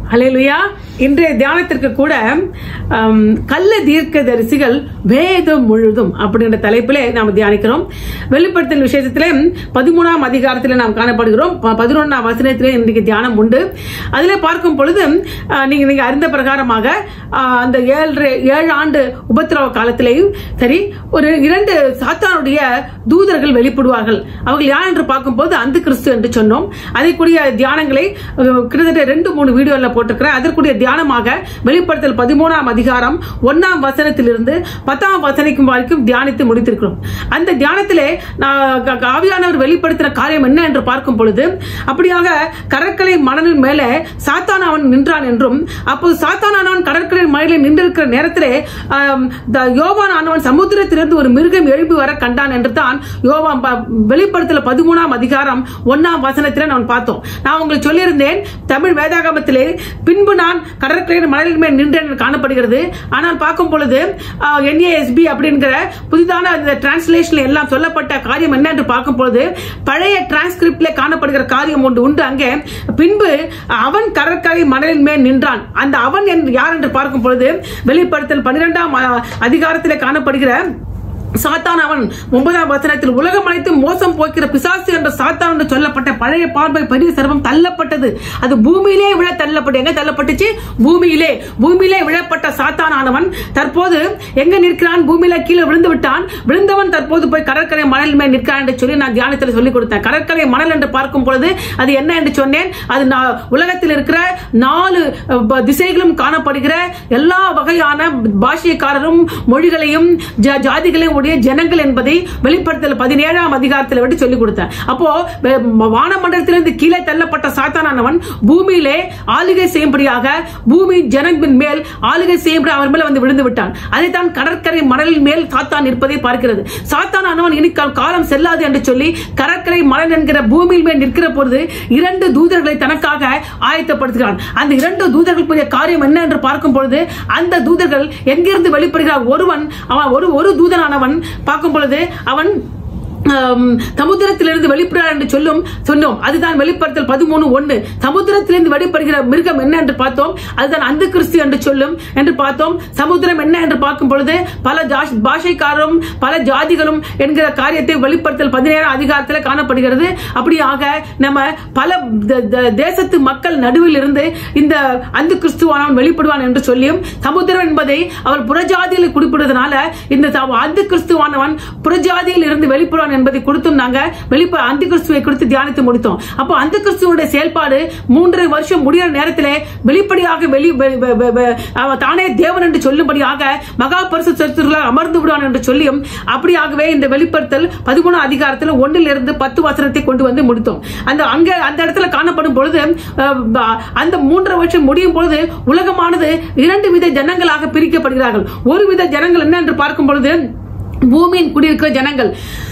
ஹalleluya இன்றைய தியானத்திற்கு கூட ஆம், கள்ள தீர்க்க தரிசிகள் வேதம் முழுதும் அப்படின்ற தலைப்பிலே நாம் தியானிக்கிறோம் வெளிப்படுத்தல் விசேஷத்திலே பதிமூணாம் அதிகாரத்தில் நாம் காணப்படுகிறோம் ப- பதினொன்னாம் வசனத்திலே இன்றைக்கு தியானம் உண்டு அதிலே பார்க்கும் பொழுது ஆ, நீங்க நீங்க அறிந்த பிரகாரமாக ஆ, அந்த ஏழு ஏழு ஆண்டு உபத்திரவ காலத்திலேயும் சரி ஒரு இரண்டு சாத்தானுடைய தூதர்கள் வெளிப்படுவார்கள் அவர்கள் யார் என்று பார்க்கும்போது அந்த கிறிஸ்து என்று சொன்னோம் அதற்குரிய தியானங்களை அஹ், கிட்டத்தட்ட ரெண்டு மூணு வீடியோல போட்டிருக்கிறேன் அதற்குரிய தியானமாக வெளிப்படுத்தல் பதிமூணாம் அதிகாரம் ஒன்னாம் வசனத்திலிருந்து பத்தாம் வசனிக்கும் வரைக்கும் தியானித்து முடித்திருக்கிறோம் அந்த தியானத்திலே நான் க- க- ஆவியானவர் வெளிப்படுத்தின காரியம் என்ன என்று பார்க்கும் பொழுது அப்படியாக கடற்கரை மணலின் மேலே சாத்தான் அவன் நின்றான் என்றும் அப்போது சாத்தானவன் கடற்கரை மணலில் நின்றிருக்கிற நேரத்திலே ஆம், த- யோவான் ஆனவன் சமுத்திரத்திலிருந்து ஒரு மிருகம் எழுப்பி வர கண்டான் என்று தான் யோவான் ப- வெளிப்படுத்தல பதிமூணாம் அதிகாரம் ஒன்னாம் வசனத்திலே நான் பார்த்தோம் நான் உங்களுக்கு சொல்லியிருந்தேன் தமிழ் வேதாகமத்திலே பின்பு நான் கடற்கரை மணலின் மேல் நின்றேன் என்று காணப்படுகிறது ஆனால் பார்க்கும் பொழுது என்ஏஎஸ்பி அப்படிங்கிற புதிதான அந்த டிரான்ஸ்லேஷன்ல எல்லாம் சொல்லப்பட்ட காரியம் என்ன என்று பார்க்கும் பொழுது பழைய டிரான்ஸ்கிரிப்ட்ல காணப்படுகிற காரியம் ஒன்று உண்டு அங்கே பின்பு அவன் கடற்கரை மணலின் மேல் நின்றான் அந்த அவன் என்று யார் என்று பார்க்கும் பொழுது வெளிப்படுத்தல் பன்னிரெண்டாம் அதிகாரத்திலே காணப்படுகிற சாத்தான் அவன் ஒன்பதாம் வசனத்தில் உலகம் அனைத்தும் மோசம் போக்கிற பிசாசு என்ற சாத்தான் என்று சொல்லப்பட்ட பழைய பார்வை பெரிய சர்வம் தள்ளப்பட்டது அது பூமியிலே விழ தள்ளப்பட்டு எங்க தள்ளப்பட்டுச்சு பூமியிலே பூமியிலே விழப்பட்ட சாத்தான் ஆனவன் தற்போது எங்க நிற்கிறான் பூமியில கீழே விழுந்து விட்டான் விழுந்தவன் தற்போது போய் கடற்கரை மணல் மேல் நிற்கிறான் என்று சொல்லி நான் தியானத்தில் சொல்லிக் கொடுத்தேன் கடற்கரை மணல் என்று பார்க்கும் பொழுது அது என்ன என்று சொன்னேன் அது நா- உலகத்தில் இருக்கிற நாலு அஹ், ப- திசைகளும் காணப்படுகிற எல்லா வகையான பாஷைக்காரரும் மொழிகளையும் ஜ- ஜாதிகளையும் உடைய ஜனங்கள் என்பதை வெளிப்படுத்தல் பதினேழாம் அதிகாரத்தில் விட்டு சொல்லிக் கொடுத்தேன் அப்போ வெ- ம- வானமண்டலத்திலிருந்து கீழே தள்ளப்பட்ட சாத்தானவன் பூமியிலே ஆளுகை செய்யும்படியாக பூமி ஜனங்களின் மேல் ஆளுகை செய்யும்படி அவர் மேல வந்து விழுந்து விட்டான் அதைத்தான் கடற்கரை மணலின் மேல் சாத்தான் இருப்பதை பார்க்கிறது சாத்தானவன் இனி கா- காலம் செல்லாது என்று சொல்லி கடற்கரை மணல் என்கிற பூமியில் மேல் நிற்கிற பொழுது இரண்டு தூதர்களை தனக்காக ஆயத்தப்படுத்துகிறான் அந்த இரண்டு தூதர்களுக்குரிய காரியம் என்ன என்று பார்க்கும் பொழுது அந்த தூதர்கள் எங்கிருந்து வெளிப்படுகிறார் ஒருவன் அவன் ஒரு ஒரு தூதனானவன் பார்க்கும் பொழுது அவன் ஆம், சமுத்திரத்திலிருந்து வெளிப்படுகிறார் என்று சொல்லும் சொன்னோம் அதுதான் வெளிப்படுத்தல் பதிமூணு ஒன்று சமுத்திரத்திலிருந்து வெளிப்படுகிற மிருகம் என்ன என்று பார்த்தோம் அதுதான் அந்த கிறிஸ்து என்று சொல்லும் என்று பார்த்தோம் சமுத்திரம் என்ன என்று பார்க்கும் பொழுது பல ஜாஷ்- பாஷைக்காரரும் பல ஜாதிகளும் என்கிற காரியத்தை வெளிப்படுத்தல் பதினேழாம் அதிகாரத்தில் காணப்படுகிறது அப்படியாக நம்ம பல த- த- தேசத்து மக்கள் நடுவில் இருந்து இந்த அந்த கிறிஸ்துவானவன் வெளிப்படுவான் என்று சொல்லியும் சமுத்திரம் என்பதை அவர் புறஜாதியில் குறிப்பிடுவதனால இந்த ச- அந்த கிறிஸ்துவானவன் புறஜாதியில் இருந்து வெளிப்படுவான் என்பதை கொடுத்தும் நாங்க வெளிப்ப அந்த கிறிஸ்துவை குறித்து தியானித்து முடித்தோம் அப்போ அந்த கிறிஸ்துவோட செயல்பாடு மூன்றரை வருஷம் முடிகிற நேரத்திலே வெளிப்படையாக வெளி வெ- வெ- வெ- வெ- அவன் தானே தேவன் என்று சொல்லும்படியாக மகா பரிசு சரித்திரங்களாக அமர்ந்து விடுவான் என்று சொல்லியும் அப்படியாகவே இந்த வெளிப்படுத்தல் பதிமூணு அதிகாரத்தில் ஒன்றில் இருந்து பத்து வசனத்தை கொண்டு வந்து முடித்தோம் அந்த அங்க அந்த இடத்துல காணப்படும் பொழுது அஹ், ப- அந்த மூன்றரை வருஷம் முடியும் பொழுது உலகமானது இரண்டு வித ஜனங்களாக பிரிக்கப்படுகிறார்கள் ஒரு வித ஜனங்கள் என்ன என்று பார்க்கும் பொழுது பூமியின் குடியிருக்கிற ஜனங்கள்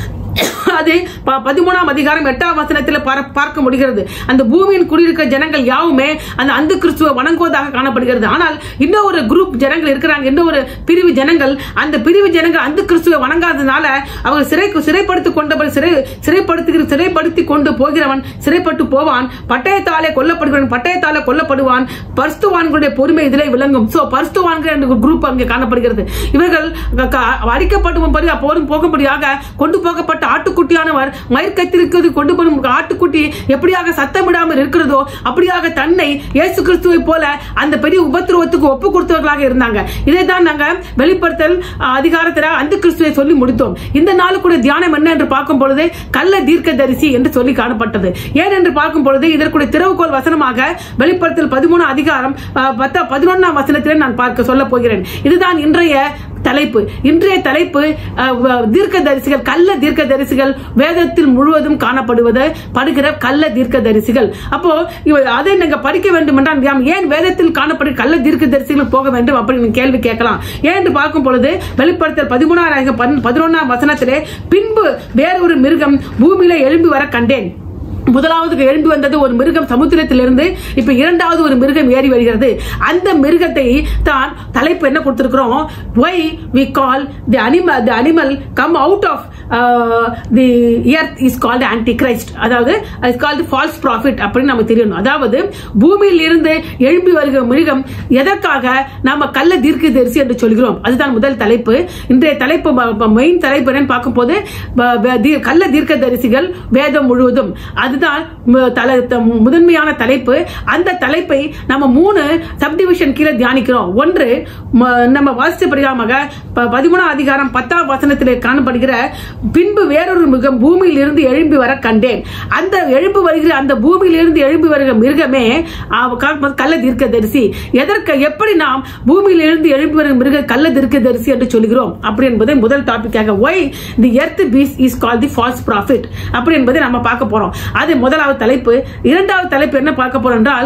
அது ப- பதிமூணாம் அதிகாரம் எட்டாம் வசனத்தில் பார- பார்க்க முடிகிறது அந்த பூமியின் குடியிருக்கிற ஜனங்கள் யாவுமே அந்த அந்த கிறிஸ்துவை வணங்குவதாக காணப்படுகிறது ஆனால் இன்னும் ஒரு குரூப் ஜனங்கள் இருக்கிறாங்க இன்னும் ஒரு பிரிவு ஜனங்கள் அந்த பிரிவு ஜனங்கள் அந்த கிறிஸ்துவை வணங்காததுனால அவங்க சிறை சிறைப்படுத்தி கொண்டவர் சிறை சிறைப்படுத்துகிற சிறைப்படுத்தி கொண்டு போகிறவன் சிறைப்பட்டு போவான் பட்டயத்தாலே கொல்லப்படுகிறவன் பட்டயத்தாலே கொல்லப்படுவான் பரிசுத்தவான்களுடைய பொறுமை இதிலே விளங்கும் சோ பரிசுத்தவான்கள் என்ற குரூப் அங்கே காணப்படுகிறது இவர்கள் க- க- அடிக்கப்படும் போரும் போகும்படியாக கொண்டு போகப்பட்ட ஆட்டுக்குட்டியானவர் மயிர்கத்திருக்கிறது கொண்டு போகும் ஆட்டுக்குட்டி எப்படியாக சத்தமிடாமல் இருக்கிறதோ அப்படியாக தன்னை இயேசு கிறிஸ்துவை போல அந்த பெரிய உபத்திரவத்துக்கு ஒப்பு கொடுத்தவர்களாக இருந்தாங்க இதை தான் நாங்க வெளிப்படுத்தல் அஹ், அதிகாரத்துல அந்த கிறிஸ்துவை சொல்லி முடித்தோம் இந்த நாளுக்குடைய தியானம் என்ன என்று பார்க்கும் பொழுது கள்ள தீர்க்கதரிசி என்று சொல்லி காணப்பட்டது ஏன் என்று பார்க்கும் பொழுது இதற்குடைய திறவுகோல் வசனமாக வெளிப்படுத்தல் பதிமூணு அதிகாரம் அஹ், பத்த பதினொன்னாம் வசனத்திலே நான் பார்க்க சொல்ல போகிறேன் இதுதான் இன்றைய தலைப்பு இன்றைய தலைப்பு அஹ், வ- தீர்க்கதரிசிகள் கள்ள தீர்க்கதரிசிகள் வேதத்தில் முழுவதும் காணப்படுவது படுகிற கள்ள தீர்க்கதரிசிகள் அப்போ இவ- அதை நீங்க படிக்க வேண்டும் என்றால் நாம் ஏன் வேதத்தில் காணப்படுகிற கள்ள தீர்க்கதரிசிகள் போக வேண்டும் அப்படின்னு கேள்வி கேட்கலாம் ஏன் என்று பார்க்கும் பொழுது வெளிப்படுத்தல் பதிமூணாயிரம் பதினொன்னாம் வசனத்திலே பின்பு வேறொரு மிருகம் பூமியில எழும்பி வர கண்டேன் முதலாவது எழும்பி வந்தது ஒரு மிருகம் சமுத்திரத்திலிருந்து இப்ப இரண்டாவது ஒரு மிருகம் ஏறி வருகிறது அந்த மிருகத்தை தான் தலைப்பு என்ன கொடுத்திருக்கிறோம் why we call the animal the animal come out of the earth is called Antichrist அதாவது இஸ் கால்டு ஃபால்ஸ் ப்ராஃபிட் அப்படின்னு நமக்கு தெரியணும் அதாவது பூமியில் இருந்து எழும்பி வருகிற மிருகம் எதற்காக நாம கள்ள தீர்க்க தரிசி என்று சொல்கிறோம் அதுதான் முதல் தலைப்பு இன்றைய தலைப்பு மெயின் தலைப்பு என்னன்னு பார்க்கும்போது ப- ப- தி- கள்ள தீர்க்க தரிசிகள் வேதம் முழுவதும் அதுதான் ம- தல- த- முதன்மையான தலைப்பு அந்த தலைப்பை நம்ம மூணு சப்டிவிஷன் கீழே தியானிக்கிறோம் ஒன்று ம- நம்ம வாசித்த படிகாமக பதிமூணாம் அதிகாரம் பத்தாம் வசனத்திலே காணப்படுகிற பின்பு வேறொரு மிருகம் பூமியில் இருந்து எழும்பி வர கண்டேன் அந்த எழும்பி வருகிற அந்த பூமியில் இருந்து எழும்பி வருகிற மிருகமே அவ- க- கள்ள தீர்க்க தரிசி எதற்கு எப்படி நாம் பூமியில் இருந்து எழும்பி வருகிற மிருக கள்ள தீர்க்க தரிசி என்று சொல்கிறோம் அப்படி என்பதை முதல் டாபிக்காக why the earth beast is call the false prophet அப்படி என்பதை நம்ம பார்க்க போறோம் அது முதலாவது தலைப்பு இரண்டாவது தலைப்பு என்ன பார்க்க போறோம் என்றால்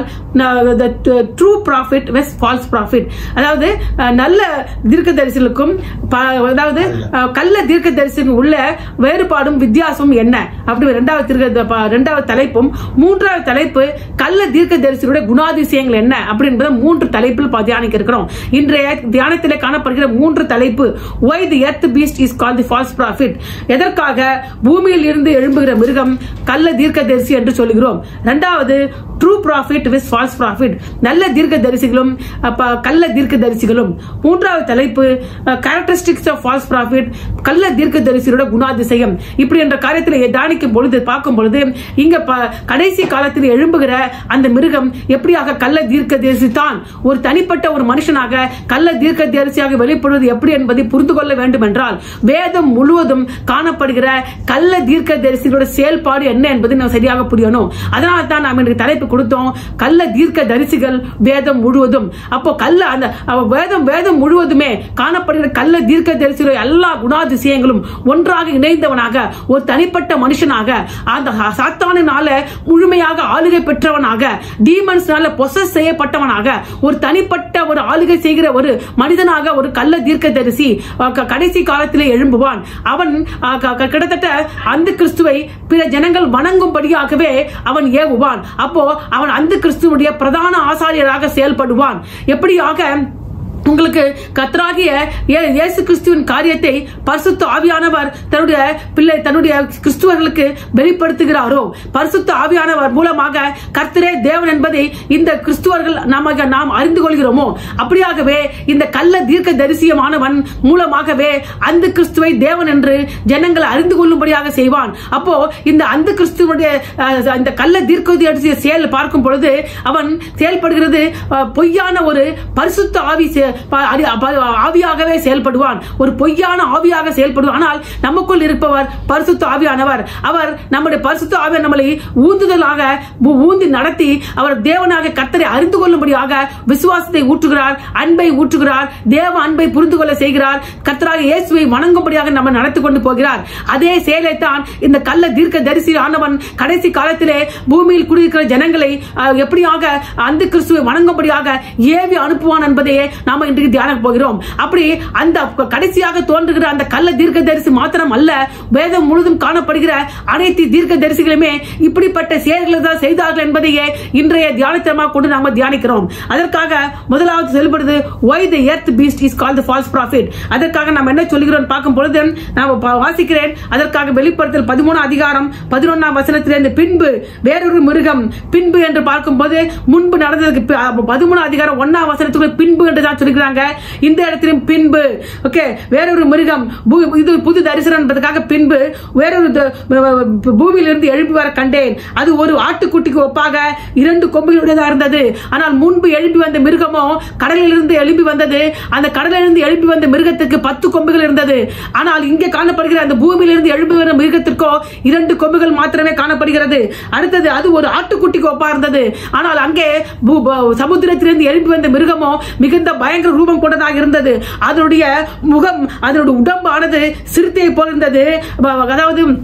true prophet versus false prophet அதாவது அஹ், நல்ல தீர்க்கதரிசிகளுக்கும் ப- அதாவது அஹ், கள்ள தீர்க்கதரிசிக்கும் உள்ள வேறுபாடும் வித்தியாசமும் என்ன அப்படி இரண்டாவது தீர்க்க ப- இரண்டாவது தலைப்பும் மூன்றாவது தலைப்பு கள்ள தீர்க்கதரிசிகளுடைய குணாதிசயங்கள் என்ன அப்படி என்பதை மூன்று தலைப்பில் பா- தியானிக்க இருக்கிறோம் இன்றைய தியானத்திலே காணப்படுகிற மூன்று தலைப்பு why the earth beast is call the false prophet எதற்காக பூமியில் இருந்து எழும்புகிற மிருகம் கள்ள தீர்க்கதரிசி என்று சொல்கிறோம் இரண்டாவது true prophet with false prophet நல்ல தீர்க்க தரிசிகளும் அப்ப கள்ள தீர்க்க தரிசிகளும் மூன்றாவது தலைப்பு கேரக்டரிஸ்டிக்ஸ் ஆஃப் ஃபால்ஸ் ப்ராஃபிட் கள்ள தீர்க்க தரிசிகளோட குணாதிசயம் இப்படி என்ற காரியத்தில் தியானிக்கும் பொழுது பார்க்கும் பொழுது இங்க ப- கடைசி காலத்தில் எழும்புகிற அந்த மிருகம் எப்படியாக கள்ள தீர்க்க தரிசி தான் ஒரு தனிப்பட்ட ஒரு மனுஷனாக கள்ள தீர்க்க தரிசியாக வெளிப்படுவது எப்படி என்பதை புரிந்து கொள்ள வேண்டும் என்றால் வேதம் முழுவதும் காணப்படுகிற கள்ள தீர்க்க தரிசிகளோட செயல்பாடு என்ன என்பதை நாம் சரியாக புரியணும் அதனால தான் நாம் இன்றைக்கு தலைப்பு கொடுத்தோம் கள்ள தீர்க்க தரிசிகள் வேதம் முழுவதும் அப்போ கள்ள அந்த அவ வேதம் வேதம் முழுவதுமே காணப்படுகிற கள்ள தீர்க்க தரிசிகளுடைய எல்லா குணாதிசயங்களும் ஒன்றாக இணைந்தவனாக ஒரு தனிப்பட்ட மனுஷனாக அந்த சாத்தானினால முழுமையாக ஆளுகை பெற்றவனாக டீமன்ஸ்னால பொசஸ் செய்யப்பட்டவனாக ஒரு தனிப்பட்ட ஒரு ஆளுகை செய்கிற ஒரு மனிதனாக ஒரு கள்ள தீர்க்க தரிசி கடைசி காலத்திலே எழும்புவான் அவன் அஹ், க- க- கிட்டத்தட்ட அந்த கிறிஸ்துவை பிற ஜனங்கள் வணங்கும்படியாகவே அவன் ஏவுவான் அப்போ அவன் அந்த கிறிஸ்துவுடைய பிரதான ஆசாரியராக செயல்படுவான் எப்படியாக உங்களுக்கு கத்தராகிய இயே- இயேசு கிறிஸ்துவின் காரியத்தை பரிசுத்த ஆவியானவர் தன்னுடைய பிள்ளை தன்னுடைய கிறிஸ்துவர்களுக்கு வெளிப்படுத்துகிறாரோ பரிசுத்த ஆவியானவர் மூலமாக கர்த்தரே தேவன் என்பதை இந்த கிறிஸ்துவர்கள் நமக்கு நாம் அறிந்து கொள்கிறோமோ அப்படியாகவே இந்த கள்ள தீர்க்க தரிசியமானவன் மூலமாகவே அந்த கிறிஸ்துவை தேவன் என்று ஜனங்கள் அறிந்து கொள்ளும்படியாக செய்வான் அப்போ இந்த அந்த கிறிஸ்துவனுடைய அஹ், இந்த கள்ள தீர்க்க தரிசிய செயல் பார்க்கும் பொழுது அவன் செயல்படுகிறது அஹ், பொய்யான ஒரு பரிசுத்த ஆவி செ- ப- அடி- ப- ஆவியாகவே செயல்படுவான் ஒரு பொய்யான ஆவியாக செயல்படுவான் ஆனால் நமக்குள் இருப்பவர் பரிசுத்த ஆவியானவர் அவர் நம்முடைய பரிசுத்த ஆவியார் நம்மளை ஊந்துதலாக ஊ- ஊந்தி நடத்தி அவர் தேவனாக கர்த்தரை அறிந்து கொள்ளும்படியாக விசுவாசத்தை ஊற்றுகிறார் அன்பை ஊற்றுகிறார் தேவ அன்பை புரிந்து கொள்ள செய்கிறார் கர்த்தராக இயேசுவை வணங்கும்படியாக நம்ம நடத்தி கொண்டு போகிறார் அதே செயலைத்தான் இந்த கள்ள தீர்க்க தரிசி ஆனவன் கடைசி காலத்திலே பூமியில் குடியிருக்கிற ஜனங்களை அஹ், எப்படியாக அந்த கிறிஸ்துவை வணங்கும்படியாக ஏவி அனுப்புவான் என்பதையே நாம இன்றைக்கு தியானம் போகிறோம் அப்படி அந்த கடைசியாக தோன்றுகிற அந்த கள்ள தீர்க்க தரிசி மாத்திரம் அல்ல வேதம் முழுதும் காணப்படுகிற அனைத்து தீர்க்க தரிசிகளுமே இப்படிப்பட்ட செயல்களை தான் செய்தார்கள் என்பதையே இன்றைய தியானத்தமாக கொண்டு நாம தியானிக்கிறோம் அதற்காக முதலாவது செயல்படுது why the earth beast is call the false prophet அதற்காக நாம் என்ன சொல்கிறோம் பார்க்கும் பொழுது நான் ப- வாசிக்கிறேன் அதற்காக வெளிப்படுத்தல் பதிமூணு அதிகாரம் பதினொன்னாம் வசனத்திலிருந்து பின்பு வேறொரு மிருகம் பின்பு என்று பார்க்கும்போது முன்பு நடந்ததுக்கு பி- அ, பதிமூணு அதிகாரம் ஒன்னாம் வசனத்துக்கு பின்பு என்று தான் சொல்லிக்கிறாங்க இந்த இடத்திலும் பின்பு ஓகே வேறொரு மிருகம் பூ- இது புது தரிசனம் என்பதற்காக பின்பு வேறொரு த- ப- பூமியிலிருந்து எழுப்பி வர கண்டேன் அது ஒரு ஆட்டுக்குட்டிக்கு ஒப்பாக இரண்டு கொம்புகளுடையதா இருந்தது ஆனால் முன்பு எழுப்பி வந்த மிருகமோ கடலிலிருந்து எழுப்பி வந்தது அந்த கடலிலிருந்து எழுப்பி வந்த மிருகத்துக்கு பத்து கொம்புகள் இருந்தது ஆனால் இங்கே காணப்படுகிற அந்த பூமியிலிருந்து எழுப்பி வந்த மிருகத்திற்கோ இரண்டு கொம்புகள் மாத்திரமே காணப்படுகிறது அடுத்தது அது ஒரு ஆட்டுக்குட்டிக்கு ஒப்பா இருந்தது ஆனால் அங்கே பூ- ப- சமுத்திரத்திலிருந்து எழுப்பி வந்த மிருகமோ மிகுந்த பயங்கர ரூபம் கொண்டதாக இருந்தது அதனுடைய முகம் அதனுடைய உடம்பானது சிறுத்தையை போல் இருந்தது அதாவது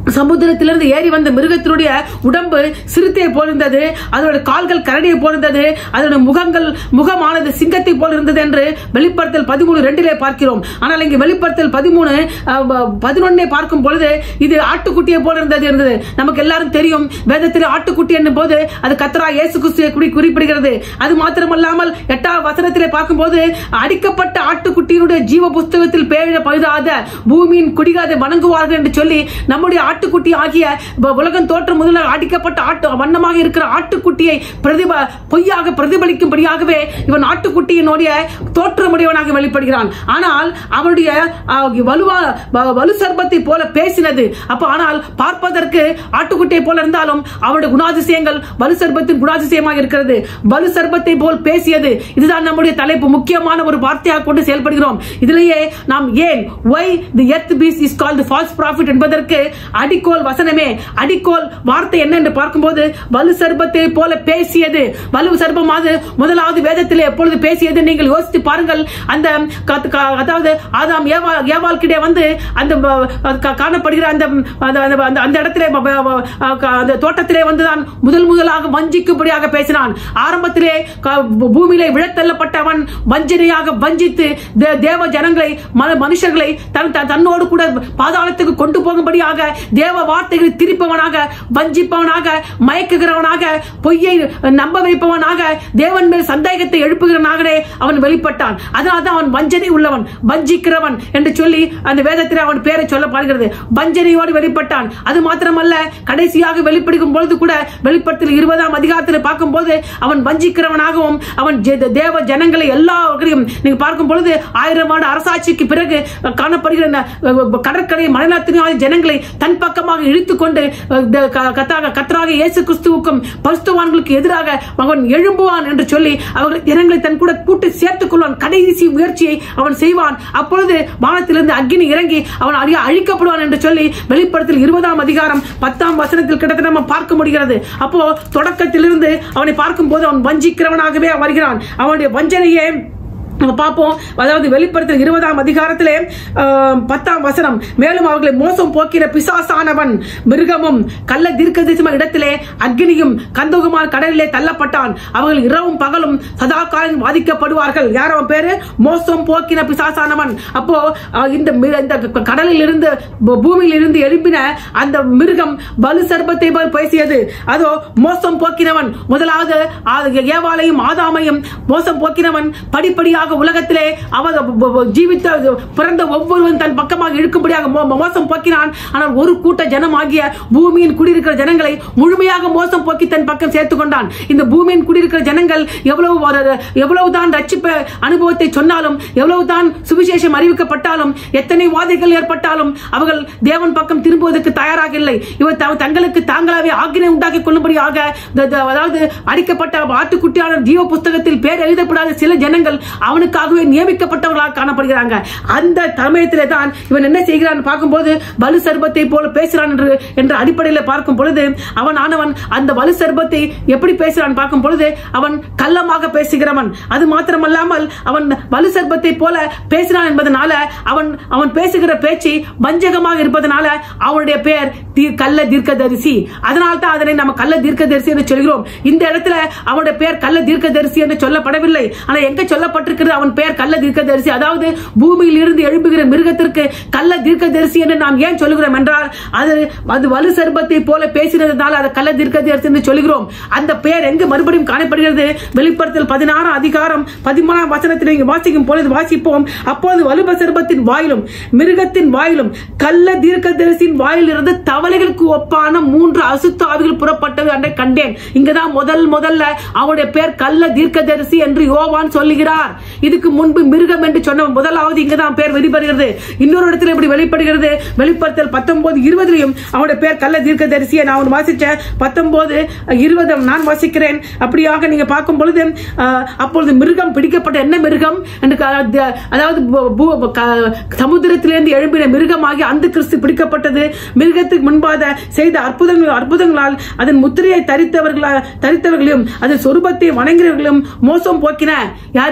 சமுத்திரத்திலிருந்து ஏறி வந்த மிருகத்தினுடைய உடம்பு சிறுத்தையை போலிருந்தது அதோட கால்கள் கரடியை போலிருந்தது அதோட முகங்கள் முகமானது சிங்கத்தை போல் இருந்தது என்று வெளிப்படுத்தல் பதிமூணு ரெண்டிலே பார்க்கிறோம் ஆனால் இங்கே வெளிப்படுத்தல் பதிமூணு பதினொன்னே பார்க்கும் பொழுது இது ஆட்டுக்குட்டியை போல இருந்தது இருந்தது நமக்கு எல்லாரும் தெரியும் வேதத்தில் ஆட்டுக்குட்டி என்னும் போது அது கத்ரா இயேசு கிறிஸ்துவை குறி குறிப்பிடுகிறது அது மாத்திரமல்லாமல் எட்டாவது வசனத்திலே பார்க்கும்போது அடிக்கப்பட்ட ஆட்டுக்குட்டியினுடைய ஜீவ புஸ்தகத்தில் பேழ பழுதாத பூமியின் குடிகாதை வணங்குவார்கள் என்று சொல்லி நம்முடைய ஆட்டுக்குட்டி ஆகிய ப- உலகம் தோற்றம் முதல்ல அடிக்கப்பட்ட ஆட்டு வண்ணமாக இருக்கிற ஆட்டுக்குட்டியை பிரதிப பொய்யாக பிரதிபலிக்கும்படியாகவே இவன் ஆட்டுக்குட்டியினுடைய தோற்றமுடையவனாக வெளிப்படுகிறான் ஆனால் அவனுடைய அஹ், வலுவா வ- வலு சர்ப்பத்தை போல பேசினது அப்ப ஆனால் பார்ப்பதற்கு ஆட்டுக்குட்டியை போல இருந்தாலும் அவனுடைய குணாதிசயங்கள் வலு சர்ப்பத்தின் குணாதிசயமாக இருக்கிறது வலு சர்ப்பத்தை போல் பேசியது இதுதான் நம்முடைய தலைப்பு முக்கியமான ஒரு வார்த்தையாக கொண்டு செயல்படுகிறோம் இதிலேயே நாம் ஏன் why the earth beast is call the false prophet என்பதற்கு அடிக்கோல் வசனமே அடிக்கோல் வார்த்தை என்ன என்று பார்க்கும்போது வலு சர்ப்பத்தை போல பேசியது வலு சர்ப்பமாவது முதலாவது வேதத்திலே எப்பொழுது பேசியது நீங்கள் யோசித்து பாருங்கள் அந்த கத்- க- அதாவது ஆதாம் ஏவா ஏவாள்கிட்டே வந்து அந்த வ- க- காணப்படுகிற அந்த அந்த- அந்த- அந்த- அந்த இடத்திலே வ- வ- வ- க- அந்த தோட்டத்திலே வந்துதான் முதல் முதலாக வஞ்சிக்கும்படியாக பேசினான் ஆரம்பத்திலே க- பூமியிலே விழத்தள்ளப்பட்டவன் வஞ்சனையாக வஞ்சித்து தே- தேவ ஜனங்களை மன- மனுஷர்களை தன் தன்- தன்னோடு கூட பாதாளத்துக்கு கொண்டு போகும்படியாக தேவ வார்த்தைகளை திரிப்பவனாக வஞ்சிப்பவனாக மயக்குகிறவனாக பொய்யை நம்ப வைப்பவனாக தேவன் மேல் சந்தேகத்தை எழுப்புகிறவனாகவே அவன் வெளிப்பட்டான் அதனால்தான் அவன் வஞ்சனை உள்ளவன் வஞ்சிக்கிறவன் என்று சொல்லி அந்த வேதத்தில் அவன் பேரை சொல்லப்படுகிறது வஞ்சனையோடு வெளிப்பட்டான் அது மாத்திரமல்ல கடைசியாக வெளிப்படுக்கும் பொழுது கூட வெளிப்படத்தில் இருபதாம் அதிகாரத்தில் பார்க்கும்போது அவன் வஞ்சிக்கிறவனாகவும் அவன் ஜெ- தேவ ஜனங்களை எல்லாவற்றையும் நீங்க பார்க்கும் பொழுது ஆயிரம் ஆண்டு அரசாட்சிக்கு பிறகு காணப்படுகிற இந்த, அஹ், கடற்கரை மலைநாட்டின ஜனங்களை தன் பக்கமாக இழுத்துக் கொண்டு அஹ், த- க- கத்தாக கத்தராக இயேசு கிறிஸ்துவுக்கும் பரிசுத்தவான்களுக்கு எதிராக அவன் எழும்புவான் என்று சொல்லி அவர்கள் ஜனங்களை தன் கூட கூட்டு சேர்த்துக் கொள்வான் கடைசி முயற்சியை அவன் செய்வான் அப்பொழுது வானத்திலிருந்து அக்கினி இறங்கி அவன் அழிய அழிக்கப்படுவான் என்று சொல்லி வெளிப்படுத்தல் இருபதாம் அதிகாரம் பத்தாம் வசனத்தில் கிட்டத்தட்ட நம்ம பார்க்க முடிகிறது அப்போ தொடக்கத்திலிருந்து அவனை பார்க்கும்போது அவன் வஞ்சிக்கிறவனாகவே வருகிறான் அவனுடைய வஞ்சனையே நம்ம பார்ப்போம் அதாவது வெளிப்படுத்தல் இருபதாம் அதிகாரத்திலே ஆஹ், பத்தாம் வசனம் மேலும் அவர்களை மோசம் போக்கிற பிசாசானவன் மிருகமும் கள்ள தீர்க்கதரிசன இடத்திலே அக்னியும் கந்தகுமான கடலிலே தள்ளப்பட்டான் அவர்கள் இரவும் பகலும் சதா காலம் வாதிக்கப்படுவார்கள் யார் அவன் பேரு மோசம் போக்கின பிசாசானவன் அப்போ ஆஹ், இந்த மி- இந்த க- கடலில் இருந்து பூ- பூமியில் இருந்து எழும்பின அந்த மிருகம் வலு சர்ப்பத்தை போல் பேசியது அதோ மோசம் போக்கினவன் முதலாவது ஆ- ஏவாளையும் ஆதாமையும் மோசம் போக்கினவன் படிப்படியாக உலகத்திலே அவர் ப- ப- ஜீவித்த பிறந்த ஒவ்வொருவன் தன் பக்கமாக இழுக்கும்படியாக மோ- மோசம் போக்கினான் ஆனால் ஒரு கூட்ட ஜனமாகிய பூமியின் குடியிருக்கிற ஜனங்களை முழுமையாக மோசம் போக்கி தன் பக்கம் சேர்த்துக் கொண்டான் இந்த பூமியின் குடியிருக்கிற ஜனங்கள் எவ்வளவு ஒரு- எவ்வளவுதான் ரட்சிப்ப அனுபவத்தை சொன்னாலும் எவ்வளவுதான் சுவிசேஷம் அறிவிக்கப்பட்டாலும் எத்தனை வாதைகள் ஏற்பட்டாலும் அவர்கள் தேவன் பக்கம் திரும்புவதற்கு தயாராக இல்லை இவர் த- தங்களுக்கு தாங்களாவே ஆக்கினை உண்டாக்கி கொள்ளும்படியாக த- த- அதாவது அடிக்கப்பட்ட ஆட்டுக்குட்டியான ஜீவ புஸ்தகத்தில் பேர் எழுதப்படாத சில ஜனங்கள் அவனுக்காகவே நியமிக்கப்பட்டவர்களாக காணப்படுகிறாங்க அந்த சமயத்திலே தான் இவன் என்ன செய்கிறான் பார்க்கும்போது வலு சர்பத்தை போல பேசுகிறான் என்று என்ற அடிப்படையில் பார்க்கும் பொழுது அவன் ஆனவன் அந்த வலு சர்பத்தை எப்படி பேசுகிறான் பார்க்கும் பொழுது அவன் கள்ளமாக பேசுகிறவன் அது மாத்திரமல்லாமல் அவன் வலு சர்பத்தை போல பேசினான் என்பதனால அவன் அவன் பேசுகிற பேச்சு வஞ்சகமாக இருப்பதனால அவனுடைய பெயர் தீ- கள்ள தீர்க்கதரிசி அதனால தான் அதனை நம்ம கள்ள தீர்க்கதரிசி என்று சொல்கிறோம் இந்த இடத்துல அவனுடைய பெயர் கள்ள தீர்க்கதரிசி என்று சொல்லப்படவில்லை ஆனா எங்க சொல்லப்பட்டிருக்கிறது அவன் பெயர் கள்ள தீர்க்கதரிசி அதாவது பூமியில் இருந்து எழும்புகிற மிருகத்திற்கு கள்ள தீர்க்கதரிசி என்று நாம் ஏன் சொல்லுகிறோம் என்றால் அது அது வலு சர்பத்தை போல பேசினதுனால அது கள்ள தீர்க்கதரிசி என்று சொல்கிறோம் அந்த பெயர் எங்கு மறுபடியும் காணப்படுகிறது வெளிப்படுத்தல் பதினாறாம் அதிகாரம் பதிமூணாம் வசனத்தில் இங்கு வாசிக்கும் பொழுது வாசிப்போம் அப்போது வலுப சர்பத்தின் வாயிலும் மிருகத்தின் வாயிலும் கள்ள தீர்க்கதரிசியின் வாயிலிருந்து தவளைகளுக்கு ஒப்பான மூன்று அசுத்த ஆவிகள் புறப்பட்டது அன்றை கண்டேன் இங்கதான் முதல் முதல்ல அவனுடைய பேர் கள்ள தீர்க்கதரிசி என்று யோவான் சொல்லுகிறார் இதுக்கு முன்பு மிருகம் என்று சொன்ன முதலாவது இங்கதான் பேர் வெளிப்படுகிறது இன்னொரு இடத்துல இப்படி வெளிப்படுகிறது வெளிப்படுத்தல் பத்தொன்பது இருபதுலையும் அவனுடைய பேர் கள்ள தீர்க்கதரிசியை நான் ஒன்று வாசிச்சேன் பத்தொன்பது இருபது நான் வாசிக்கிறேன் அப்படியாக நீங்க பார்க்கும் பொழுது அஹ், அப்பொழுது மிருகம் பிடிக்கப்பட்ட என்ன மிருகம் என்று க- த- அதாவது பூ- பூ- க- சமுத்திரத்திலிருந்து எழும்பின மிருகமாகி அந்த கிறிஸ்து பிடிக்கப்பட்டது மிருகத்துக்கு முன்பாக செய்த அற்புதங்கள் அற்புதங்களால் அதன் முத்திரையை தரித்தவர்களா தரித்தவர்களையும் அதன் சொரூபத்தை வணங்குகிறவர்களையும் மோசம் போக்கின யாரு க-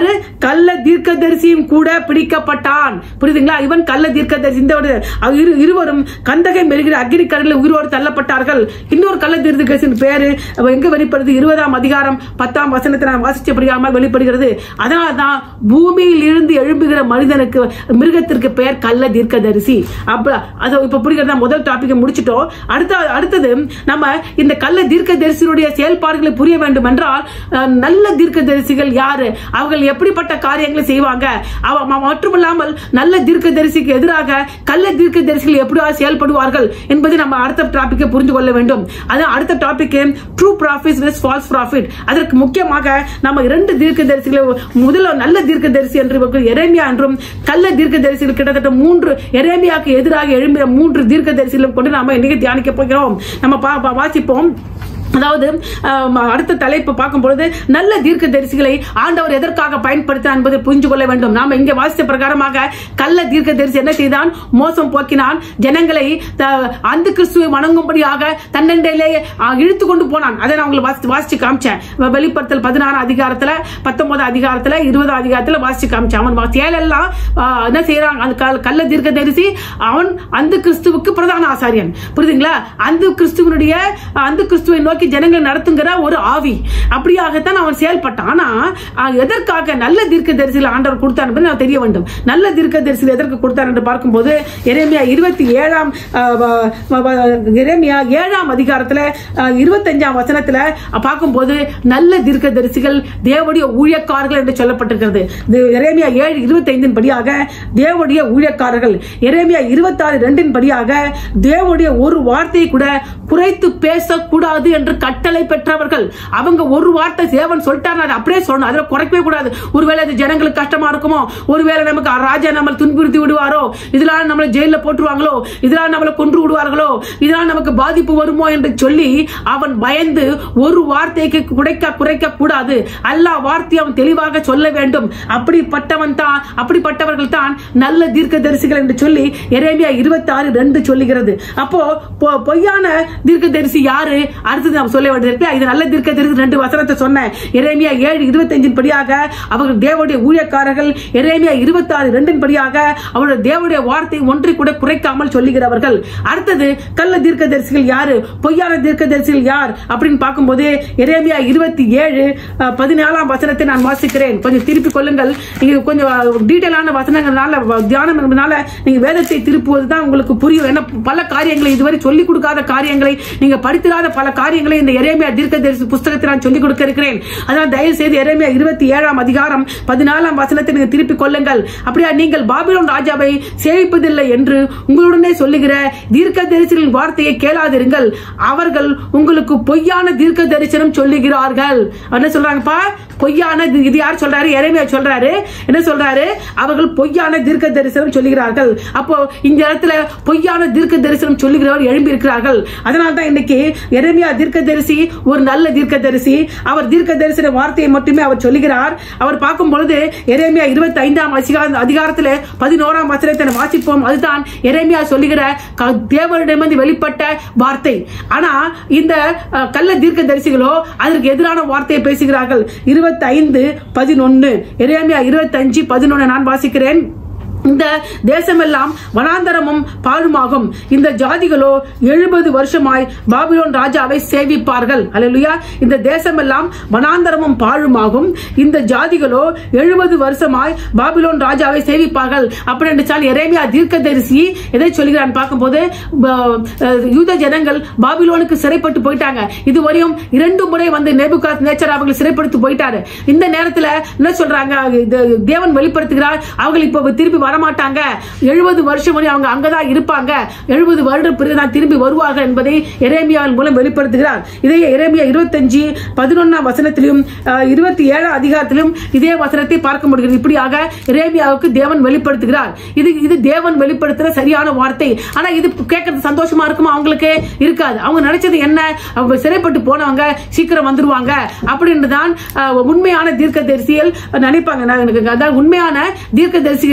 கள்ள தீர்க்கதரிசியும் கூட பிடிக்கப்பட்டான் புரியுதுங்களா இவன் கள்ள தீர்க்கதரிசி இந்த ஒரு அவ இரு- இருவரும் கந்தகை மெழுகிற அக்னி கடலில் உயிரோடு தள்ளப்பட்டார்கள் இன்னொரு கள்ள தீர்க்கதரிசியின் பேரு அவ எங்க வெளிப்படுது இருபதாம் அதிகாரம் பத்தாம் வசனத்தை நான் வாசிச்சபடியாமல் வெளிப்படுகிறது அதனால தான் பூமியில் இருந்து எழும்புகிற மனிதனுக்கு மிருகத்திற்கு பெயர் கள்ள தீர்க்கதரிசி அப்ப அது இப்ப புரிகிறதா முதல் டாபிக் முடிச்சிட்டோம் அடுத்த அடுத்தது நம்ம இந்த கள்ள தீர்க்கதரிசியினுடைய செயல்பாடுகளை புரிய வேண்டும் என்றால் அஹ், நல்ல தீர்க்கதரிசிகள் யாரு அவர்கள் எப்படிப்பட்ட காரியங்களை செய்வாங்க அவ ம- மட்டுமில்லாமல் நல்ல தீர்க்கதரிசிக்கு எதிராக கள்ள தீர்க்கதரிசிகள் எப்படி செயல்படுவார்கள் என்பதை நம்ம அடுத்த டாபிக்கை புரிந்து கொள்ள வேண்டும் அது அடுத்த topic true prophet versus false prophet அதற்கு முக்கியமாக நம்ம இரண்டு தீர்க்கதரிசிகளை முதல்ல நல்ல தீர்க்கதரிசி என்று எரேமியா என்றும் கள்ள தீர்க்கதரிசிகள் கிட்டத்தட்ட மூன்று எரேமியாக்கு எதிராக எழும்பிய மூன்று தீர்க்கதரிசிகளும் கொண்டு நாம இன்னைக்கு தியானிக்க போகிறோம் நம்ம பா- பா- வாசிப்போம் அதாவது ஆம், அடுத்த தலைப்பு பார்க்கும் பொழுது நல்ல தீர்க்க தரிசிகளை ஆண்டவர் எதற்காக பயன்படுத்தினார் என்பதை புரிஞ்சு கொள்ள வேண்டும் நாம இங்க வாசித்த பிரகாரமாக கள்ள தீர்க்க தரிசி என்ன செய்தான் மோசம் போக்கினான் ஜனங்களை த- அந்த கிறிஸ்துவை வணங்கும்படியாக தன்னண்டையிலே இழுத்து கொண்டு போனான் அதை நான் உங்களுக்கு வாசித்து வாசிச்சு காமிச்சேன் வெ- வெளிப்படுத்தல் பதினாறு அதிகாரத்துல பத்தொன்பது அதிகாரத்துல இருபது அதிகாரத்துல வாசிச்சு காமிச்சேன் அவன் வா- செயலெல்லாம் ஆ, என்ன செய்யறான் அந்த கல்- கள்ள தீர்க்க தரிசி அவன் அந்த கிறிஸ்துவுக்கு பிரதான ஆசாரியன் புரியுதுங்களா அந்த கிறிஸ்துவனுடைய அந்த கிறிஸ்துவை நோக்கி ஜனங்களை நடத்துங்கிற ஒரு ஆவி அப்படியாகத்தான் அவன் செயல்பட்டான் ஆனா ஆ, எதற்காக நல்ல தீர்க்க தரிசியில் ஆண்டவர் கொடுத்தார் என்பது நான் தெரிய வேண்டும் நல்ல தீர்க்க தரிசியில் எதற்கு கொடுத்தார் என்று பார்க்கும்போது எரேமியா இருபத்தி ஏழாம் ஆ, வ- வ- வ- எரேமியா ஏழாம் அதிகாரத்துல ஆ, இருபத்தஞ்சாம் வசனத்துல பார்க்கும்போது நல்ல தீர்க்க தரிசிகள் தேவனுடைய ஊழியக்காரர்கள் என்று சொல்லப்பட்டிருக்கிறது இது எரேமியா ஏழு இருபத்தைந்தின் படியாக தேவனுடைய ஊழியக்காரர்கள் எரேமியா இருபத்தாறு ரெண்டின் படியாக தேவனுடைய ஒரு வார்த்தையை கூட குறைத்து பேசக்கூடாது என்று கட்டளை பெற்றவர்கள் அவங்க ஒரு வார்த்தை தேவன் சொல்லிட்டாரு அதை அப்படியே சொல்லணும் அதுல குறைக்கவே கூடாது ஒருவேளை அது ஜனங்களுக்கு கஷ்டமா இருக்குமோ ஒருவேளை நமக்கு ராஜா நம்ம துன்புறுத்தி விடுவாரோ இதனால நம்மளை ஜெயில போட்டுருவாங்களோ இதனால நம்மளை கொன்று விடுவார்களோ இதனால நமக்கு பாதிப்பு வருமோ என்று சொல்லி அவன் பயந்து ஒரு வார்த்தைக்கு குறைக்க குறைக்க கூடாது எல்லா வார்த்தையும் அவன் தெளிவாக சொல்ல வேண்டும் அப்படிப்பட்டவன் தான் அப்படிப்பட்டவர்கள் தான் நல்ல தீர்க்கதரிசிகள் என்று சொல்லி எரேமியா இருபத்தி ஆறு ரெண்டு சொல்லுகிறது அப்போ பொ- பொய்யான தீர்க்கதரிசி யாரு அடுத்தது நாம் சொல்ல வேண்டியது இது நல்ல தீர்க்கதரிசி ரெண்டு வசனத்தை சொன்னேன் எரேமியா ஏழு இருபத்தஞ்சின் படியாக அவர்கள் தேவனுடைய ஊழியக்காரர்கள் எரேமியா இருபத்தி ஆறு ரெண்டின் படியாக அவருடைய தேவனுடைய வார்த்தை ஒன்றை கூட குறைக்காமல் சொல்லுகிறவர்கள் அடுத்தது கள்ள தீர்க்கதரிசிகள் யாரு பொய்யான தீர்க்கதரிசிகள் யார் அப்படின்னு பார்க்கும்போது எரேமியா இருபத்தி ஏழு பதினாலாம் வசனத்தை நான் வாசிக்கிறேன் கொஞ்சம் திருப்பி கொள்ளுங்கள் நீங்க கொஞ்சம் டீட்டெயிலான வசனங்கள்னால வ- தியானம் என்பதனால நீங்க வேதத்தை திருப்புவது தான் உங்களுக்கு புரியும் ஏன்னா பல காரியங்களை இதுவரை சொல்லிக் கொடுக்காத காரியங்களை நீங்க படித்திராத பல காரியங்களை இந்த எரேமியா தீர்க்கதரிசி புஸ்தகத்தை நான் சொல்லிக் கொடுக்க இருக்கிறேன் அதனால் தயவு செய்து எரேமியா இருபத்தி ஏழாம் அதிகாரம் பதினாலாம் வசனத்தை நீங்க திருப்பிக் கொள்ளுங்கள் அப்படியா நீங்கள் பாபிலோன் ராஜாவை சேவிப்பதில்லை என்று உங்களுடனே சொல்லுகிற தீர்க்க தரிசனின் வார்த்தையை கேளாதிருங்கள் அவர்கள் உங்களுக்கு பொய்யான தீர்க்க தரிசனம் சொல்லுகிறார்கள் என்ன சொல்றாங்கப்பா பொய்யான இது- இது யார் சொல்றாரு எரேமியா சொல்றாரு என்ன சொல்றாரு அவர்கள் பொய்யான தீர்க்க தரிசனம் சொல்லுகிறார்கள் அப்போ இந்த இடத்துல பொய்யான தீர்க்க தரிசனம் சொல்லுகிறவர் எழும்பி இருக்கிறார்கள் அதனால தான் இன்னைக்கு எரேமியா தீர்க்க தரிசி ஒரு நல்ல தீர்க்க தரிசி அவர் தீர்க்க தரிசன வார்த்தையை மட்டுமே அவர் சொல்லுகிறார் அவர் பார்க்கும் பொழுது எரேமியா இருபத்தி ஐந்தாம் அதிகாரத்தில் பதினோராம் வசனத்தை நாம் வாசிப்போம் அதுதான் எரேமியா சொல்லுகிற க- தேவனிடமிருந்து வெளிப்பட்ட வார்த்தை ஆனா இந்த அஹ், கள்ள தீர்க்க தரிசிகளோ அதற்கு எதிரான வார்த்தையை பேசுகிறார்கள் இருபத்தி ஐந்து பதினொன்னு எரேமியா இருபத்தி அஞ்சு பதினொன்னு நான் வாசிக்கிறேன் இந்த தேசமெல்லாம் வனாந்தரமும் பாழுமாகும் இந்த ஜாதிகளோ எழுபது வருஷமாய் பாபிலோன் ராஜாவை சேவிப்பார்கள் அல்லேலூயா இந்த தேசமெல்லாம் வனாந்தரமும் பாழுமாகும் இந்த ஜாதிகளோ எழுபது வருஷமாய் பாபிலோன் ராஜாவை சேவிப்பார்கள் அப்படி என்றால் எரேமியா தீர்க்கதரிசி எதை சொல்கிறான் பார்க்கும்போது ப- அஹ், யூத ஜனங்கள் பாபிலோனுக்கு சிறைப்பட்டு போயிட்டாங்க இதுவரையும் இரண்டு முறை வந்து நேபுகாத் நேச்சர் அவர்கள் சிறைப்படுத்தி போயிட்டாரு இந்த நேரத்துல என்ன சொல்றாங்க இது தேவன் வெளிப்படுத்துகிறார் அவர்கள் இப்ப திருப்பி வரமாட்டாங்க எழுபது வருஷம் வரை அவங்க அங்கதான் இருப்பாங்க எழுபது வருடம் பிறகு தான் திரும்பி வருவார்கள் என்பதை எரேமியாவின் மூலம் வெளிப்படுத்துகிறார் இதே எரேமியா இருபத்தஞ்சு பதினொன்னாம் வசனத்திலும் அஹ், இருபத்தி ஏழாம் அதிகாரத்திலும் இதே வசனத்தை பார்க்க முடிகிறது இப்படியாக எரேமியாவுக்கு தேவன் வெளிப்படுத்துகிறார் இது இது தேவன் வெளிப்படுத்துற சரியான வார்த்தை ஆனா இது கேட்கறது சந்தோஷமா இருக்குமா அவங்களுக்கு இருக்காது அவங்க நினைச்சது என்ன அவங்க சிறைப்பட்டு போனவங்க சீக்கிரம் வந்துருவாங்க அப்படின்னு தான் அஹ், உண்மையான தீர்க்க தரிசியல் நினைப்பாங்க நான் எனக்கு அதான் உண்மையான தீர்க்க தரிசி என்ன நினை-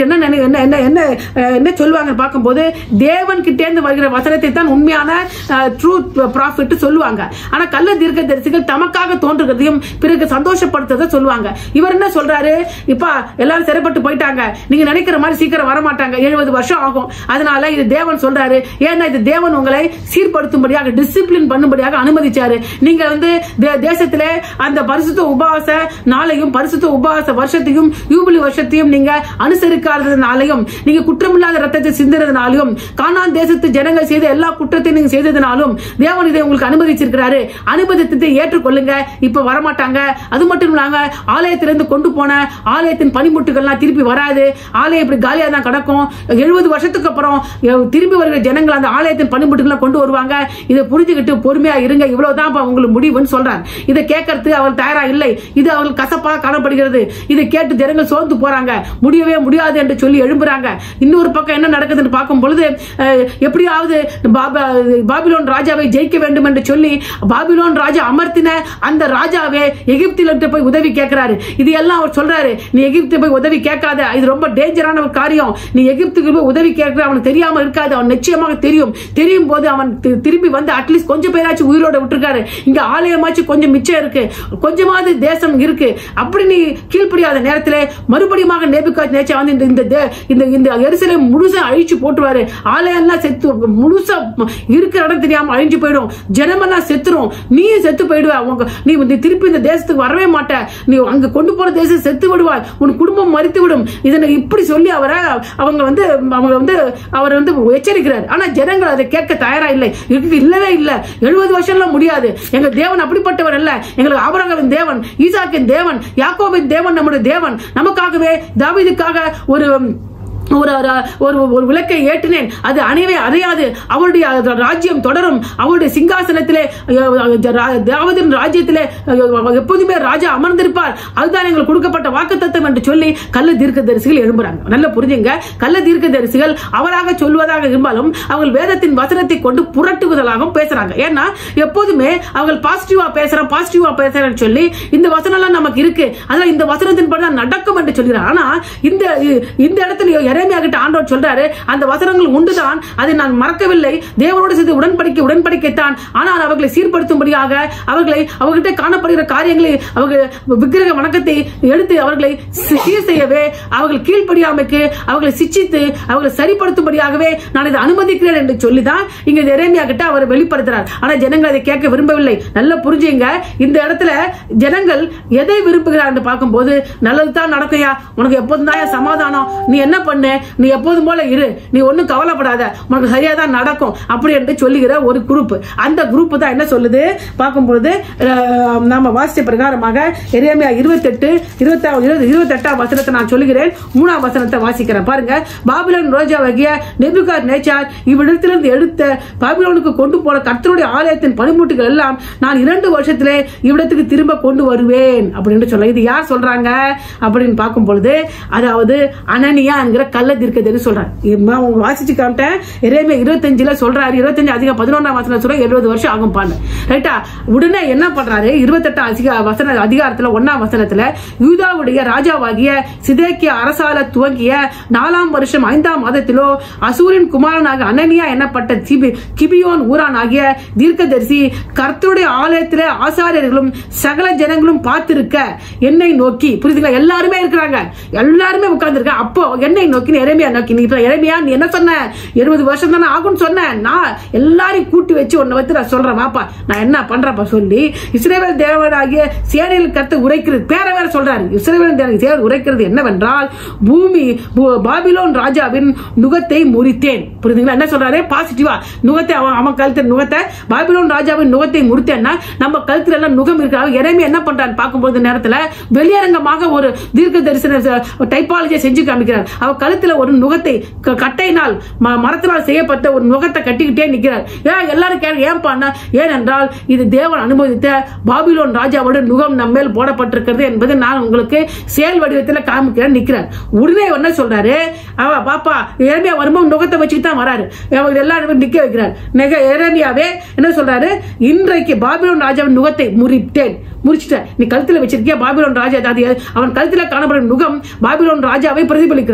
என்ன என்ன என்ன அஹ், என்ன சொல்லுவாங்க பார்க்கும்போது தேவன் கிட்டேந்து வருகிற வசனத்தை தான் உண்மையான ட்ரூத் ப்ராஃபிட் சொல்லுவாங்க ஆனா கள்ள தீர்க்க தரிசிகள் தமக்காக தோன்றுகிறதையும் பிறகு சந்தோஷப்படுத்துறத சொல்லுவாங்க இவர் என்ன சொல்றாரு இப்ப எல்லாரும் சிறைப்பட்டு போயிட்டாங்க நீங்க நினைக்கிற மாதிரி சீக்கிரம் வர மாட்டாங்க எழுபது வருஷம் ஆகும் அதனால இது தேவன் சொல்றாரு ஏன்னா இது தேவன் உங்களை சீர்படுத்தும்படியாக டிசிப்ளின் பண்ணும்படியாக அனுமதிச்சாரு நீங்க வந்து தே- தேசத்திலே அந்த பரிசுத்த உபவாச நாளையும் பரிசுத்த உபவாச வருஷத்தையும் யூபிலி வருஷத்தையும் நீங்க அனுசரிக்காததுனாலையும் நீங்க குற்றமில்லாத ரத்தத்தை சிந்துறதுனாலும் கானான் தேசத்து ஜனங்கள் செய்த எல்லா குற்றத்தையும் நீங்க செய்ததுனாலும் தேவன் இதை உங்களுக்கு அனுமதிச்சிருக்கிறாரு அனுமதித்ததை ஏற்றுக்கொள்ளுங்க இப்ப வரமாட்டாங்க அது மட்டும் இல்லாம ஆலயத்திலிருந்து கொண்டு போன ஆலயத்தின் பனிமுட்டுகள்லாம் திருப்பி வராது ஆலயம் இப்படி காலியா தான் கிடக்கும் எழுபது வருஷத்துக்கு அப்புறம் எ- திரும்பி வருகிற ஜனங்கள் அந்த ஆலயத்தின் பனிமுட்டுகளை கொண்டு வருவாங்க இதை புரிஞ்சுக்கிட்டு பொறுமையா இருங்க இவ்வளவுதான் உங்களுக்கு முடிவுன்னு சொல்றார் இதை கேட்கறது அவர் தயாரா இல்லை இது அவர்கள் கசப்பா காணப்படுகிறது இதை கேட்டு ஜனங்கள் சோர்ந்து போறாங்க முடியவே முடியாது என்று சொல்லி எழும்புறாங்க இன்னொரு பக்கம் என்ன நடக்குதுன்னு பார்க்கும் பொழுது அஹ், எப்படியாவது பாபா- பாபிலோன் ராஜாவை ஜெயிக்க வேண்டும் என்று சொல்லி பாபிலோன் ராஜா அமர்த்தின அந்த ராஜாவே எகிப்திலிருந்து போய் உதவி கேட்கிறாரு இது எல்லாம் அவர் சொல்றாரு நீ எகிப்து போய் உதவி கேட்காத இது ரொம்ப டேஞ்சரான ஒரு காரியம் நீ எகிப்துக்கு போய் உதவி கேட்கிற அவனுக்கு தெரியாம இருக்காது அவன் நிச்சயமாக தெரியும் தெரியும் போது அவன் தி- திரும்பி வந்து அட்லீஸ்ட் கொஞ்சம் பேராச்சும் உயிரோட விட்டுருக்காரு இங்க ஆலயமாச்சும் கொஞ்சம் மிச்சம் இருக்கு கொஞ்சமாவது தேசம் இருக்கு அப்படி நீ கீழ்ப்படியாத நேரத்திலே மறுபடியும் நேபிகாத் நேச்சா வந்து இந்த இந்த தே- இந்த இந்த எருசலேம் முழுசா அழிச்சு போட்டுருவாரு ஆலயம் எல்லாம் செத்து முழுசா இருக்கிற இடம் தெரியாம அழிஞ்சு போயிடும் ஜனமெல்லாம் செத்துரும் நீயும் செத்து போயிடுவ உங்க நீ வந்து திருப்பி இந்த தேசத்துக்கு வரவே மாட்ட நீ அங்க கொண்டு போன தேசம் செத்து விடுவாய் உன் குடும்பம் மறித்து விடும் இதனை இப்படி சொல்லி அவரை அவங்க வந்து அவங்க வந்து அவர் வந்து எச்சரிக்கிறார் ஆனா ஜனங்கள் அதை கேட்க தயாரா இல்லை இதுக்கு இல்லவே இல்லை எழுபது வருஷம்லாம் முடியாது எங்க தேவன் அப்படிப்பட்டவர் அல்ல எங்களுக்கு ஆபரகாவின் தேவன் ஈசாக்கின் தேவன் யாக்கோபின் தேவன் நம்முடைய தேவன் நமக்காகவே தாவீதுக்காக ஒரு ஒரு ஒரு- ஒரு ஒரு விளக்கை ஏற்றினேன் அது அணையவே அறையாது அவருடைய ராஜ்யம் தொடரும் அவருடைய சிங்காசனத்திலே தாவதின் ராஜ்யத்திலே அஹ், எப்போதுமே ராஜா அமர்ந்திருப்பார் அதுதான் எங்களுக்கு கொடுக்கப்பட்ட வாக்குத்தத்தம் என்று சொல்லி கள்ள தீர்க்க தரிசிகள் எழும்புறாங்க நல்ல புரிஞ்சுங்க கள்ள தீர்க்க தரிசிகள் அவராக சொல்வதாக இருந்தாலும் அவங்க வேதத்தின் வசனத்தை கொண்டு புரட்டுவதாகவும் பேசுறாங்க ஏன்னா எப்போதுமே அவங்க பாசிட்டிவா பேசுறோம் பாசிட்டிவா பேசுறேன்னு சொல்லி இந்த வசனம் எல்லாம் நமக்கு இருக்கு அதனால இந்த வசனத்தின் படி தான் நடக்கும் என்று சொல்கிறார் ஆனா இந்த இந்த இடத்துல எரேமியா கிட்ட ஆண்டவர் சொல்றாரு அந்த வசனங்கள் உண்டுதான் அதை நான் மறக்கவில்லை தேவனோடு செய்த உடன்படிக்கை உடன்படிக்கைத்தான் ஆனால் அவர்களை சீர்படுத்தும்படியாக அவர்களை அவர்கிட்ட காணப்படுகிற காரியங்களை அவர்கள் விக்கிரக வணக்கத்தை எடுத்து அவர்களை சீர் செய்யவே அவர்கள் கீழ்ப்படியாமைக்கு அவர்களை சிச்சித்து அவர்களை சரிப்படுத்தும்படியாகவே நான் இதை அனுமதிக்கிறேன் என்று சொல்லிதான் இங்க எரேமியா கிட்ட அவர் வெளிப்படுத்துறார் ஆனா ஜனங்கள் அதை கேட்க விரும்பவில்லை நல்லா புரிஞ்சுங்க இந்த இடத்துல ஜனங்கள் எதை விரும்புகிறார் என்று பார்க்கும்போது நல்லதுதான் நடக்கையா உனக்கு எப்போதும் தான் சமாதானம் நீ என்ன பண்ணு நீ எப்போதும் போல இரு நீ ஒன்னும் கவலைப்படாத உனக்கு சரியா தான் நடக்கும் அப்படி என்று சொல்லுகிற ஒரு குரூப் அந்த குரூப் தான் என்ன சொல்லுது பார்க்கும்பொழுது அஹ், நாம வாசிச்ச பிரகாரமாக எரேமியா இருபத்தெட்டு இருபத்தா இருபத்தெட்டாம் வசனத்தை நான் சொல்லுகிறேன் மூணாம் வசனத்தை வாசிக்கிறேன் பாருங்க பாபிலோன் ரோஜாவாகிய நெபுகார் நேச்சார் இவ்விடத்திலிருந்து எடுத்த பாபிலோனுக்கு கொண்டு போன கர்த்தருடைய ஆலயத்தின் பனிமுட்டுகள் எல்லாம் நான் இரண்டு வருஷத்திலே இவ்விடத்துக்கு திரும்ப கொண்டு வருவேன் அப்படின்னு சொல்ல இது யார் சொல்றாங்க அப்படின்னு பார்க்கும் பொழுது அதாவது அனனியா என்கிற கள்ள தீர்க்கதரிசி சொல்றாரு இம்மா உங்க வாசிச்சு காமிட்டேன் எரேமியா இருபத்தஞ்சுல சொல்றாரு இருபத்தஞ்சு அதிகம் பதினொன்றாம் வசனம் சொல்ற எழுபது வருஷம் ஆகும் பான்னு ரைட்டா உடனே என்ன பண்றாரு இருபத்தெட்டாம் அதிக வசன அதிகாரத்துல ஒன்னாம் வசனத்துல யூதாவுடைய ராஜாவாகிய சிதேக்கிய அரசால துவங்கிய நாலாம் வருஷம் ஐந்தாம் மாதத்திலோ அசூரின் குமாரனாக அனனியா என்னப்பட்ட கிபி- கிபியோன் ஊரான் ஆகிய தீர்க்கதரிசி கர்த்தருடைய ஆலயத்திலே ஆசாரியர்களும் சகல ஜனங்களும் பார்த்திருக்க என்னை நோக்கி புரியுதுங்களா எல்லாருமே இருக்கிறாங்க எல்லாருமே உட்கார்ந்துருக்க அப்போ என்னை நோக்கி நீ எரேமியா நோக்கி நீ இப்ப எரேமியா நீ என்ன சொன்ன இருபது வருஷம் தானே ஆகும்னு சொன்னேன் நான் எல்லாரையும் கூட்டி வச்சு உன்னை வந்து நான் சொல்றேன் வாப்பா நான் என்ன பண்றப்ப சொல்லி இஸ்ரேவேல் தேவனாகிய சேனையில் கத்து உரைக்கிறது பேர வேற சொல்றாரு இஸ்ரேவேல் தேவன் சேர் உரைக்கிறது என்னவென்றால் பூமி பூ- பாபிலோன் ராஜாவின் நுகத்தை முறித்தேன் புரியுதுங்களா என்ன சொல்றாரு பாசிட்டிவா நுகத்தை அவன் அவன் கழுத்து நுகத்தை பாபிலோன் ராஜாவின் நுகத்தை முறித்தேன்னா நம்ம கழுத்துல எல்லாம் நுகம் இருக்கிறாங்க இறைமை என்ன பண்றான்னு பார்க்கும்போது நேரத்துல வெளியரங்கமாக ஒரு தீர்க்க தரிசன டைப்பாலஜியை செஞ்சு காமிக்கிறார் அவ கழுத்துல ஒரு நுகத்தை க- கட்டையினால் ம- மரத்தினால் செய்யப்பட்ட ஒரு நுகத்தை கட்டிக்கிட்டே நிக்கிறார் ஏன் எல்லாரும் கேட்க ஏன் பண்ண ஏனென்றால் இது தேவன் அனுமதித்த பாபிலோன் ராஜாவோட நுகம் நம்ம மேல் போடப்பட்டிருக்கிறது என்பது நான் உங்களுக்கு செயல் வடிவத்தில் காமிக்கிறேன் நிக்கிறார் உடனே என்ன சொல்றாரு அவ பாப்பா இறமையா வரும்போது நுகத்தை வச்சுட்டு தான் வராரு அவர் எல்லாரும் நிக்க வைக்கிறார் நெக இறமையாவே என்ன சொல்றாரு இன்றைக்கு பாபிலோன் ராஜாவின் நுகத்தை முறித்தேன் முறிச்சிட்டேன் நீ கழுத்துல வச்சிருக்கிய பாபிலோன் ராஜா அது அவன் கழுத்துல காணப்படும் நுகம் பாபிலோன் ராஜாவை பிரதிபலிக்கிறது இந்த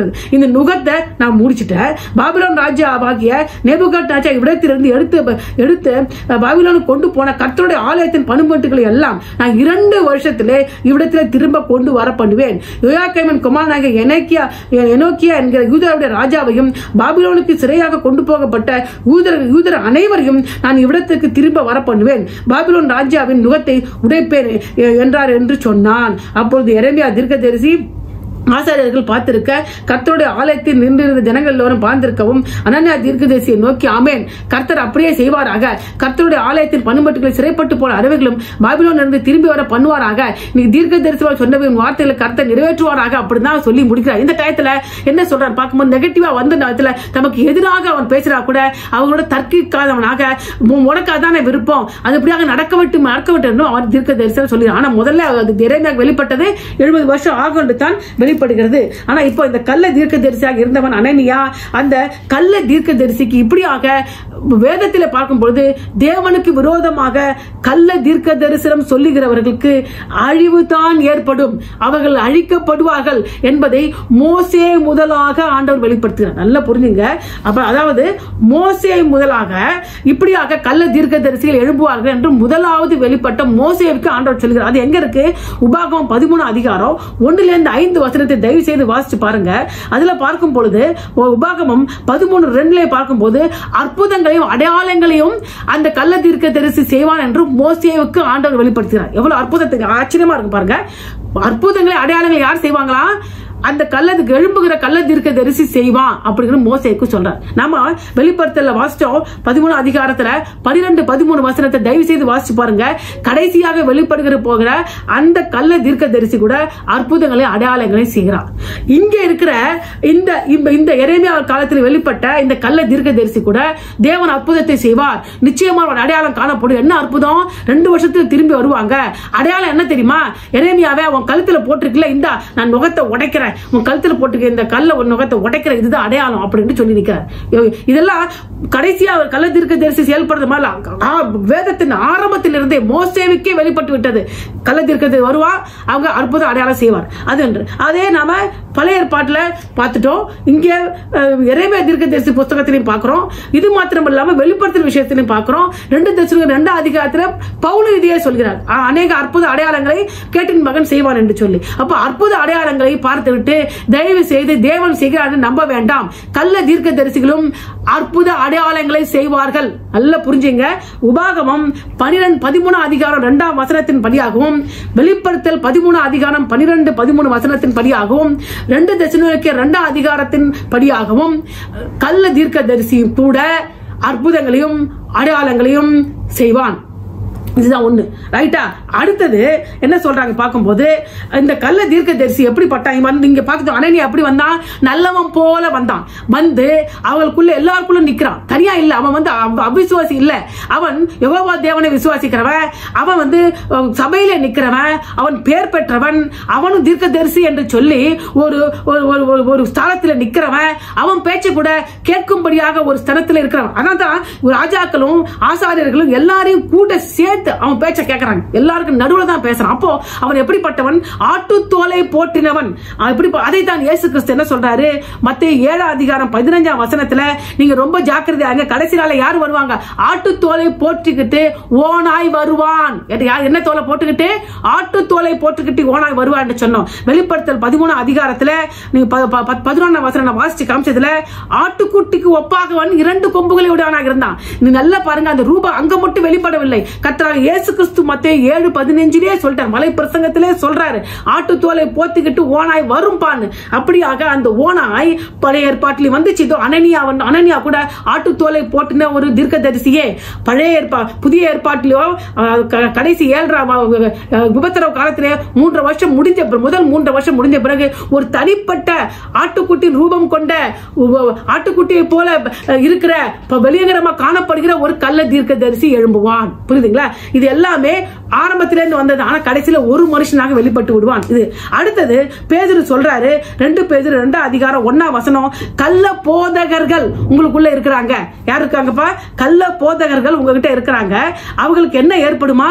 இந்த நுகத்தை நான் முடிச்சிட்டேன் பாபிலோன் ராஜாவாகிய நேபுகாட் ராஜா இவ்விடத்திலிருந்து எடுத்து எடுத்து பாபிலோனுக்கு கொண்டு போன கர்த்தருடைய ஆலயத்தின் பணிமட்டுகளை எல்லாம் நான் இரண்டு வருஷத்திலே இவ்விடத்தில் திரும்ப கொண்டு வர பண்ணுவேன் யோயாக்கைமன் குமாரனாக எனக்கியா எனோக்கியா என்கிற யூதருடைய ராஜாவையும் பாபிலோனுக்கு சிறையாக கொண்டு போகப்பட்ட யூதர் யூதர் அனைவரையும் நான் இவ்விடத்துக்கு திரும்ப வர பண்ணுவேன் பாபிலோன் ராஜாவின் நுகத்தை உடைப்பேன் எ- என்றார் என்று சொன்னான் அப்பொழுது எரேமியா தீர்க்கதரிசி ஆசாரியர்கள் பார்த்திருக்க கர்த்தருடைய ஆலயத்தில் நின்றிருந்த ஜனங்கள் எல்லோரும் பார்த்திருக்கவும் அனன்யா தீர்க்கதரிசியை நோக்கி ஆமேன் கர்த்தர் அப்படியே செய்வாராக கர்த்தருடைய ஆலயத்தின் பண்பட்டுகளை சிறைப்பட்டு போன அறிவுகளும் பாபிலோன் இருந்து திரும்பி வர பண்ணுவாராக நீ தீர்க்க தரிசனம் சொன்னவின் வார்த்தைகளை கர்த்தர் நிறைவேற்றுவாராக அப்படின்னு சொல்லி முடிக்கிறார் இந்த டயத்துல என்ன சொல்றாரு பார்க்கும்போது நெகட்டிவா வந்த நேரத்துல தமக்கு எதிராக அவன் பேசுறா கூட அவங்களோட தர்க்கிக்காதவனாக உன் உனக்கு அதான விருப்பம் அது இப்படியாக நடக்க விட்டு நடக்க விட்டு அவன் தீர்க்க தரிசனம் சொல்லி ஆனா முதல்ல அது இறைமையாக வெளிப்பட்டது எழுபது வருஷம் ஆகும் தான் வெளிப்படுகிறது ஆனா இப்போ இந்த கள்ள தீர்க்க தரிசியாக இருந்தவன் அனனியா அந்த கள்ள தீர்க்க தரிசிக்கு இப்படியாக வேதத்தில் பார்க்கும் பொழுது தேவனுக்கு விரோதமாக கள்ள தீர்க்க தரிசனம் சொல்லுகிறவர்களுக்கு அழிவு தான் ஏற்படும் அவர்கள் அழிக்கப்படுவார்கள் என்பதை மோசே முதலாக ஆண்டவர் வெளிப்படுத்துகிறார் நல்லா புரிஞ்சுங்க அப்ப அதாவது மோசே முதலாக இப்படியாக கள்ள தீர்க்க தரிசிகள் எழும்புவார்கள் என்று முதலாவது வெளிப்பட்ட மோசேவுக்கு ஆண்டவர் சொல்கிறார் அது எங்க இருக்கு உபாகமம் பதிமூணு அதிகாரம் ஒன்றுல இருந்து ஐந்து வசனத்தை தயவு செய்து வாசிச்சு பாருங்க அதுல பார்க்கும் பொழுது உபாகமம் பதிமூணு ரெண்டுல பார்க்கும்போது அற்புதங்களையும் அடையாளங்களையும் அந்த கள்ள தீர்க்க தரிசி செய்வான் என்று மோசேவுக்கு ஆண்டவர் வெளிப்படுத்துகிறார் எவ்வளவு அற்புதத்துக்கு ஆச்சரியமா இருக்கு பாருங்க அற்புதங்களை அடையாளங்களை யார் செய்வாங்களா அந்த கல்லதுக்கு எழும்புகிற கள்ள தீர்க்க தரிசி செய்வான் அப்படிங்கிற மோசேக்கு சொல்றார் நம்ம வெளிப்படுத்தல வாசிச்சோம் பதிமூணு அதிகாரத்துல பனிரெண்டு பதிமூணு வசனத்தை தயவு செய்து வாசிச்சு பாருங்க கடைசியாக வெளிப்படுகிற போகிற அந்த கள்ள தீர்க்க தரிசி கூட அற்புதங்களை அடையாளங்களை செய்கிறார் இங்க இருக்கிற இந்த இந்த- இந்த எரேமியா காலத்தில் வெளிப்பட்ட இந்த கள்ள தீர்க்க தரிசி கூட தேவன் அற்புதத்தை செய்வார் நிச்சயமா ஒரு அடையாளம் காணப்படும் என்ன அற்புதம் ரெண்டு வருஷத்துல திரும்பி வருவாங்க அடையாளம் என்ன தெரியுமா எரேமியாவே உன் கழுத்துல போட்டிருக்கல இந்த நான் நுகத்தை உடைக்கிறேன் உன் கழுத்துல போட்டுக்க இந்த கல்ல ஒரு நுகத்தை உடைக்கிற இதுதான் அடையாளம் அப்படின்னு சொல்லி நிக்கிறார் இ- இதெல்லாம் கடைசியா அவர் கள்ள தீர்க்க தரிசி செயல்படுறது மாதிரி ஆ, வேதத்தின் ஆரம்பத்தில் இருந்தே மோசேவுக்கே வெளிப்பட்டு விட்டது கள்ள தீர்க்கது வருவா அவங்க அற்புத அடையாளம் செய்வார் அது என்று அதே நாம பழைய ஏற்பாட்டுல பார்த்துட்டோம் இங்க இறைவே தீர்க்க தரிசி புஸ்தகத்திலையும் பார்க்கிறோம் இது மாத்திரம் இல்லாம வெளிப்படுத்தல் விஷயத்திலையும் பார்க்கிறோம் ரெண்டு தரிசனம் ரெண்டு அதிகாரத்துல பவுல இதையே சொல்கிறார் அ- அநேக அற்புத அடையாளங்களை கேட்டின் மகன் செய்வான் என்று சொல்லி அப்ப அற்புத அடையாளங்களை பார்த்து விட்டு தயவு செய்து தேவன் செய்கிறார் என்று நம்ப வேண்டாம் கள்ள தீர்க்க தரிசிகளும் அற்புத அடையாளங்களை செய்வார்கள் நல்லா புரிஞ்சுங்க உபாகமம் பனிரெண்டு பதிமூணு அதிகாரம் இரண்டாம் வசனத்தின் படியாகவும் வெளிப்படுத்தல் பதிமூணு அதிகாரம் பனிரெண்டு பதிமூணு வசனத்தின் படியாகவும் ரெண்டு தசனுக்கு இரண்டாம் அதிகாரத்தின் படியாகவும் கள்ள தீர்க்க தரிசி கூட அற்புதங்களையும் அடையாளங்களையும் செய்வான் இதுதான் ஒண்ணு ரைட்டா அடுத்தது என்ன சொல்றாங்க பார்க்கும்போது இந்த கள்ள தீர்க்க தரிசி எப்படி பட்டாங்க வந்து இங்க பார்த்து அனனி அப்படி வந்தான் நல்லவன் போல வந்தான் வந்து அவங்களுக்குள்ள எல்லாருக்குள்ள நிக்கிறான் தனியா இல்ல அவன் வந்து அவ- அவிசுவாசி இல்ல அவன் யெகோவா தேவனை விசுவாசிக்கிறவன் அவன் வந்து அஹ், சபையில நிக்கிறவன் அவன் பேர் பெற்றவன் அவனும் தீர்க்க தரிசி என்று சொல்லி ஒரு ஒரு ஒரு- ஒரு ஒரு ஸ்தானத்துல நிக்கிறவன் அவன் பேச்சை கூட கேட்கும்படியாக ஒரு ஸ்தலத்துல இருக்கிறவன் அதான் தான் ராஜாக்களும் ஆசாரியர்களும் எல்லாரையும் கூட சேர்த்து அவன் பேச்ச கேட்கறாங்க எல்லாருக்கும் நடுவுல தான் பேசுறான் அப்போ அவன் எப்படிப்பட்டவன் ஆட்டு தோலை போட்டினவன் அவன் எப்படி அதை தான் இயேசு கிறிஸ்து என்ன சொல்றாரு மத்திய ஏழாம் அதிகாரம் பதினஞ்சாம் வசனத்துல நீங்க ரொம்ப ஜாக்கிரதையாங்க கடைசி நாள்ல யார் வருவாங்க ஆட்டு தோலை போட்டுக்கிட்டு ஓனாய் வருவான் என்று யார் என்ன தோலை போட்டுக்கிட்டு ஆட்டு தோலை போட்டுக்கிட்டு ஓனாய் வருவான்னு சொன்னோம் வெளிப்படுத்தல் பதிமூணாம் அதிகாரத்துல நீங்க ப- ப- ப- பதினொன்னாம் வசனம் நான் வாசிச்சு காமிச்சதுல ஆட்டுக்குட்டிக்கு ஒப்பாகவன் இரண்டு கொம்புகளை உடையவனாக இருந்தான் நீ நல்லா பாருங்க அந்த ரூபா அங்க மட்டும் வெளிப்படவில்லை கர்த்தராக இயேசு கிறிஸ்து மத்திய ஏழு பதினஞ்சிலே சொல்லிட்டார் மலை பிரசங்கத்திலே சொல்றாரு ஆட்டு தோலை போத்திக்கிட்டு ஓனாய் வரும் பான்னு அப்படியாக அந்த ஓனாய் பழைய ஏற்பாட்டில் வந்துச்சு இதோ அனனியா வந்து அனனியா கூட ஆட்டு தோலை போட்டுன ஒரு தீர்க்கதரிசியே பழைய ஏற்பா புதிய ஏற்பாட்டிலோ அஹ், க- கடைசி ஏழாம் விபத்திரவு காலத்திலே மூன்று வருஷம் முடிஞ்ச பிறகு- முதல் மூன்று வருஷம் முடிஞ்ச பிறகு ஒரு தனிப்பட்ட ஆட்டுக்குட்டியின் ரூபம் கொண்ட உ- ஆட்டுக்குட்டியை போல அஹ், இருக்கிற ப- வெளியங்கரமா காணப்படுகிற ஒரு கள்ள தீர்க்கதரிசி எழும்புவான் புரியுதுங்களா இது எல்லாமே ஆரம்பத்தில இருந்து வந்தது ஆனா கடைசியில ஒரு மனுஷனாக வெளிப்பட்டு விடுவான் இது அடுத்தது பேதுரு சொல்றாரு ரெண்டு பேதுரு ரெண்டு அதிகாரம் ஒன்னா வசனம் கள்ள போதகர்கள் உங்களுக்குள்ள இருக்கிறாங்க யார் இருக்காங்கப்பா கள்ள போதகர்கள் உங்ககிட்ட இருக்கிறாங்க அவங்களுக்கு என்ன ஏற்படுமா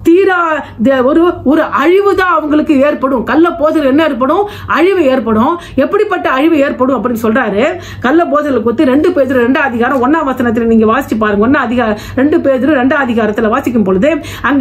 தீரா த- ஒரு ஒரு அழிவு தான் அவங்களுக்கு ஏற்படும் கள்ள போதல் என்ன ஏற்படும் அழிவு ஏற்படும் எப்படிப்பட்ட அழிவு ஏற்படும் அப்படின்னு சொல்றாரு கள்ள போதல் கொத்து ரெண்டு பேர் ரெண்டு அதிகாரம் ஒன்னாம் வசனத்துல நீங்க வாசிச்சு பாருங்க ஒன்னா அதிகாரம் ரெண்டு பேர் ரெண்டாம் அதிகாரத்துல வாசிக்கும் பொழுது அங்க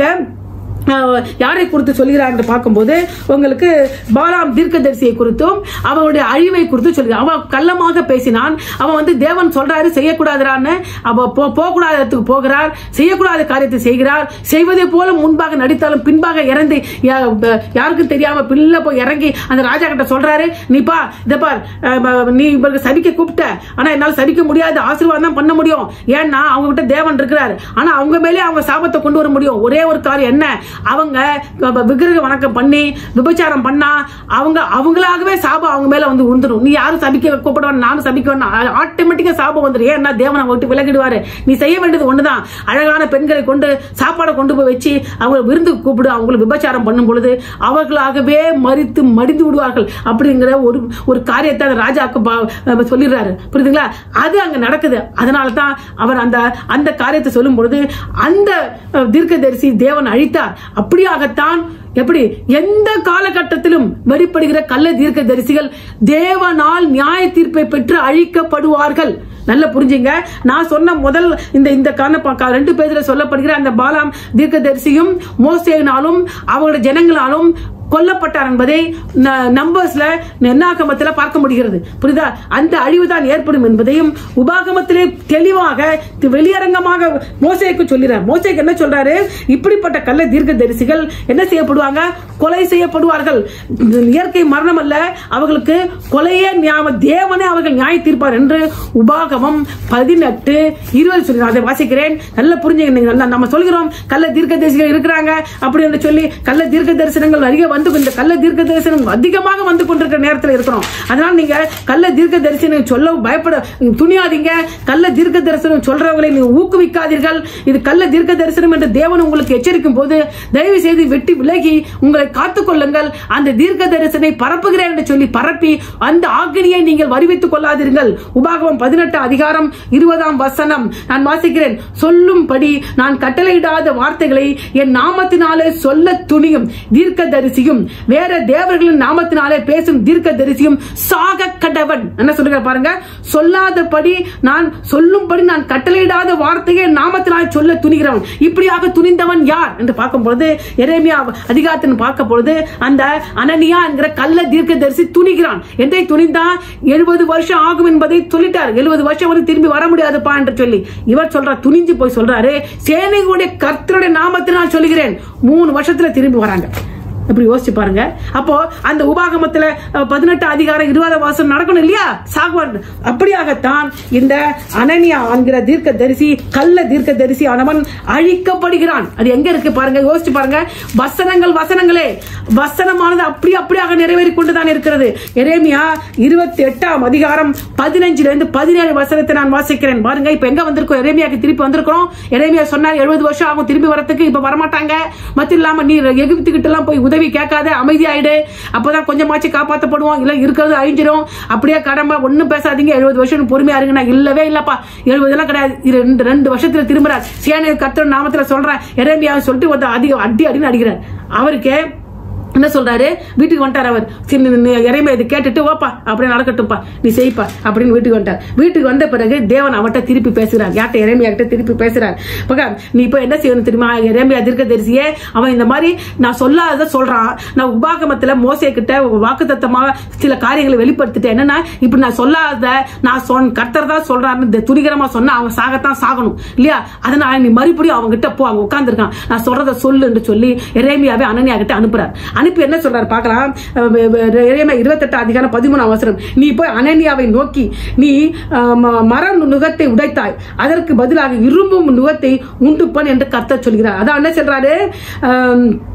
அஹ், யாரை குறித்து சொல்கிறார் என்று பார்க்கும்போது உங்களுக்கு பாலாம் தீர்க்கதரிசியை குறித்தும் அவனுடைய அழிவை குறித்து சொல்கிறார் அவன் கள்ளமாக பேசினான் அவன் வந்து தேவன் சொல்றாரு செய்யக்கூடாதுறான்னு அவ போ- போகக்கூடாத இடத்துக்கு போகிறார் செய்யக்கூடாத காரியத்தை செய்கிறார் செய்வதை போல முன்பாக நடித்தாலும் பின்பாக இறந்து யா- ப- யாருக்கும் தெரியாம பின்ன போய் இறங்கி அந்த ராஜா கிட்ட சொல்றாரு நீ பா இத பார் அஹ், ப- நீ இவருக்கு சபிக்க கூப்பிட்ட ஆனா என்னால சபிக்க முடியாது ஆசீர்வாதம் தான் பண்ண முடியும் ஏன்னா அவங்க கிட்ட தேவன் இருக்கிறார் ஆனா அவங்க மேலே அவங்க சாபத்தை கொண்டு வர முடியும் ஒரே ஒரு காரியம் என்ன அவங்க வ- விக்கிரக வணக்கம் பண்ணி விபச்சாரம் பண்ணா அவங்க அவங்களாகவே சாபம் அவங்க மேல வந்து உந்துரும் நீ யாரும் சபிக்க கூப்பிடுவான் நானும் சபிக்க ஆட்டோமேட்டிக்கா சாபம் வந்துடும் ஏன்னா தேவன் அவங்க விட்டு விலகிடுவாரு நீ செய்ய வேண்டியது ஒண்ணுதான் அழகான பெண்களை கொண்டு சாப்பாடை கொண்டு போய் வச்சு அவங்க விருந்துக்கு கூப்பிடு அவங்களை விபச்சாரம் பண்ணும் பொழுது அவர்களாகவே மறித்து மடிந்து விடுவார்கள் அப்படிங்கிற ஒரு ஒரு காரியத்தை அந்த ராஜாக்கு பா- சொல்லிடுறாரு புரியுதுங்களா அது அங்க நடக்குது அதனால தான் அவர் அந்த அந்த காரியத்தை சொல்லும் பொழுது அந்த அஹ், தீர்க்கதரிசி தேவன் அழித்தார் அப்படியாகத்தான் எப்படி எந்த காலகட்டத்திலும் வெளிப்படுகிற கள்ள தீர்க்க தரிசிகள் தேவனால் நியாய தீர்ப்பை பெற்று அழிக்கப்படுவார்கள் நல்ல புரிஞ்சுங்க நான் சொன்ன முதல் இந்த இந்த காரண பா- ரெண்டு பேர்ல சொல்லப்படுகிற அந்த பாலாம் தீர்க்கதரிசியும் மோசேனாலும் அவருடைய ஜனங்களாலும் கொல்லப்பட்டார் என்பதை நம்பர்ஸ்ல என்னாகமத்துல பார்க்க முடிகிறது புரியுதா அந்த அழிவு தான் ஏற்படும் என்பதையும் உபாகமத்திலே தெளிவாக தி- வெளியரங்கமாக மோசேக்கு சொல்கிறார் மோசேக்கு என்ன சொல்றாரு இப்படிப்பட்ட கள்ள தீர்க்க தரிசிகள் என்ன செய்யப்படுவாங்க கொலை செய்யப்படுவார்கள் இது இயற்கை மரணம் அல்ல அவர்களுக்கு கொலையே நியாய தேவனே அவர்கள் நியாய தீர்ப்பார் என்று உபாகமம் பதினெட்டு இருபது சொல்லி அதை வாசிக்கிறேன் நல்ல புரிஞ்சுங்க நீங்க நல்லா நம்ம சொல்கிறோம் கள்ள தீர்க்க தரிசிகள் இருக்கிறாங்க அப்படி என்று சொல்லி கள்ள தீர்க்க தரிசனங்கள் நிறைய வந்து இந்த கள்ள தீர்க்க தரிசனம் அதிகமாக வந்து கொண்டிருக்கிற நேரத்தில் இருக்கிறோம் அதனால நீங்க கள்ள தீர்க்க தரிசனம் சொல்ல பயப்பட துணியாதீங்க கள்ள தீர்க்க தரிசனம் சொல்றவங்களை நீங்க ஊக்குவிக்காதீர்கள் இது கள்ள தீர்க்க தரிசனம் என்று தேவன் உங்களுக்கு எச்சரிக்கும் போது தயவு செய்து வெட்டி விலகி உங்களை காத்துக் கொள்ளுங்கள் அந்த தீர்க்க தரிசனை பரப்புகிறேன் என்று சொல்லி பரப்பி அந்த ஆக்கினியை நீங்கள் வருவித்துக் கொள்ளாதீர்கள் உபாகமம் பதினெட்டு அதிகாரம் இருபதாம் வசனம் நான் வாசிக்கிறேன் சொல்லும்படி நான் கட்டளையிடாத வார்த்தைகளை என் நாமத்தினாலே சொல்ல துணியும் தீர்க்க தரிசியும் வேற தேவர்களின் நாமத்தினாலே பேசும் தீர்க்க தரிசியும் சாக கடவன் என்ன சொல்லுங்க பாருங்க சொல்லாதபடி நான் சொல்லும்படி நான் கட்டளையிடாத வார்த்தையை என் நாமத்தினாலே சொல்ல துணிகிறவன் இப்படியாக துணிந்தவன் யார் என்று பார்க்கும் பொழுது எரேமியா அதிகாரத்தின் பார்க்கும் பொழுது அந்த அனனியா என்கிற கள்ள தீர்க்க தரிசி துணிகிறான் எதை துணிந்தான் எழுபது வருஷம் ஆகும் என்பதை சொல்லிட்டார் எழுபது வருஷம் வரை திரும்பி வர முடியாதுப்பா என்று சொல்லி இவர் சொல்றார் துணிஞ்சு போய் சொல்றாரு சேனைகளுடைய கர்த்தருடைய நாமத்தினால் சொல்லுகிறேன் மூணு வருஷத்துல திரும்பி வராங்க இப்படி யோசிச்சு பாருங்க அப்போ அந்த உபாகமத்துல அஹ், பதினெட்டு அதிகாரம் இருபது வாசம் நடக்கணும் இல்லையா சாகுவார் அப்படியாகத்தான் இந்த அனனியா என்கிற தீர்க்க தரிசி கள்ள தீர்க்க தரிசி ஆனவன் அழிக்கப்படுகிறான் அது எங்க இருக்கு பாருங்க யோசிச்சு பாருங்க வசனங்கள் வசனங்களே வசனமானது அப்படி அப்படியாக நிறைவேறி கொண்டுதான் இருக்கிறது எரேமியா இருபத்தி எட்டாம் அதிகாரம் பதினஞ்சுல இருந்து பதினேழு வசனத்தை நான் வாசிக்கிறேன் பாருங்க இப்ப எங்க வந்திருக்கோம் எரேமியாக்கு திருப்பி வந்திருக்கிறோம் எரேமியா சொன்னார் எழுபது வருஷம் ஆகும் திரும்பி வரத்துக்கு இப்ப வரமாட்டாங்க மட்டும் இல்லாம நீ எகிப்து கிட்ட எல்லாம் போய் உதவி கேட்காத அமைதியாயிடு அப்பதான் கொஞ்சமாச்சு காப்பாத்தப்படுவோம் இல்ல இருக்கிறது அழிஞ்சிரும் அப்படியே கடமை ஒண்ணும் பேசாதீங்க எழுபது வருஷம் பொறுமையா இருங்க நான் இல்லவே இல்லப்பா எழுபது எல்லாம் கிடையாது இது ரெண்டு ரெண்டு வருஷத்துல திரும்புறார் சேனை கத்தர் நாமத்துல சொல்றேன் எரேமியா சொல்லிட்டு வந்து அதிக அடி அடின்னு அடிக்கிறார் அவருக்கு என்ன சொல்றாரு வீட்டுக்கு வந்துட்டார் அவர் சரி, நீ- நீ இறைமை இது கேட்டுட்டு ஓப்பா அப்படியே நடக்கட்டும்ப்பா நீ செய்ப்பா அப்படின்னு வீட்டுக்கு வந்துட்டார் வீட்டுக்கு வந்த பிறகு தேவன் அவர்கிட்ட திருப்பி பேசுறார் யார்கிட்ட இறைமையா கிட்ட திருப்பி பேசுறார் பக நீ இப்போ என்ன செய்யணும் தெரியுமா இறைமையா தீர்க்க தரிசியே அவன் இந்த மாதிரி நான் சொல்லாத சொல்றான் நான் உபாகமத்துல மோசே கிட்ட வாக்குத்தத்தமா சில காரியங்களை வெளிப்படுத்திட்டேன் என்னன்னா இப்படி நான் சொல்லாத நான் சொன் கர்த்தர் தான் சொல்றாருன்னு இந்த துணிகரமா சொன்னா அவன் சாகத்தான் சாகணும் இல்லையா அதனால நீ மறுபடியும் அவங்க கிட்ட போ அவங்க உட்கார்ந்துருக்கான் நான் சொல்றத சொல்லு என்று சொல்லி எரேமியாவே அனனியா கிட்ட அனுப்புறார் அனுப்பி என்ன சொல்றாரு பார்க்கலாம் அஹ் வெ- வெ- எரேமியா இருபத்தெட்டு அதிகாரம் பதிமூணாம் அவசரம் நீ போய் அனனியாவை நோக்கி நீ அஹ், ம- மர நுகத்தை உடைத்தாய் அதற்கு பதிலாக இரும்பும் நுகத்தை உண்டு பண்ணு என்று கர்த்தர் சொல்கிறார் அதான் என்ன சொல்றாரு அஹ்,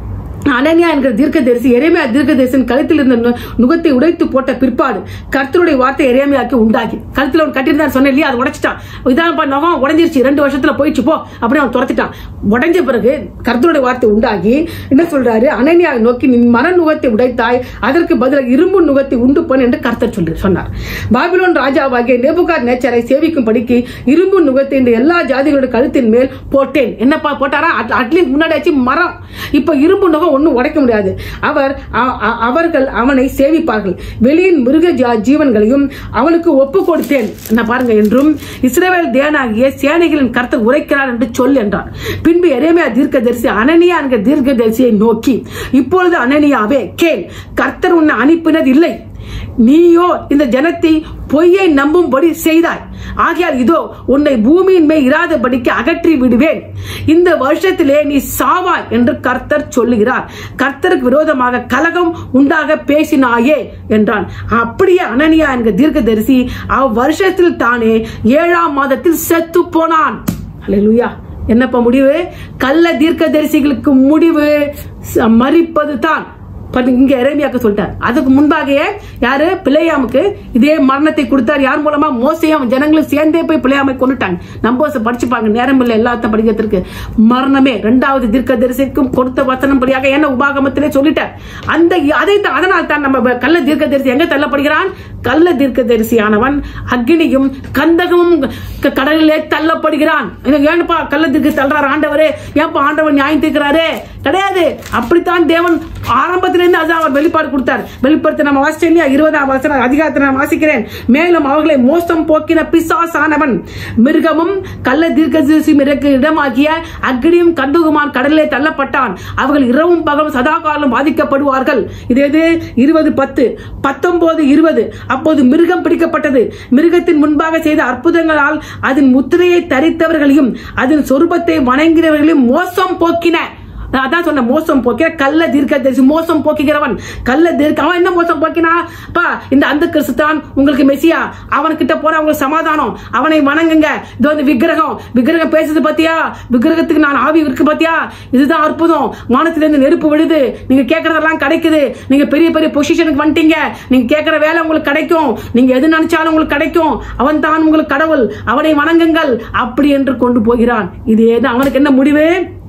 அனனியா என்கிற தீர்க்கதரிசி எரேமியா தீர்க்கதரிசியின் கழுத்தில் இருந்த நு- நுகத்தை உடைத்து போட்ட பிற்பாடு கர்த்தருடைய வார்த்தை எரேமியாக்கு உண்டாகி கழுத்துல அவன் கட்டியிருந்தார் சொன்னேன் இல்லையா அது உடைச்சிட்டான் இதான் பா, நகம் உடைஞ்சிருச்சு ரெண்டு வருஷத்துல போயிடுச்சு போ அப்படின்னு அவன் துரத்திட்டான் உடைஞ்ச பிறகு கர்த்தருடைய வார்த்தை உண்டாகி என்ன சொல்றாரு அனனியாவை நோக்கி நீ மர நுகத்தை உடைத்தாய் அதற்கு பதிலாக இரும்பு நுகத்தை உண்டு பண்ணு என்று கர்த்தர் சொல்லி சொன்னார் பாபிலோன் ராஜாவாகிய நேபுகார் நேச்சரை சேவிக்கும்படிக்கு இரும்பு நுகத்தை இந்த எல்லா ஜாதிகளோட கழுத்தின் மேல் போட்டேன் என்னப்பா போட்டாரா அட்- அட்லீஸ்ட் முன்னாடி ஆச்சு மரம் இப்ப இரும்பு நுகம் ஒண்ணும் உடைக்க முடியாது அவர் அ- அ- அவர்கள் அவனை சேவிப்பார்கள் வெளியின் மிருக ஜா- ஜீவன்களையும் அவனுக்கு ஒப்பு கொடுத்தேன் என்ன பாருங்க என்றும் இஸ்ரவேல் தேவனாகிய சேனைகளின் கர்த்தர் உரைக்கிறார் என்று சொல் என்றார் பின்பு எரேமியா தீர்க்கதரிசி அனனியா என்கிற தீர்க்கதரிசியை நோக்கி இப்பொழுது அனனியாவே கேள் கர்த்தர் உன்னை அனுப்பினது இல்லை நீயோ இந்த ஜனத்தை பொய்யை நம்பும்படி செய்தாய் ஆகையால் இதோ உன்னை பூமியின் மேல் இராதபடிக்கு அகற்றி விடுவேன் இந்த வருஷத்திலே நீ சாவாய் என்று கர்த்தர் சொல்லுகிறார் கர்த்தருக்கு விரோதமாக கலகம் உண்டாக பேசினாயே என்றான் அப்படியே அனனியா என்கிற தீர்க்கதரிசி அவ்வருஷத்தில் தானே ஏழாம் மாதத்தில் செத்து போனான் அல்லேலூயா என்னப்பா முடிவு கள்ள தீர்க்கதரிசிகளுக்கு முடிவு ச- மரிப்பது தான் பாருங்க, இங்க எரேமியாக்கு சொல்லிட்டார் அதுக்கு முன்பாகவே யாரு பிள்ளையாமுக்கு இதே மரணத்தை கொடுத்தார் யார் மூலமா மோசையும் ஜனங்களும் சேர்ந்தே போய் பிள்ளையாமை கொண்டுட்டாங்க நம்போச படிச்சுப்பாங்க நேரம் இல்லை எல்லாத்தையும் படிக்கிறதுக்கு மரணமே இரண்டாவது தீர்க்க தரிசிக்கும் கொடுத்த வசனம்படியாக என்ன உபாகமத்திலே சொல்லிட்டார் அந்த அதை தான் அதனால் தான் நம்ம கள்ள தீர்க்க தரிசி எங்க தள்ளப்படுகிறான் கள்ள தீர்க்க தரிசியானவன் அக்னியும் கந்தகமும் க- கடலிலே தள்ளப்படுகிறான் இது ஏன்ப்பா கள்ள தீர்க்க தள்ளுறாரு ஆண்டவரே ஏன்ப்பா ஆண்டவர் நியாயம் தீர்க்கிறாரு கிடையாது அப்படித்தான் தேவன் ஆரம்பத்திலிருந்து அதான் அவர் வெளிப்பாடு கொடுத்தார் வெளிப்படுத்த நம்ம வாசிச்சோம் இல்லையா இருபதாம் வசனம் அதிகாரத்தை நான் வாசிக்கிறேன் மேலும் அவர்களை மோசம் போக்கின பிசாசானவன் மிருகமும் கள்ள தீர்க்கதரிசி மிருக இடமாகிய அக்னியும் கந்துகுமான் கடலிலே தள்ளப்பட்டான் அவர்கள் இரவும் பகலும் சதா காலம் பாதிக்கப்படுவார்கள் இது எது இருபது பத்து பத்தொன்பது இருபது அப்போது மிருகம் பிடிக்கப்பட்டது மிருகத்தின் முன்பாக செய்த அற்புதங்களால் அதன் முத்திரையை தரித்தவர்களையும் அதன் சொரூபத்தை வணங்கினவர்களையும் மோசம் போக்கின நான் அதான் சொன்ன மோசம் போக்கிற கள்ள தீர்க்க மோசம் போக்குகிறவன் கள்ள தீர்க்க அவன் என்ன மோசம் போக்கினா பா இந்த அந்த கிறிஸ்து தான் உங்களுக்கு மெசியா அவன்கிட்ட போற உங்களுக்கு சமாதானம் அவனை வணங்குங்க இது வந்து விக்கிரகம் விக்கிரகம் பேசுது பாத்தியா விக்கிரகத்துக்கு நான் ஆவி இருக்கு பாத்தியா இதுதான் அற்புதம் வானத்திலிருந்து நெருப்பு விழுது நீங்க கேட்கறதெல்லாம் கிடைக்குது நீங்க பெரிய பெரிய பொசிஷனுக்கு வந்துட்டீங்க நீங்க கேட்கற வேலை உங்களுக்கு கிடைக்கும் நீங்க எது நினைச்சாலும் உங்களுக்கு கிடைக்கும் அவன் தான் உங்களுக்கு கடவுள் அவனை வணங்குங்கள் அப்படி என்று கொண்டு போகிறான் இது ஏது அவனுக்கு என்ன முடிவு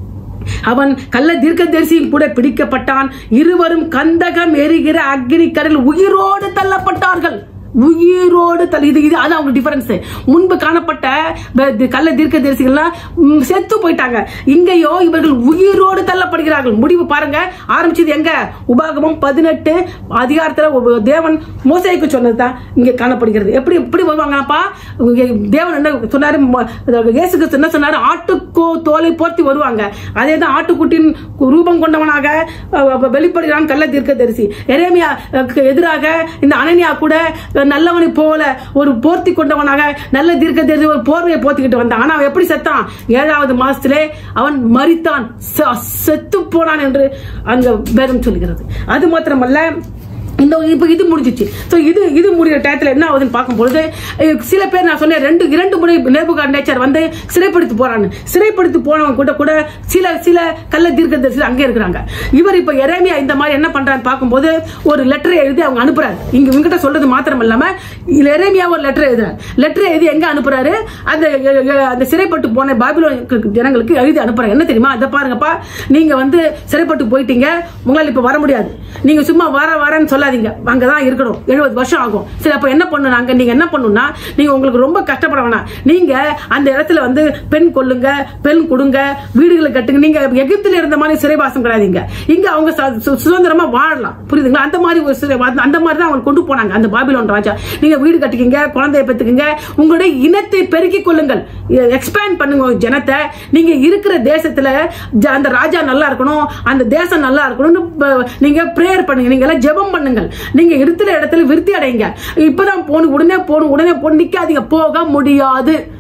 அவன் கள்ள தீர்க்கதரிசியும் கூட பிடிக்கப்பட்டான் இருவரும் கந்தகம் எரிகிற அக்னி கடலில் உயிரோடு தள்ளப்பட்டார்கள் உயிரோடு தள்ளி இது இது அது அவங்க டிஃபரன்ஸ் முன்பு காணப்பட்ட ப- தி- கள்ள தீர்க்க தரிசிகள்லாம் ம், செத்து போயிட்டாங்க இங்கேயோ இவர்கள் உயிரோடு தள்ளப்படுகிறார்கள் முடிவு பாருங்க ஆரம்பிச்சது எங்க உபாகமம் பதினெட்டு அதிகாரத்துல ஒரு தேவன் மோசைக்கு சொன்னதுதான் இங்க காணப்படுகிறது எப்படி எப்படி வருவாங்கப்பா தேவன் என்ன சொன்னாரு ம- அதாவது இயேசு கிறிஸ்து என்ன சொன்னாரு ஆட்டுக்கோ தோலை போர்த்தி வருவாங்க அதே தான் ஆட்டுக்குட்டின் ரூபம் கொண்டவனாக அஹ், வெளிப்படுகிறான் கள்ள தீர்க்க தரிசி எரேமியா அஹ், எதிராக இந்த அனனியா கூட அஹ், நல்லவனை போல ஒரு போர்த்தி கொண்டவனாக நல்ல தீர்க்க தரிசி ஒரு போர்வையை போர்த்திக்கிட்டு வந்தான் ஆனா அவன் எப்படி செத்தான் ஏழாவது மாசத்திலே அவன் மரித்தான் செ- செத்து போனான் என்று அங்க வேதம் சொல்கிறது அது மாத்திரமல்ல இந்த இப்ப இது முடிஞ்சிச்சு சோ இது இது முடிகிற டயத்துல என்ன ஆகுதுன்னு பார்க்கும் பொழுது அஹ், சில பேர் நான் சொன்னேன் ரெண்டு இரண்டு முறை நேபுகார் நேச்சர் வந்து சிறைப்படுத்தி போறான்னு சிறைப்படுத்தி போனவங்க கூட கூட சில சில கள்ள தீர்க்கதரிசி அங்கே இருக்கிறாங்க இவர் இப்ப எரேமியா இந்த மாதிரி என்ன பண்றான்னு பார்க்கும்போது ஒரு லெட்டரை எழுதி அவங்க அனுப்புறாரு இங்க இவங்கிட்ட சொல்றது மாத்திரம் இல்லாம எரேமியா ஒரு லெட்டர் எழுதுறாரு லெட்டர் எழுதி எங்க அனுப்புறாரு அந்த அஹ், அஹ், அந்த சிறைப்பட்டு போன பாபிலோன் ஜனங்களுக்கு எழுதி அனுப்புறாங்க என்ன தெரியுமா அதை பாருங்கப்பா நீங்க வந்து சிறைப்பட்டு போயிட்டீங்க உங்களால இப்ப வர முடியாது நீங்க சும்மா வர வரேன்னு சொல்லாதீங்க அங்கதான் இருக்கணும் எழுபது வருஷம் ஆகும் சரி அப்ப என்ன பண்ணணும் அங்க நீங்க என்ன பண்ணணும்னா நீங்க உங்களுக்கு ரொம்ப கஷ்டப்பட வேணாம் நீங்க அந்த இடத்துல வந்து பெண் கொள்ளுங்க பெண் கொடுங்க வீடுகளை கட்டுங்க நீங்க எகிப்துல இருந்த மாதிரி சிறைவாசம் கிடையாதுங்க இங்க அவங்க சு- சு- சுதந்திரமா வாழலாம் புரியுதுங்களா அந்த மாதிரி ஒரு சிறை அந்த- அந்த மாதிரி தான் அவங்க கொண்டு போனாங்க அந்த பாபிலோன் ராஜா நீங்க வீடு கட்டிக்கிங்க குழந்தைய பெற்றுக்குங்க உங்களுடைய இனத்தை பெருக்கிக் கொள்ளுங்கள் எக்ஸ்பேண்ட் பண்ணுங்க உங்க ஜனத்தை நீங்க இருக்கிற தேசத்துல ஜ- அந்த ராஜா நல்லா இருக்கணும் அந்த தேசம் நல்லா இருக்கணும்னு ப- நீங்க பிரேயர் பண்ணுங்க நீங்க எல்லாம் ஜெபம் பண்ணுங்கள் நீங்க இருக்கிற இடத்துல விருத்தி அடைங்க இப்பதான் போகணும் உடனே போகணும் உடனே போகணும் நிக்காதீங்க போக முடியாது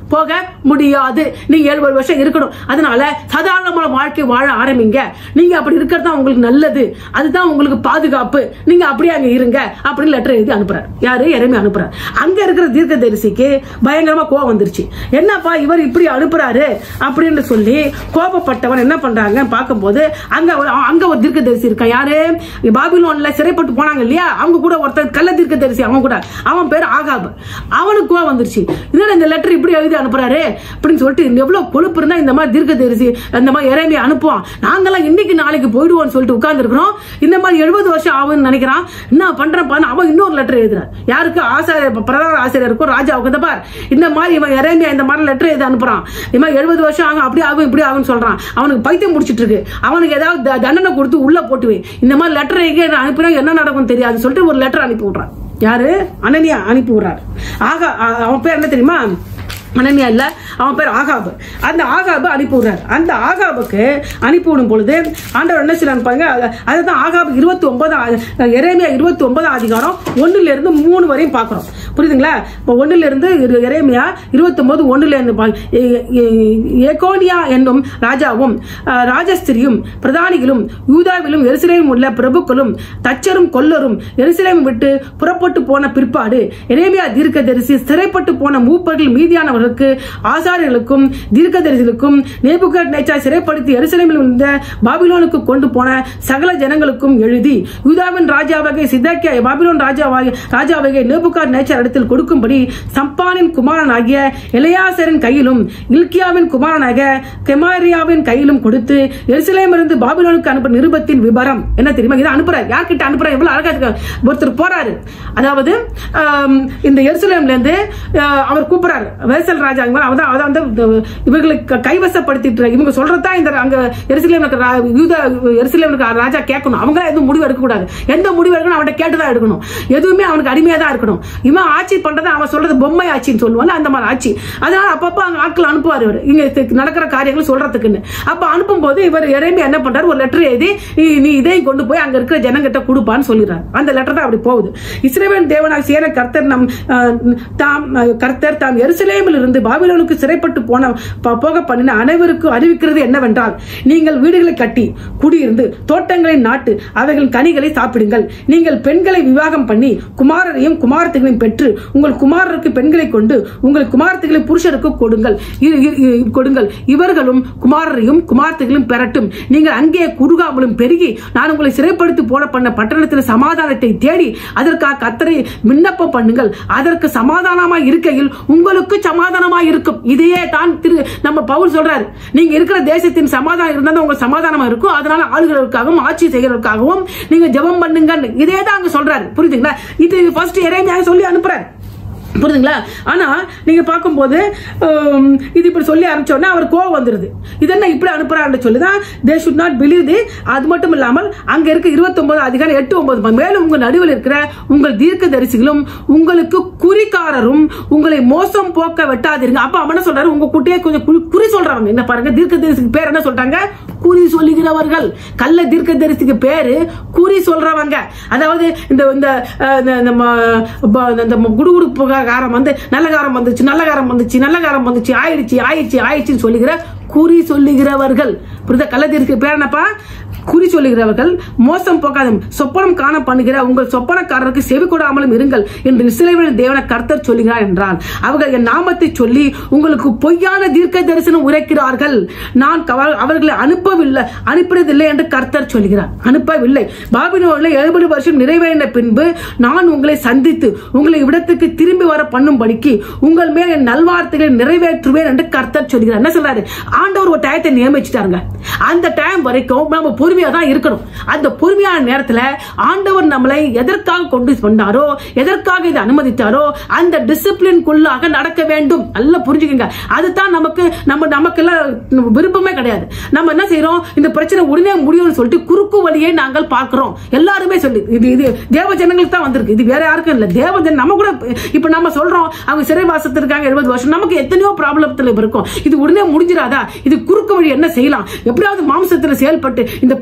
போக முடியாது நீங்க எழுபது வருஷம் இருக்கணும் அதனால சாதாரணமான வாழ்க்கை வாழ ஆரம்பிங்க நீங்க அப்படி இருக்கிறது தான் உங்களுக்கு நல்லது அதுதான் உங்களுக்கு பாதுகாப்பு நீங்க அப்படியே அங்க இருங்க அப்படின்னு லெட்டர் எழுதி அனுப்புறாரு யாரு இறமே அனுப்புறாரு அங்க இருக்கிற தீர்க்கதரிசிக்கு பயங்கரமா கோவம் வந்துருச்சு என்னப்பா இவர் இப்படி அனுப்புறாரு அப்படின்னு சொல்லி கோபப்பட்டவன் என்ன பண்றாங்க பார்க்கும்போது அங்க ஒரு- அங்க ஒரு தீர்க்கதரிசி இருக்கா யாரு பாபிலோன்ல சிறைப்பட்டு போனாங்க இல்லையா அவங்க கூட ஒருத்தர் கள்ள தீர்க்கதரிசி அவன் கூட அவன் பேர் ஆகாப் அவனுக்கு கோவம் வந்துருச்சு என்னடா இந்த லெட்டர் இப்படி எழுதி அனுப்புறாரு அப்படின்னு சொல்லிட்டு எவ்வளவு கொழுப்பு இருந்தா இந்த மாதிரி தீர்க்கதரிசி இந்த மாதிரி இறைமையை அனுப்புவான் நாங்கெல்லாம் இன்னைக்கு நாளைக்கு போயிடுவோம்னு சொல்லிட்டு உட்கார்ந்துருக்கிறோம் இந்த மாதிரி எழுபது வருஷம் ஆகும்னு நினைக்கிறான் என்ன பண்றப்பான்னு அவன் இன்னொரு லெட்டர் எழுதுறான் யாருக்கு ஆசிரியர் பிரதான ஆசிரியருக்கும் ராஜாவுக்கு இந்த பார் இந்த மாதிரி இவன் இறைமையா இந்த மாதிரி லெட்டர் எழுதி அனுப்புறான் இந்த மாதிரி எழுபது வருஷம் ஆகும் அப்படி ஆகும் இப்படி ஆகும்னு சொல்றான் அவனுக்கு பைத்தியம் முடிச்சிட்டு இருக்கு அவனுக்கு ஏதாவது த- தண்டனை கொடுத்து உள்ள போட்டு வை இந்த மாதிரி லெட்டர் எங்கே அனுப்பினா என்ன நடக்கும் தெரியாது சொல்லிட்டு ஒரு லெட்டர் அனுப்பி விடுறான் யாரு அனனியா அனுப்பி விடுறாரு ஆக அ- அவன் பேர் என்ன தெரியுமா அனனியா இல்ல அவன் பேர் ஆகாபு அந்த ஆகாபு அனுப்பி விடுறாரு அந்த ஆகாபுக்கு அனுப்பி விடும் பொழுது ஆண்டவர் என்ன செய்யறாரு பாருங்க அத- அதுதான் ஆகாபு இருபத்தி ஒன்பதாம் எரேமியா இருபத்தி ஒன்பதாம் அதிகாரம் ஒண்ணுல இருந்து மூணு வரையும் பாக்குறோம் புரியுதுங்களா இப்போ ஒண்ணுல இருந்து இரு- எரேமியா இருபத்தி ஒன்பது ஒண்ணுல இருந்து பா- எ- எ- ஏகோனியா என்னும் ராஜாவும் அஹ், ராஜஸ்திரியும் பிரதானிகளும் யூதாவிலும் எருசலேமும் உள்ள பிரபுக்களும் தச்சரும் கொல்லரும் எருசலேம் விட்டு புறப்பட்டு போன பிற்பாடு எரேமியா தீர்க்கதரிசி சிறைப்பட்டு போன மூப்பர்கள் மீதியானவர்களுக்கு ஆசாரியர்களுக்கும் தீர்க்கதரிசிகளுக்கும் நேபுகட் நேச்சா சிறைப்படுத்தி எருசலேமில் இருந்த பாபிலோனுக்கு கொண்டு போன சகல ஜனங்களுக்கும் எழுதி யூதாவின் ராஜாவாகிய சிதக்கியா பாபிலோன் ராஜாவாகிய ராஜாவாகிய நேபுகார் நேச்சர் இடத்தில் கொடுக்கும்படி சம்பானின் குமாரனாகிய எலையாசரின் கையிலும் இல்கியாவின் குமாரனாகிய கெமாரியாவின் கையிலும் கொடுத்து எருசலேமிலிருந்து பாபிலோனுக்கு அனுப்பும் நிருபத்தின் விபரம் என்ன தெரியுமா இதை அனுப்புறாரு யார்கிட்ட அனுப்புறாரு எவ்வளவு அழகா இருக்கு ஒருத்தர் போறாரு அதாவது ஆம், இந்த எருசலேம்ல இருந்து ஆஹ், அவர் கூப்பிடுறாரு வேசல் ராஜா இவங்க அவதான் அவதான் வந்து இந்த இவங்களுக்கு கைவசப்படுத்திட்டு இருக்காங்க. இவங்க சொல்றதா இந்த அங்க எருசலேம் இருக்கிற ரா- யூத எருசலேம் இருக்கிற ராஜா கேட்கணும் அவங்க எதுவும் முடிவு எடுக்க கூடாது எந்த முடிவு எடுக்கணும் அவன்கிட்ட கேட்டுதான் எடுக்கணும் எதுவுமே அவனுக்கு அடிமையா தான் இருக்கணும் இவன் ஆட்சி பண்றதை அவன் சொல்றது பொம்மை ஆட்சின்னு சொல்லுவாங்க அந்த மாதிரி ஆட்சி அதனால அப்பப்ப அங்க ஆட்கள் அனுப்புவார் இவர் இங்க தி- நடக்கிற காரியங்கள் சொல்றதுக்குன்னு அப்ப அனுப்பும் போது இவர் இறைமை என்ன பண்றாரு ஒரு லெட்டர் எழுதி நீ- நீ இதையும் கொண்டு போய் அங்க இருக்கிற ஜனங்கிட்ட கொடுப்பான்னு சொல்லிடுறாரு அந்த லெட்டர் தான் அப்படி போகுது இஸ்ரேல் தேவனாக சேர கர்த்தர் நம் அஹ், தாம் அஹ், கர்த்தர் தாம் எருசலேமில் இருந்து பாபிலோனுக்கு சிறைப்பட்டு போன ப- போக பண்ணின அனைவருக்கும் அறிவிக்கிறது என்னவென்றால் நீங்கள் வீடுகளை கட்டி குடியிருந்து தோட்டங்களை நாட்டு அவைகளின் கனிகளை சாப்பிடுங்கள் நீங்கள் பெண்களை விவாகம் பண்ணி குமாரரையும் குமாரத்தைகளையும் பெற்று உங்கள் குமாரருக்கு பெண்களை கொண்டு உங்கள் குமாரத்தைகளை புருஷருக்கு கொடுங்கள் இ- இ- இ- கொடுங்கள் இவர்களும் குமாரரையும் குமாரத்தைகளையும் பெறட்டும் நீங்கள் அங்கே குறுகாமலும் பெருகி நான் உங்களை சிறைப்படுத்தி போட பண்ண பட்டணத்தில் சமாதானத்தை தேடி அதற்காக கத்தரை விண்ணப்பம் பண்ணுங்கள் அதற்கு சமாதானமா இருக்கையில் உங்களுக்கு சமாதானமா இருக்கும் இதையே தான் திரு நம்ம பவுல் சொல்றாரு நீங்க இருக்கிற தேசத்தின் சமாதானம் இருந்தா தான் உங்க சமாதானமா இருக்கும் அதனால ஆளுகளுக்காகவும் ஆட்சி செய்கிறவர்களுக்காகவும் நீங்க ஜெபம் பண்ணுங்க இதே தான் அங்க சொல்றாரு புரியுதுங்களா இது ஃபர்ஸ்ட் இறைமையாக சொல்லி அனுப்புறாரு புரியுதுங்களா ஆனா நீங்க பார்க்கும்போது ஹம், இது இப்படி சொல்லி அனுப்பிச்சோன்னா அவர் கோவம் வந்துருது இது என்ன இப்படி அனுப்புறாருன்னு சொல்லி தான் they should not believe the அது மட்டும் இல்லாமல் அங்க இருக்க இருபத்தொன்பது அதிகாரம் எட்டு ஒன்பது மேலும் உங்க நடுவில் இருக்கிற உங்கள் தீர்க்க தரிசிகளும் உங்களுக்கு குறிக்காரரும் உங்களை மோசம் போக்க வெட்டாதீங்க அப்ப அவன் என்ன சொல்றாரு உங்க குட்டியே கொஞ்சம் குறி- குறி சொல்றவங்க என்ன பாருங்க தீர்க்க தரிசிக்கு பேர் என்ன சொல்றாங்க குறி சொல்லுகிறவர்கள் கள்ள தீர்க்க தரிசிக்கு பேரு குறி சொல்றவங்க அதாவது இந்த இந்த அஹ், இந்த- இந்த ம- ப- இந்த குடுகுடுப்பு காரம் வந்து நல்ல காரம் வந்துச்சு நல்ல காரம் வந்துச்சு நல்ல காரம் வந்துச்சு ஆயிடுச்சு ஆயிடுச்சு ஆயிடுச்சுன்னு சொல்லுகிற குறி சொல்லுகிறவர்கள் புரியுதா கள்ளதீர்க்கு பேர் என்னப்பா குறி சொல்லுகிறவர்கள் மோசம் போகாத சொப்பனம் காண பண்ணுகிற உங்கள் சொப்பனக்காரருக்கு செவி கொடாமலும் இருங்கள் என்று இஸ்ரவேலின் தேவன கர்த்தர் சொல்லுகிறார் என்றான் அவர்கள் என் நாமத்தை சொல்லி உங்களுக்கு பொய்யான தீர்க்க தரிசனம் உரைக்கிறார்கள் நான் கவ- அவர்களை அனுப்பவில்லை அனுப்பினதில்லை என்று கர்த்தர் சொல்கிறார் அனுப்பவில்லை பாபிலோனில் எழுபது வருஷம் நிறைவேறின பின்பு நான் உங்களை சந்தித்து உங்களை இவ்விடத்துக்கு திரும்பி வர பண்ணும்படிக்கு உங்கள் மேல் என் நல்வார்த்தைகளை நிறைவேற்றுவேன் என்று கர்த்தர் சொல்கிறார் என்ன சொல்றாரு ஆண்டவர் ஒரு டயத்தை நியமிச்சிட்டாருங்க அந்த டைம் வரைக்கும் நம்ம பொறுமையா தான் இருக்கணும் அந்த பொறுமையான நேரத்துல ஆண்டவர் நம்மளை எதற்காக கொண்டு வந்தாரோ எதற்காக இதை அனுமதித்தாரோ அந்த டிசிப்ளின்குள்ளாக நடக்க வேண்டும் நல்லா புரிஞ்சுக்கங்க அதுதான் நமக்கு நம்ம நமக்கெல்லாம் விருப்பமே கிடையாது நம்ம என்ன செய்யறோம் இந்த பிரச்சனை உடனே முடியும்னு சொல்லிட்டு குறுக்கு வழியை நாங்கள் பார்க்கிறோம் எல்லாருமே சொல்லி இது இது தேவ ஜனங்களுக்கு தான் வந்திருக்கு இது வேற யாருக்கும் இல்ல தேவ ஜன நம்ம கூட இப்ப நம்ம சொல்றோம் அவங்க சிறைவாசத்தில் இருக்காங்க எழுபது வருஷம் நமக்கு எத்தனையோ ப்ராப்ளத்துல இருக்கும் இது உடனே முடிஞ்சிடாதா இது குறுக்கு வழி என்ன செய்யலாம் எப்படியாவது மாம்சத்துல செயல்பட்டு இந்த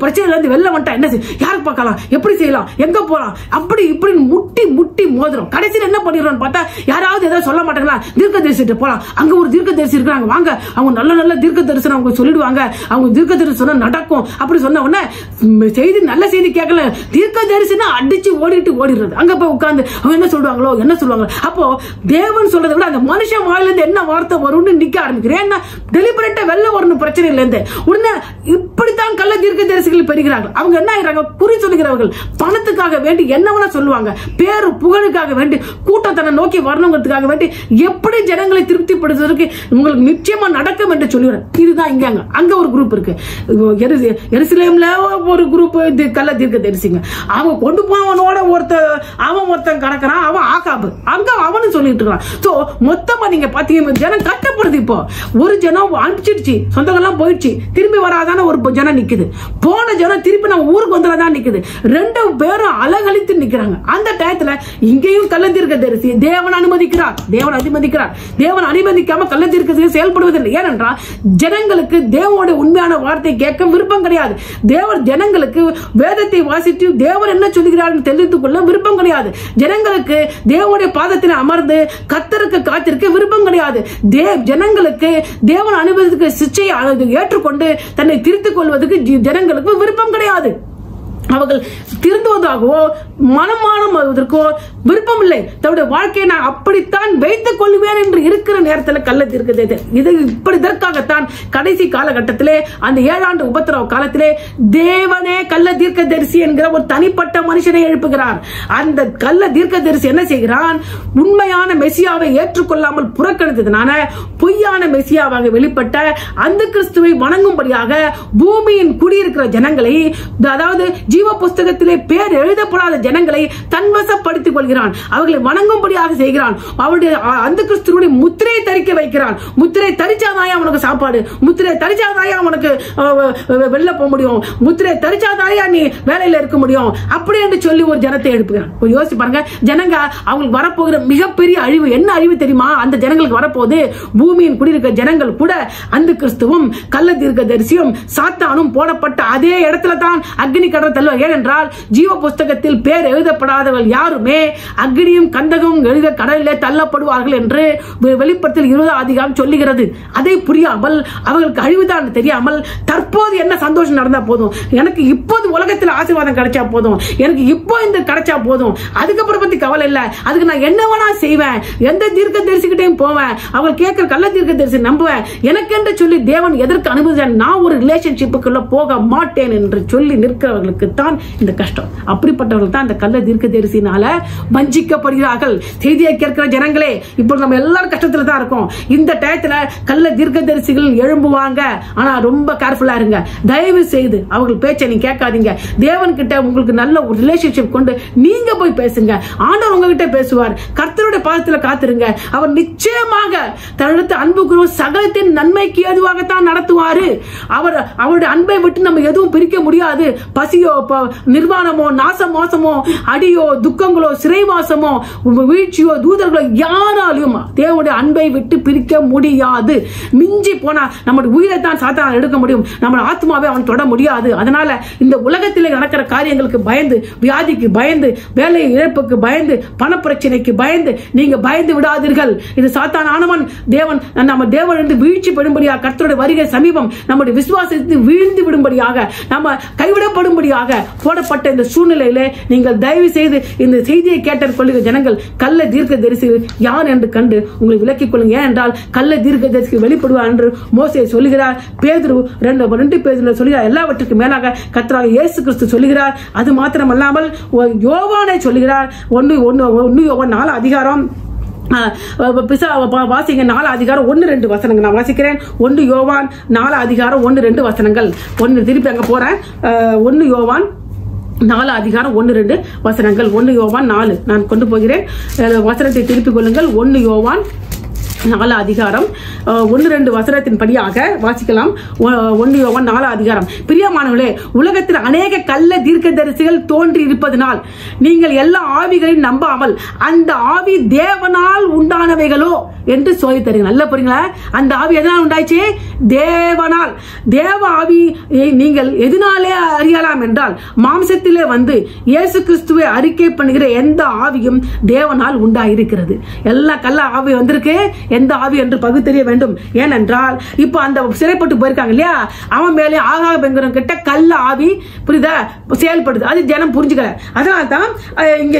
பிரச்சனையில இருந்து வெளில வந்துட்டா என்ன செய் யாருக்கு பார்க்கலாம் எப்படி செய்யலாம் எங்க போலாம் அப்படி இப்படின்னு முட்டி முட்டி மோதுறோம் கடைசியில் என்ன பண்ணிடுறோம்னு பார்த்தா யாராவது ஏதாவது சொல்ல மாட்டாங்களா தீர்க்க தரிசிட்டு போலாம் அங்க ஒரு தீர்க்க தரிசி இருக்காங்க வாங்க அவங்க நல்ல நல்ல தீர்க்க தரிசனம் அவங்க சொல்லிடுவாங்க அவங்க தீர்க்க தரிசனம் நடக்கும் அப்படி சொன்ன உடனே ம், செய்தி நல்ல செய்தி கேட்கல தீர்க்க தரிசனம் அடிச்சு ஓடிட்டு ஓடிடுறது அங்க போய் உட்கார்ந்து அவங்க என்ன சொல்லுவாங்களோ என்ன சொல்லுவாங்க அப்போ தேவன் சொல்றதை விட அந்த மனுஷன் வாயில இருந்து என்ன வார்த்தை வரும்னு நிக்க ஆரம்பிக்கிறேன் ஏன்னா டெலிபரேட்டா வெளில வரணும் பிரச்சனை இல்ல இருந்து உடனே இப்படித்தான் கள்ள தீர்க்க தரிசிகள் பெறுகிறார்கள் அவங்க என்ன ஆயிடுறாங்க குறி சொல்லுகிறவர்கள் பணத்துக்காக வேண்டி என்ன வேணா சொல்லுவாங்க பேரு புகழுக்காக வேண்டி கூட்டம் தன்னை நோக்கி வரணுங்கிறதுக்காக வேண்டி எப்படி ஜனங்களை திருப்திப்படுத்துவதற்கு உங்களுக்கு நிச்சயமா நடக்கும் என்று சொல்லுவேன் இதுதான் இங்க அங்க அங்க ஒரு குரூப் இருக்கு எரு- எருசலேம்ல ஒரு குரூப் கள்ள தீர்க்க தரிசிங்க அவங்க கொண்டு போனவனோட ஒருத்த அவன் ஒருத்தன் கிடக்குறான் அவன் ஆகாபு அங்க அவனும் சொல்லிட்டு இருக்கான் சோ மொத்தமா நீங்க பாத்தீங்கன்னா ஜனம் கட்டப்படுது இப்போ ஒரு ஜனம் அனுப்பிச்சிடுச்சு சொந்தங்கள்லாம் போயிடுச்சு திரும்பி வராதான ஒரு ஜனம் நிக்குது போன ஜனம் திருப்பி நம்ம ஊருக்கு வந்துடாதான் நிக்குது ரெண்டு பேரும் அலகழித்து நிக்கிறாங்க அந்த டயத்துல இங்கேயும் கள்ளத்தீர்க்க தரிசி தேவன் அனுமதிக்கிறார் தேவன் அனுமதிக்கிறார் தேவன் அனுமதிக்காம கள்ளத்தீர்க்க செயல்படுவதில்லை ஏனென்றால் ஜனங்களுக்கு தேவனுடைய உண்மையான வார்த்தை கேட்க விருப்பம் கிடையாது தேவன் ஜனங்களுக்கு வேதத்தை வாசித்து தேவன் என்ன சொல்லுகிறார் தெரிந்து கொள்ள விருப்பம் கிடையாது ஜனங்களுக்கு தேவனுடைய பாதத்தில் அமர்ந்து கத்தருக்கு காத்திருக்க விருப்பம் கிடையாது தே- ஜனங்களுக்கு தேவன் அனுபவத்துக்கு சிச்சையை அது ஏற்றுக்கொண்டு தன்னை திருத்திக் கொள்வதற்கு ஜி- ஜனங்களுக்கு விருப்பம் கிடையாது அவர்கள் திருந்துவதாகவோ மனமானம் வருவதற்கோ விருப்பம் இல்லை தன்னுடைய வாழ்க்கையை நான் அப்படித்தான் வைத்துக் கொள்வேன் என்று இருக்கிற நேரத்தில் கள்ள தீர்க்கதே இது இப்படி இதற்காகத்தான் கடைசி காலகட்டத்திலே அந்த ஏழாண்டு உபத்திரவ காலத்திலே தேவனே கள்ள தீர்க்கதரிசி என்கிற ஒரு தனிப்பட்ட மனுஷனை எழுப்புகிறார் அந்த கள்ள தீர்க்கதரிசி என்ன செய்கிறான் உண்மையான மெசியாவை ஏற்றுக்கொள்ளாமல் புறக்கணித்ததுனால பொய்யான மெசியாவாக வெளிப்பட்ட அந்த கிறிஸ்துவை வணங்கும்படியாக பூமியின் குடியிருக்கிற ஜனங்களை அதாவது ஜீவ புஸ்தகத்திலே பேர் எழுதப்படாத ஜனங்களை தன்வசப்படுத்திக் கொள்கிறான் அவர்களை வணங்கும்படியாக செய்கிறான் அவருடைய அந்த கிறிஸ்துவனுடைய முத்திரையை தரிக்க வைக்கிறான் முத்திரை தரிச்சாதாயா உனக்கு சாப்பாடு முத்திரை தரிச்சாதாயா உனக்கு அஹ், அஹ், வெளில போக முடியும் முத்திரை தரிச்சாதாயா நீ வேலையில இருக்க முடியும் அப்படி என்று சொல்லி ஒரு ஜனத்தை எழுப்புகிறான் கொஞ்சம் யோசிச்சு பாருங்க ஜனங்க அவங்களுக்கு வரப்போகிற மிகப்பெரிய அழிவு என்ன அழிவு தெரியுமா அந்த ஜனங்களுக்கு வரப்போகுது பூமியின் குடியிருக்கிற ஜனங்கள் கூட அந்த கிறிஸ்துவும் கள்ள தீர்க்க தரிசியும் சாத்தானும் போடப்பட்ட அதே இடத்துல தான் அக்னி கடல் தள்ளுவார் ஏனென்றால் ஜீவ புஸ்தகத்தில் பேர் எழுதப்படாதவர்கள் யாருமே அக்னியும் கந்தகமும் எழுத கடலிலே தள்ளப்படுவார்கள் என்று வெ- வெளிப்படுத்தல் இருபதாம் அதிகாரம் சொல்லுகிறது அதை புரியாமல் அவர்களுக்கு அழிவுதான் தெரியாமல் தற்போது என்ன சந்தோஷம் நடந்தா போதும் எனக்கு இப்போது உலகத்தில் ஆசீர்வாதம் கிடைச்சா போதும் எனக்கு இப்போ இந்த கிடைச்சா போதும் அதுக்கப்புறம் பத்தி கவலை இல்ல அதுக்கு நான் என்ன வேணா செய்வேன் எந்த தீர்க்க தரிசிக்கிட்டையும் போவேன் அவங்க கேட்கிற கள்ள தீர்க்க தரிசி நம்புவேன் எனக்கென்று சொல்லி தேவன் எதற்கு அனுமதிச்சான் நான் ஒரு ரிலேஷன்ஷிப்புக்குள்ள போக மாட்டேன் என்று சொல்லி நிற்கிறவர்களுக்கு தான் இந்த கஷ்டம் அப்படிப்பட்டவர்கள் தான் இந்த கள்ள தீர்க்க தரிசினால வஞ்சிக்கப்படுகிறார்கள் செய்தியை கேட்கிற ஜனங்களே இப்போ நம்ம எல்லாரும் கஷ்டத்துல தான் இருக்கோம் இந்த டயத்துல கள்ள தீர்க்க தரிசிகள் எழும்புவாங்க ஆனா ரொம்ப கேர்ஃபுல்லா இருங்க தயவு செய்து அவர்கள் பேச்சை நீங்க கேட்காதீங்க தேவன் கிட்ட உங்களுக்கு நல்ல ஒரு ரிலேஷன்ஷிப் கொண்டு நீங்க போய் பேசுங்க ஆண்டவர் உங்ககிட்ட பேசுவார் கர்த்தருடைய பாதத்துல காத்திருங்க அவர் நிச்சயமாக தன்னிடத்து அன்பு குரு சகலத்தின் நன்மைக்கு ஏதுவாகத்தான் நடத்துவாரு அவர் அவருடைய அன்பை விட்டு நம்ம எதுவும் பிரிக்க முடியாது பசியோ ப- நிர்வாணமோ நாச மோசமோ அடியோ துக்கங்களோ சிறைவாசமோ வீழ்ச்சியோ தூதர்களோ யாராலையும் தேவனுடைய அன்பை விட்டு பிரிக்க முடியாது மிஞ்சி போனா நம்முடைய உயிரை தான் சாத்தான் எடுக்க முடியும் நம்ம ஆத்மாவை அவன் தொட முடியாது அதனால இந்த உலகத்தில் நடக்கிற காரியங்களுக்கு பயந்து வியாதிக்கு பயந்து வேலை இழப்புக்கு பயந்து பணப்பிரச்சனைக்கு பயந்து நீங்க பயந்து விடாதீர்கள் இது சாத்தான் ஆனவன் தேவன் நம்ம தேவன் இருந்து வீழ்ச்சி படும்படியாக கர்த்தருடைய வருகை சமீபம் நம்முடைய விசுவாசத்தில் வீழ்ந்து விடும்படியாக நம்ம கைவிடப்படும்படியாக போடப்பட்ட இந்த சூழ்நிலையிலே நீங்கள் தயவு செய்து இந்த செய்தியை கேட்ட கொள்ளுகிற ஜனங்கள் கள்ள தீர்க்க தரிசிகள் யார் என்று கண்டு உங்களை விலக்கிக் கொள்ளுங்க ஏனென்றால் கள்ள தீர்க்க தரிசி வெளிப்படுவார் என்று மோசே சொல்லுகிறார் பேதுரு ரெண்டு ரெண்டு பேதுல சொல்லுகிறார் எல்லாவற்றுக்கும் மேலாக கர்த்தராக இயேசு கிறிஸ்து சொல்லுகிறார் அது மாத்திரமல்லாமல் ஒ- யோவானை சொல்லுகிறார் ஒன்னு ஒன்னு ஒன்னு யோவான் நாலு அதிகாரம் ஆஹ் பிசா வா- வாசிங்க நாலு அதிகாரம் ஒன்னு ரெண்டு வசனங்கள் நான் வாசிக்கிறேன் ஒன்னு யோவான் நாலு அதிகாரம் ஒன்னு ரெண்டு வசனங்கள் ஒன்னு திருப்பி அங்க போறேன் ஆஹ் ஒன்னு யோவான் நாலு அதிகாரம் ஒன்னு ரெண்டு வசனங்கள் ஒன்னு யோவான் நாலு நான் கொண்டு போகிறேன் அஹ் வசனத்தை திருப்பிக் கொள்ளுங்கள் ஒன்னு யோவான் நாலு அதிகாரம் அஹ், ஒன்று ரெண்டு வசனத்தின் படியாக வாசிக்கலாம் ஒ- ஒன்று யோவான் நாலு அதிகாரம் பிரியமானவர்களே உலகத்தில் அநேக கள்ள தீர்க்கதரிசிகள் தோன்றி இருப்பதனால் நீங்கள் எல்லா ஆவிகளையும் நம்பாமல் அந்த ஆவி தேவனால் உண்டானவைகளோ என்று சொல்லி தருங்க நல்லா புரியுங்களா அந்த ஆவி எதனால் உண்டாச்சு தேவனால் தேவ ஆவி நீங்கள் எதனாலே அறியலாம் என்றால் மாம்சத்திலே வந்து இயேசு கிறிஸ்துவை அறிக்கை பண்ணுகிற எந்த ஆவியும் தேவனால் உண்டாயிருக்கிறது எல்லா கள்ள ஆவி வந்திருக்கு எந்த ஆவி என்று பகுத்தறிய வேண்டும் ஏனென்றால் இப்போ அந்த சிறைப்பட்டு போயிருக்காங்க இல்லையா அவன் மேலே ஆகாக பெங்குறம் கிட்ட கள்ள ஆவி புரியுதா செயல்படுது அது ஜனம் புரிஞ்சுக்கல அதனால தான் அஹ், இங்க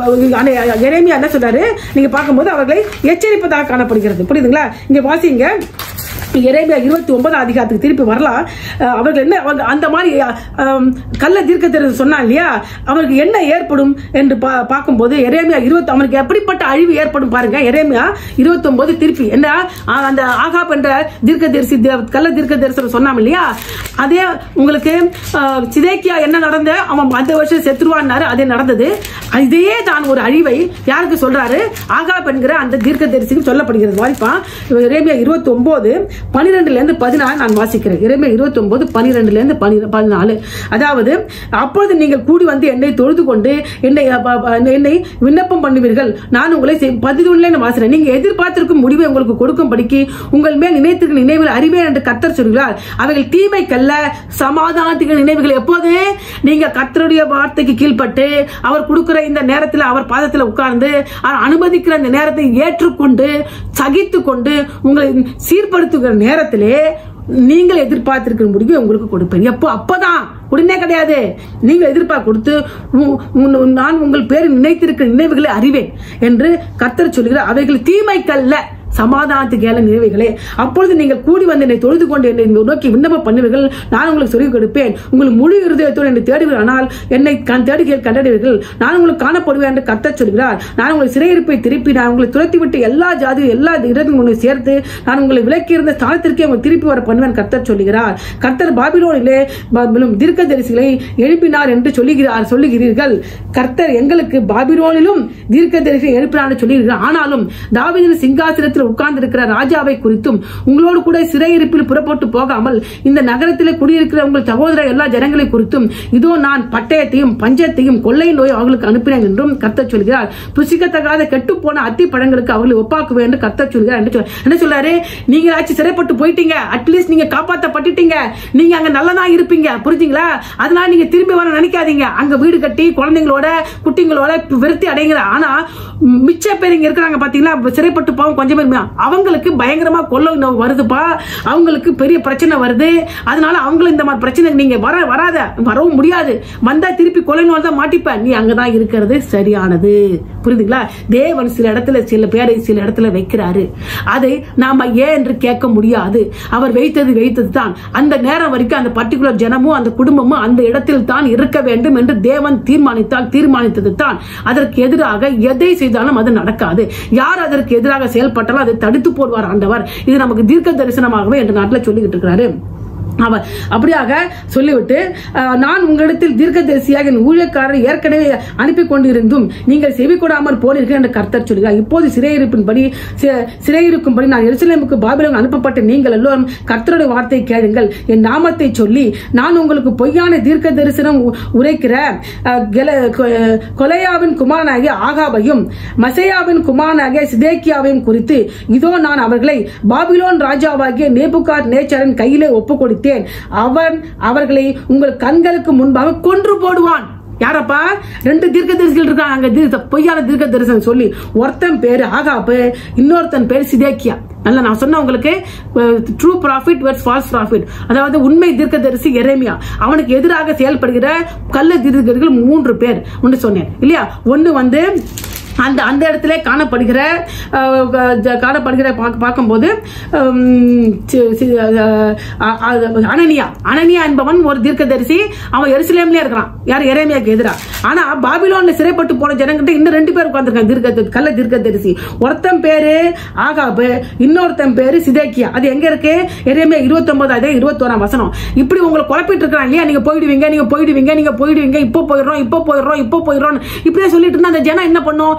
எரேமியா என்ன சொல்றாரு நீங்க பார்க்கும்போது அவர்களை எச்சரிப்பதாக காணப்படுகிறது புரியுதுங்களா இங்க வாசிங்க எரேமியா இருபத்தி ஒன்பதாம் அதிகாரத்துக்கு திருப்பி வரலாம் அஹ் அவர்கள் என்ன அவங்க அந்த மாதிரி அஹ், கள்ள தீர்க்க சொன்னா இல்லையா அவருக்கு என்ன ஏற்படும் என்று பா- பார்க்கும்போது எரேமியா இருபத்தி அவனுக்கு எப்படிப்பட்ட அழிவு ஏற்படும் பாருங்க எரேமியா இருபத்தி ஒன்பது திருப்பி என்ன அஹ், அந்த ஆகாப் என்ற தீர்க்க தரிசி கள்ள தீர்க்க தரிசனம் சொன்னாம் இல்லையா அதே உங்களுக்கு அஹ், சிதேக்கியா என்ன நடந்த அவன் அந்த வருஷம் செத்துருவான்னாரு அதே நடந்தது இதே தான் ஒரு அழிவை யாருக்கு சொல்றாரு ஆகாப் என்கிற அந்த தீர்க்க தரிசிக்கு சொல்லப்படுகிறது வாய்ப்பா எரேமியா இருபத்தி ஒன்பது பனிரெண்டுல இருந்து பதினாலு நான் வாசிக்கிறேன் எரேமியா இருபத்தி ஒன்பது பனிரெண்டுல இருந்து பனி- பதினாலு அதாவது அப்பொழுது நீங்கள் கூடி வந்து என்னை தொழுது கொண்டு என்னை அ, ப, ப, என்னை விண்ணப்பம் பண்ணுவீர்கள் நான் உங்களை பதிவுள்ள வாசிறேன் நீங்க எதிர்பார்த்திருக்கும் முடிவை உங்களுக்கு கொடுக்கும்படிக்கு உங்கள் மேல் நினைத்திருக்கும் நினைவுகள் அறிவேன் என்று கத்தர் சொல்கிறார் அவைகள் தீமைக்கல்ல சமாதானத்துக்கு நினைவுகள் எப்போது நீங்க கத்தருடைய வார்த்தைக்கு கீழ்ப்பட்டு அவர் கொடுக்கிற இந்த நேரத்தில் அவர் பாதத்தில் உட்கார்ந்து அவர் அனுமதிக்கிற இந்த நேரத்தை ஏற்றுக்கொண்டு சகித்து கொண்டு உங்களை சீர்படுத்துகிற நேரத்திலே நீங்கள் எதிர்பார்த்திருக்கிற முடிவை உங்களுக்கு கொடுப்பேன் எப்போ அப்பதான் உடனே கிடையாது நீங்க எதிர்பார்க்க கொடுத்து உ- உன்- நான் உங்கள் பேரில் நினைத்திருக்கிற நினைவுகளை அறிவேன் என்று கர்த்தர் சொல்கிறார் அவைகள் தீமைக்கல்ல சமாதானத்துக்கு ஏல நினைவுகளே அப்பொழுது நீங்கள் கூடி வந்து என்னை தொழுது கொண்டு என்னை நோக்கி விண்ணப்பம் பண்ணுவீர்கள் நான் உங்களுக்கு சொல்லிக் கொடுப்பேன் உங்கள் முழு இருதயத்தோடு என்னை தேடுவீர்கள் ஆனால் என்னை கண் தேடுகையில் கண்டடைவீர்கள் நான் உங்களுக்கு காணப்படுவேன் என்று கர்த்தர் சொல்கிறார் நான் உங்களை சிறையிருப்பை திருப்பி நான் உங்களை துரத்தி விட்டு எல்லா ஜாதியும் எல்லா இடத்தையும் உங்களை சேர்த்து நான் உங்களை விலக்கி இருந்த ஸ்தானத்திற்கே உங்களை திருப்பி வர பண்ணுவேன் கர்த்தர் சொல்லுகிறார் கர்த்தர் பாபிலோனிலே பாபிலும் தீர்க்கதரிசிகளை எழுப்பினார் என்று சொல்லுகிறார் சொல்லுகிறீர்கள் கர்த்தர் எங்களுக்கு பாபிலோனிலும் தீர்க்கதரிசி எழுப்பினார் என்று சொல்லுகிறார் ஆனாலும் தாவீதின் சிங்காசனத்தில் உட்கார்ந்திருக்கிற ராஜாவை குறித்தும் உங்களோடு கூட சிறையிருப்பில் புறப்பட்டு போகாமல் இந்த நகரத்திலே குடியிருக்கிற உங்கள் சகோதர எல்லா ஜனங்களை குறித்தும் இதோ நான் பட்டயத்தையும் பஞ்சத்தையும் கொள்ளை நோய் அவர்களுக்கு அனுப்பினேன் என்றும் கர்த்தர் சொல்கிறார் புசிக்கத்தகாத கெட்டுப் போன அத்தி பழங்களுக்கு அவர்களை ஒப்பாக்குவேன் என்று கர்த்தர் சொல்கிறார் என்று சொல்- என்ன சொல்றாரு நீங்க ஆச்சு சிறைப்பட்டு போயிட்டீங்க அட்லீஸ்ட் நீங்க காப்பாத்தப்பட்டுட்டீங்க நீங்க அங்க நல்லதா இருப்பீங்க புரிஞ்சுங்களா அதனால நீங்க திரும்பி வர நினைக்காதீங்க அங்க வீடு கட்டி குழந்தைங்களோட குட்டிங்களோட விருத்தி அடைங்கிற ஆனா ம், மிச்ச பேர் இங்க இருக்கிறாங்க பாத்தீங்களா சிறைப்பட்டு போவோம் கொஞ்சம் பேர் அவங்களுக்கு பயங்கரமா கொள்ளை நோய் வருதுப்பா அவங்களுக்கு பெரிய பிரச்சனை வருது அதனால அவங்களும் இந்த மாதிரி பிரச்சனை நீங்க வர வராத வரவும் முடியாது வந்தா திருப்பி கொலை நோய் தான் மாட்டிப்ப நீ அங்கதான் இருக்கிறது சரியானது புரியுதுங்களா தேவன் சில இடத்துல சில பேரை சில இடத்துல வைக்கிறாரு அதை நாம ஏன் என்று கேட்க முடியாது அவர் வைத்தது வைத்தது தான் அந்த நேரம் வரைக்கும் அந்த பர்டிகுலர் ஜனமும் அந்த குடும்பமும் அந்த இடத்தில் தான் இருக்க வேண்டும் என்று தேவன் தீர்மானித்தால் தீர்மானித்தது தான் அதற்கு எதிராக எதை செய்தாலும் அது நடக்காது யார் அதற்கு எதிராக செயல்பட்டாலும் அதை தடுத்து போடுவார் ஆண்டவர் இது நமக்கு தீர்க்க தரிசனமாகவே என்ற நாட்டில் சொல்லிக்கிட்டு இருக்கிறாரு அவர் அப்படியாக சொல்லிவிட்டு அஹ், நான் உங்களிடத்தில் தீர்க்கதரிசியாக என் ஊழியக்காரரை ஏற்கனவே அனுப்பி கொண்டிருந்தும் நீங்கள் செவி கொடாமல் போனீர்கள் என்று கர்த்தர் சொல்கிறார் இப்போது சிறையிருப்பின்படி சி- சிறையிருக்கும்படி நான் எருசலேமுக்கு பாபிலோன் அனுப்பப்பட்ட நீங்கள் எல்லோரும் கர்த்தருடைய வார்த்தை கேளுங்கள் என் நாமத்தை சொல்லி நான் உங்களுக்கு பொய்யான தீர்க்க தரிசனம் உ- உரைக்கிற அஹ், கெல- கொ- கொலையாவின் குமாரனாகிய ஆகாபையும் மசையாவின் குமாரனாகிய சிதேக்கியாவையும் குறித்து இதோ நான் அவர்களை பாபிலோன் ராஜாவாகிய நேபுகார் நேச்சரின் கையிலே ஒப்புக் கொடுத்தேன் அவன் அவர்களை உங்கள் கண்களுக்கு முன்பாக கொன்று போடுவான் யாரப்பா ரெண்டு தீர்க்க தரிசிகள் இருக்காங்க அங்க தீர்க்க பொய்யான தீர்க்க தரிசனம் சொல்லி ஒருத்தன் பேரு ஆகாப்பு இன்னொருத்தன் பேர் சிதேக்கியா நல்ல நான் சொன்ன உங்களுக்கு true prophet versus false prophet அதாவது உண்மை தீர்க்கதரிசி எரேமியா அவனுக்கு எதிராக செயல்படுகிற கள்ள தீர்க்கதரிசிகள் மூன்று பேர் ஒன்று சொன்னேன் இல்லையா ஒன்னு வந்து அந்த அந்த இடத்துல காணப்படுகிற அஹ், க- காணப்படுகிற பார்க்க- பார்க்கும்போது ஹம், சி- சி- அஹ், அ- அ- அனனியா அனனியா என்பவன் ஒரு தீர்க்கதரிசி அவன் எருசலேம்லயே இருக்கிறான் யார் எரேமியாக்கு எதிரா ஆனா பாபிலோன்ல சிறைப்பட்டு போன ஜனங்கிட்ட இன்னும் ரெண்டு பேர் உட்கார்ந்திருக்காங்க தீர்க்க கள்ள தீர்க்கதரிசி ஒருத்தன் பேரு ஆகாபு இன்னொருத்தன் பேரு சிதேக்கியா அது எங்க இருக்கு எரேமியா இருபத்தி ஒன்பதாவது இருபத்தோராம் வசனம் இப்படி உங்களை குழப்பிட்டு இருக்கான் இல்லையா நீங்க போயிடுவீங்க நீங்க போயிடுவீங்க நீங்க போயிடுவீங்க இப்போ போயிடுறோம் இப்போ போயிடுறோம் இப்போ போயிடுறோம் இப்படியே சொல்லிட்டு இருந்தா அந்த ஜனம் என்ன பண்ணும்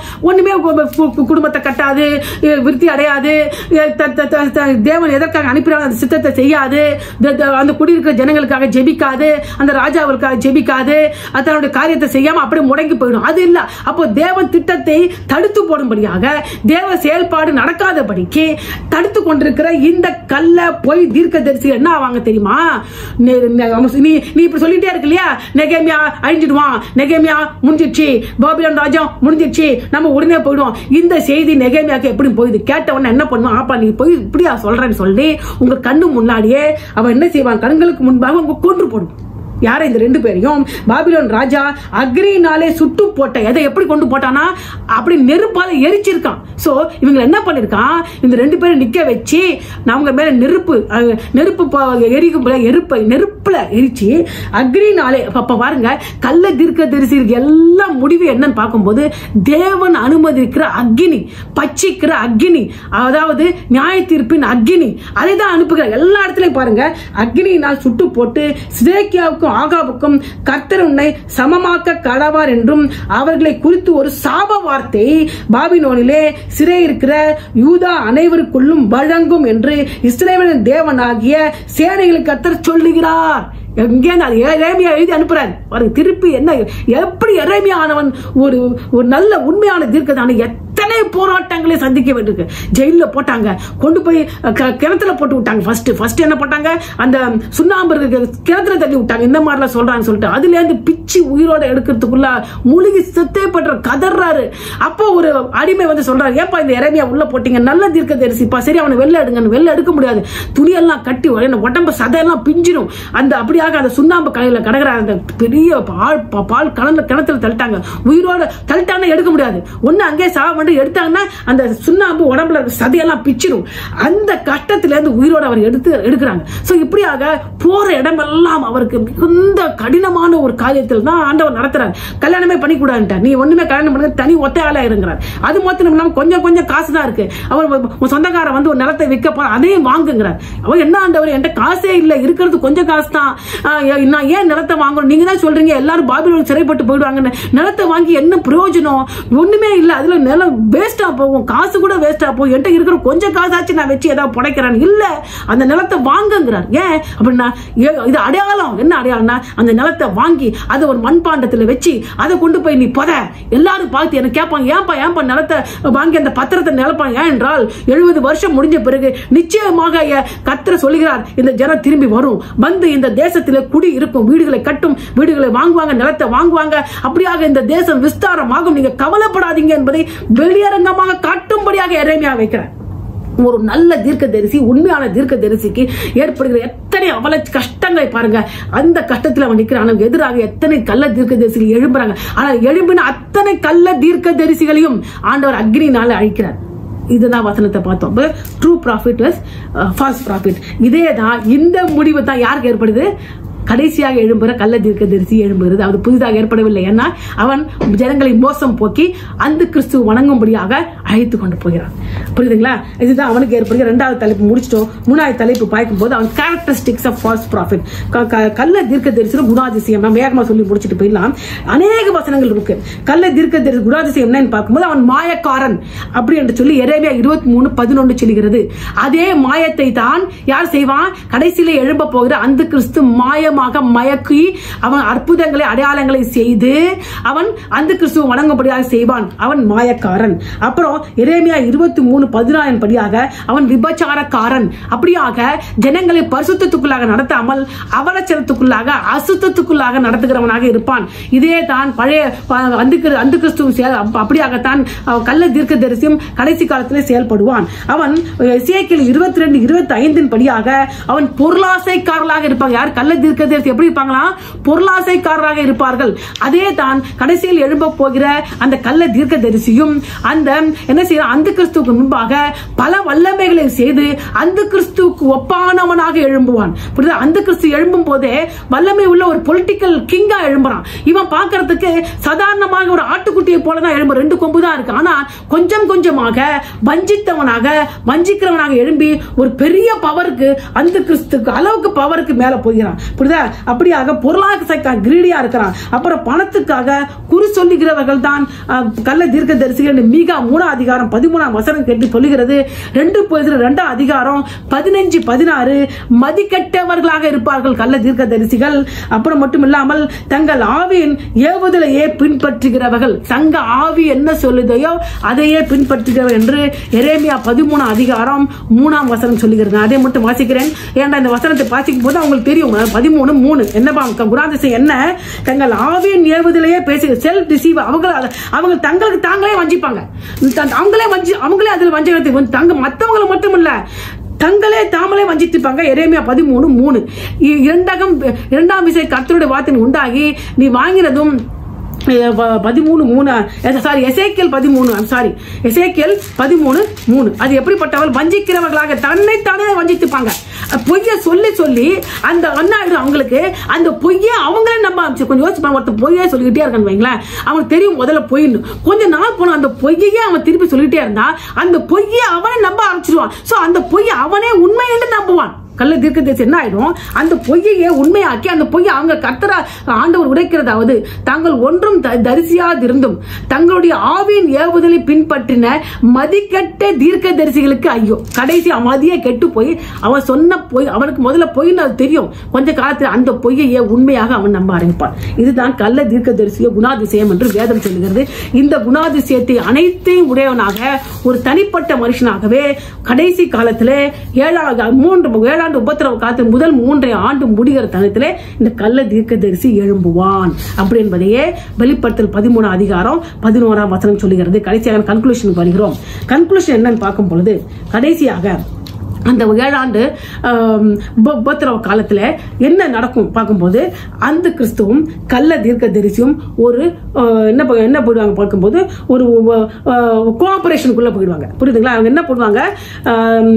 ஒண்ணுமே கு- கு- குடும்பத்தை கட்டாது அஹ் விருத்தி அடையாது அஹ் த- த- த- த- தேவன் எதற்காக அனுப்பினாலும் அந்த சித்தத்தை செய்யாது த- த- அந்த குடியிருக்கிற ஜனங்களுக்காக ஜெபிக்காது அந்த ராஜாவுக்காக ஜெபிக்காது அது தன்னுடைய காரியத்தை செய்யாம அப்படியே முடங்கி போயிடும் அது இல்ல அப்போ தேவன் திட்டத்தை தடுத்து போடும்படியாக தேவ செயல்பாடு நடக்காதபடிக்கு தடுத்து கொண்டிருக்கிற இந்த கல்ல பொய் தீர்க்க தரிசி என்ன ஆவாங்க தெரியுமா நெ- நெ- நீ நீ இப்படி சொல்லிட்டே இருக்கு இல்லையா நெகேமியா அழிஞ்சிடுவான் நெகேமியா முடிஞ்சிடுச்சு பாபிலோன் ராஜா முடிஞ்சிடுச்சு நம்ம உடனே போயிடுவோம் இந்த செய்தி நெகேமியாக்கு எப்படி போகுது கேட்ட உடனே என்ன பண்ணுவான் ஆப்பா நீ போய் இப்படியா சொல்றேன்னு சொல்லி உங்க கண்ணு முன்னாடியே அவன் என்ன செய்வான் கண்களுக்கு முன்பாக உங்க கொன்று போடும் யாரை இந்த ரெண்டு பேரையும் பாபிலோன் ராஜா அக்னினாலே சுட்டு போட்ட எதை எப்படி கொண்டு போட்டானா அப்படி நெருப்பால எரிச்சிருக்கான் சோ இவங்க என்ன பண்ணிருக்கான் இந்த ரெண்டு பேரும் நிக்க வச்சு அவங்க மேல நெருப்பு அஹ், நெருப்பு ப- எரிக்கும் போல எருப்பை நெருப்புல எரிச்சு அக்னினாலே அப்ப பாருங்க கள்ள தீர்க்க தரிசிக்கு எல்லாம் முடிவு என்னன்னு பார்க்கும்போது தேவன் அனுமதிக்கிற அக்னி பச்சிக்கிற அக்னி அதாவது நியாய தீர்ப்பின் அக்னி அதை தான் அனுப்புகிறார் எல்லா இடத்துலயும் பாருங்க அக்னியினால் சுட்டு போட்டு சிதேக்கியாவுக்கும் ஆகாவுக்கும் கர்த்தர் உன்னை சமமாக்க கடவார் என்றும் அவர்களை குறித்து ஒரு சாப வார்த்தை பாபிலோனிலே சிறை இருக்கிற யூதா அனைவருக்குள்ளும் வழங்கும் என்று இஸ்ரேலின் தேவனாகிய சேனைகளுக்கு கர்த்தர் சொல்லுகிறார் எங்கே நான் எரேமியா எழுதி அனுப்புறாரு பாருங்க திருப்பி என்ன எப்படி எரேமியா ஆனவன் ஒரு ஒரு நல்ல உண்மையான தீர்க்கதான எத்தனை போராட்டங்களை சந்திக்க வேண்டியிருக்கு ஜெயில போட்டாங்க கொண்டு போய் க- கிணத்துல போட்டு விட்டாங்க ஃபர்ஸ்ட் ஃபர்ஸ்ட் என்ன போட்டாங்க அந்த சுண்ணாம்பு இருக்க கிணத்துல தள்ளி விட்டாங்க இந்த மாதிரிலாம் சொல்றாங்கன்னு சொல்லிட்டு அதுல இருந்து பிச்சு உயிரோட எடுக்கிறதுக்குள்ள முழுகி செத்தே பண்ற கதறாரு அப்போ ஒரு அடிமை வந்து சொல்றாரு ஏப்பா இந்த இறைமையா உள்ள போட்டீங்க நல்ல தீர்க்க தரிசிப்பா சரி அவனை வெளில எடுங்கன்னு வெளில எடுக்க முடியாது துணியெல்லாம் கட்டி என்ன உடம்பு சதையெல்லாம் பிஞ்சிடும் அந்த அப்படியாக அந்த சுண்ணாம்பு கடையில கிடக்குற அந்த பெரிய பால் பா- பால் கலந்த கிணத்துல தள்ளிட்டாங்க உயிரோட தள்ளிட்டாங்கன்னா எடுக்க முடியாது ஒண்ணு அங்கேயே சாவ மட்டும் எடுத்தாங்கன்னா அந்த சுண்ணாம்பு உடம்புல இருக்க சதையெல்லாம் பிச்சிடும் அந்த கஷ்டத்துல இருந்து உயிரோட அவர் எடுத்து எடுக்கிறாங்க சோ இப்படியாக போற இடமெல்லாம் அவருக்கு மிகுந்த கடினமான ஒரு காரியத்தில் தான் ஆண்டவர் நடத்துறாரு கல்யாணமே பண்ணிக்கூடாதுன்ட்டார் நீ ஒண்ணுமே கல்யாணம் பண்ணுங்க தனி ஒத்தை ஆளா இருங்கிறார் அது மொத்தம் இல்லாம கொஞ்சம் கொஞ்சம் காசு தான் இருக்கு அவர் உன் சொந்தக்காரன் வந்து ஒரு நிலத்தை விற்க போற அதையும் வாங்குங்கிறார் அவர் என்ன ஆண்டவர் என்கிட்ட காசே இல்ல இருக்கிறது கொஞ்சம் காசு தான் ஆஹ் ஏ- நான் ஏன் நிலத்தை வாங்கணும் நீங்க தான் சொல்றீங்க எல்லாரும் பாபிலோன் சிறைப்பட்டு போயிடுவாங்கன்னு நிலத்தை வாங்கி என்ன பிரயோஜனம் ஒண்ணுமே இல்ல அதுல நிலம் வேஸ்டா போகும் காசு கூட வேஸ்டா போகும் என்கிட்ட இருக்கிற கொஞ்சம் காசாச்சு நான் வச்சு ஏதாவது புடைக்கிறேன் இல்ல அந்த நிலத்தை வாங்குங்கிறார் ஏன் அப்படின்னா ஏ- இது அடையாளம் என்ன அடையாளம்னா அந்த நிலத்தை வாங்கி அதை ஒரு மண்பாண்டத்துல வச்சு அதை கொண்டு போய் நீ புத எல்லாரும் பார்த்து எனக்கு கேட்பாங்க ஏன்பா ஏன்பா நிலத்தை வாங்கி அந்த பத்திரத்தை நிலப்பாங்க ஏன் என்றால் எழுபது வருஷம் முடிஞ்ச பிறகு நிச்சயமாக எ- கர்த்தர் சொல்கிறார் இந்த ஜனம் திரும்பி வரும் வந்து இந்த தேசத்திலே குடி இருக்கும் வீடுகளை கட்டும் வீடுகளை வாங்குவாங்க நிலத்தை வாங்குவாங்க அப்படியாக இந்த தேசம் விஸ்தாரமாகும் நீங்க கவலைப்படாதீங்க என்பதை வெளியரங்கமாக காட்டும்படியாக எரேமியா வைக்கிறார் ஒரு நல்ல தீர்க்க தரிசி உண்மையான தீர்க்க தரிசிக்கு ஏற்படுகிற எத்தனை அவல கஷ்டங்களை பாருங்க அந்த கஷ்டத்துல அவன் நிக்கிறான் அவனுக்கு எதிராக எத்தனை கள்ள தீர்க்க தரிசிகள் எழும்புறாங்க ஆனால் எழும்பின அத்தனை கள்ள தீர்க்க தரிசிகளையும் ஆண்டவர் அக்னினால அழிக்கிறார் இதுதான் வசனத்தை பார்த்தோம் ட்ரூ ப்ராஃபிட் ஃபால்ஸ் ப்ராஃபிட் இதே தான் இந்த முடிவு தான் யாருக்கு ஏற்படுது கடைசியாக எழும்புற கள்ள தீர்க்க தரிசி எழும்புகிறது அது புதிதாக ஏற்படவில்லை ஏன்னா அவன் ஜனங்களை மோசம் போக்கி அந்த கிறிஸ்து வணங்கும்படியாக அழைத்து கொண்டு போகிறான் புரியுதுங்களா இதுதான் அவனுக்கு ஏற்படுகிற இரண்டாவது தலைப்பு முடிச்சிட்டோம் மூணாவது தலைப்பு பார்க்கும் போது அவன் கேரக்டரிஸ்டிக்ஸ் ஆஃப் ஃபால்ஸ் ப்ராஃபிட் கள்ள தீர்க்க தரிசனம் குணாதிசயம் நம்ம வேகமா சொல்லி முடிச்சிட்டு போயிடலாம் அநேக வசனங்கள் இருக்கு கள்ள தீர்க்க தரிசி குணாதிசயம் என்னன்னு பார்க்கும்போது அவன் மாயக்காரன் அப்படி என்று சொல்லி எரேமியா இருபத்தி மூணு பதினொன்று சொல்லுகிறது அதே மாயத்தை தான் யார் செய்வான் கடைசியில எழும்ப போகிற அந்த கிறிஸ்து மாயமாக மயக்கி அவன் அற்புதங்களை அடையாளங்களை செய்து அவன் அந்த கிறிஸ்துவ வணங்கும்படியாக செய்வான் அவன் மாயக்காரன் அப்புறம் எரேமியா இருபத்தி மூணு பதினாலின் படியாக அவன் விபச்சாரக்காரன் அப்படியாக ஜனங்களை பரிசுத்தத்துக்குள்ளாக நடத்தாமல் அவலச்சலத்துக்குள்ளாக அசுத்தத்துக்குள்ளாக நடத்துகிறவனாக இருப்பான் இதே தான் பழைய ப- அந்த கிறிஸ்து- அந்த கிறிஸ்துவும் செயல் அப்ப- அப்படியாகத்தான் அஹ், கள்ள தீர்க்க தரிசியும் கடைசி காலத்திலே செயல்படுவான் அவன் இசைக்கில் இருபத்தி ரெண்டு இருபத்தி ஐந்தின் படியாக அவன் பொருளாசைக்காரர்களாக இருப்பாங்க யார் கள்ள தீர்க்க தரிசி எப்படி இருப்பாங்களா பொருளாசைக்காரராக இருப்பார்கள் அதே தான் கடைசியில் எழும்ப போகிற அந்த கள்ள தீர்க்க தரிசியும் அந்த என்ன செய்ய அந்த கிறிஸ்துவுக்கு முன்பாக பல வல்லமைகளை செய்து அந்த கிறிஸ்துவுக்கு ஒப்பானவனாக எழும்புவான் புரியுதா அந்த கிறிஸ்து எழும்பும் போதே வல்லமை உள்ள ஒரு பொலிட்டிக்கல் கிங்கா எழும்புறான் இவன் பார்க்கிறதுக்கு சாதாரணமாக ஒரு ஆட்டுக்குட்டியை போல தான் எழும்பும் ரெண்டு கொம்பு தான் இருக்கு ஆனா கொஞ்சம் கொஞ்சமாக வஞ்சித்தவனாக வஞ்சிக்கிறவனாக எழும்பி ஒரு பெரிய பவருக்கு அந்த கிறிஸ்துக்கு அளவுக்கு பவருக்கு மேல போகிறான் புரியுதா புரியுதா அப்படியாக பொருளாதார கிரீடியா இருக்கிறான் அப்புறம் பணத்துக்காக குறி சொல்லுகிறவர்கள் தான் அஹ், கள்ள தீர்க்க தரிசிகள் மீகா மூணாம் அதிகாரம் பதிமூணாம் வசனம் கேட்டு சொல்லுகிறது ரெண்டு பேர் ரெண்டாம் அதிகாரம் பதினஞ்சு பதினாறு மதிக்கட்டவர்களாக இருப்பார்கள் கள்ள தீர்க்க தரிசிகள் அப்புறம் மட்டும் இல்லாமல் தங்கள் ஆவியின் ஏவுதலையே பின்பற்றுகிறவர்கள் தங்க ஆவி என்ன சொல்லுதையோ அதையே பின்பற்றுகிறவர் என்று எரேமியா பதிமூணாம் அதிகாரம் மூணாம் வசனம் சொல்லுகிறது நான் அதை மட்டும் வாசிக்கிறேன் ஏன்டா இந்த வசனத்தை வாசிக்கும் போது அவங்களுக்கு தெரியும் பதிமூணு மூணு என்னப்பா குணாதிசயம் என்ன தங்கள் ஆவியின் ஏவுதலையே பேசுகிற செல்ஃப் டிசீவ் அவங்க அவங்க தங்களுக்கு தாங்களே வஞ்சிப்பாங்க த- அவங்களே வஞ்சி அவங்களே அதில் வஞ்சகத்துக்கு வந்து தங்க மற்றவங்களை மட்டும் இல்ல தங்களே தாமலே வஞ்சித்திருப்பாங்க எரேமியா பதிமூணு மூணு இ- இரண்டகம் இரண்டாம் விசை கர்த்தருடைய வார்த்தை உண்டாகி நீ வாங்கினதும் அஹ், ப- பதிமூணு மூணு சாரி எசேக்கியல் பதிமூணு சாரி எசேக்கியல் பதிமூணு மூணு அது எப்படிப்பட்டவள் வஞ்சிக்கிறவர்களாக தன்னைத்தானே வஞ்சித்துப்பாங்க அஹ், பொய்யை சொல்லி சொல்லி அந்த அண்ணாயிடும் அவங்களுக்கு அந்த பொய்யை அவங்களே நம்ப ஆரம்பிச்சு கொஞ்சம் யோசிச்சு பாருங்க, ஒருத்தன் பொய்யே சொல்லிக்கிட்டே இருக்கான்னு வைங்களேன் அவனுக்கு தெரியும் முதல்ல பொய்ன்னு கொஞ்ச நாள் போன அந்த பொய்யையே அவன் திருப்பி சொல்லிட்டே இருந்தா அந்த பொய்யை அவனே நம்ப ஆரம்பிச்சிருவான் சோ அந்த பொய்யை அவனே உண்மை என்று நம்புவான் கள்ள தீர்க்கதரிசி என்ன ஆயிடும் அந்த பொய்யையே உண்மையாக்கி அந்த பொய்யை அவங்க கர்த்தரா ஆண்டவர் உடைக்கிறதாவது தாங்கள் ஒன்றும் த- தரிசியாதிருந்தும் தங்களுடைய ஆவியின் ஏவுதலை பின்பற்றின மதிக்கட்ட தீர்க்கதரிசிகளுக்கு ஐயோ கடைசி மதிய கெட்டு போய் அவன் சொன்ன பொய் அவனுக்கு முதல்ல பொய்ன்னு அது தெரியும் கொஞ்ச காலத்துல அந்த பொய்யையே உண்மையாக அவன் நம்ப ஆரம்பிப்பான் இதுதான் கள்ள தீர்க்கதரிசிய குணாதிசயம் என்று வேதம் சொல்லுகிறது இந்த குணாதிசயத்தை அனைத்தையும் உடையவனாக ஒரு தனிப்பட்ட மனுஷனாகவே கடைசி காலத்திலே ஏழாவது மூன்று ஏழாண்டு உபத்திரவ காலத்தில் முதல் மூன்றை ஆண்டு முடிகிற தருணத்திலே இந்த கள்ள தீர்க்கதரிசி எழும்புவான் அப்படி என்பதையே வெளிப்படுத்தல் பதிமூணாம் அதிகாரம் பதினோராம் வசனம் சொல்லுகிறது கடைசியாக கன்க்ளூஷனுக்கு வருகிறோம் கன்க்ளூஷன் என்னன்னு பார்க்கும் பொழுது கடைசியாக அந்த ஏழாண்டு ஆம், உப- உபத்திரவ காலத்துல என்ன நடக்கும் பார்க்கும்போது அந்த கிறிஸ்துவும் கள்ள தீர்க்க தரிசியும் ஒரு ஆஹ், என்ன ப- என்ன போயிடுவாங்க பார்க்கும்போது ஒரு கோஆபரேஷனுக்குள்ள போயிடுவாங்க புரியுதுங்களா அவங்க என்ன பண்ணுவாங்க ஆம்,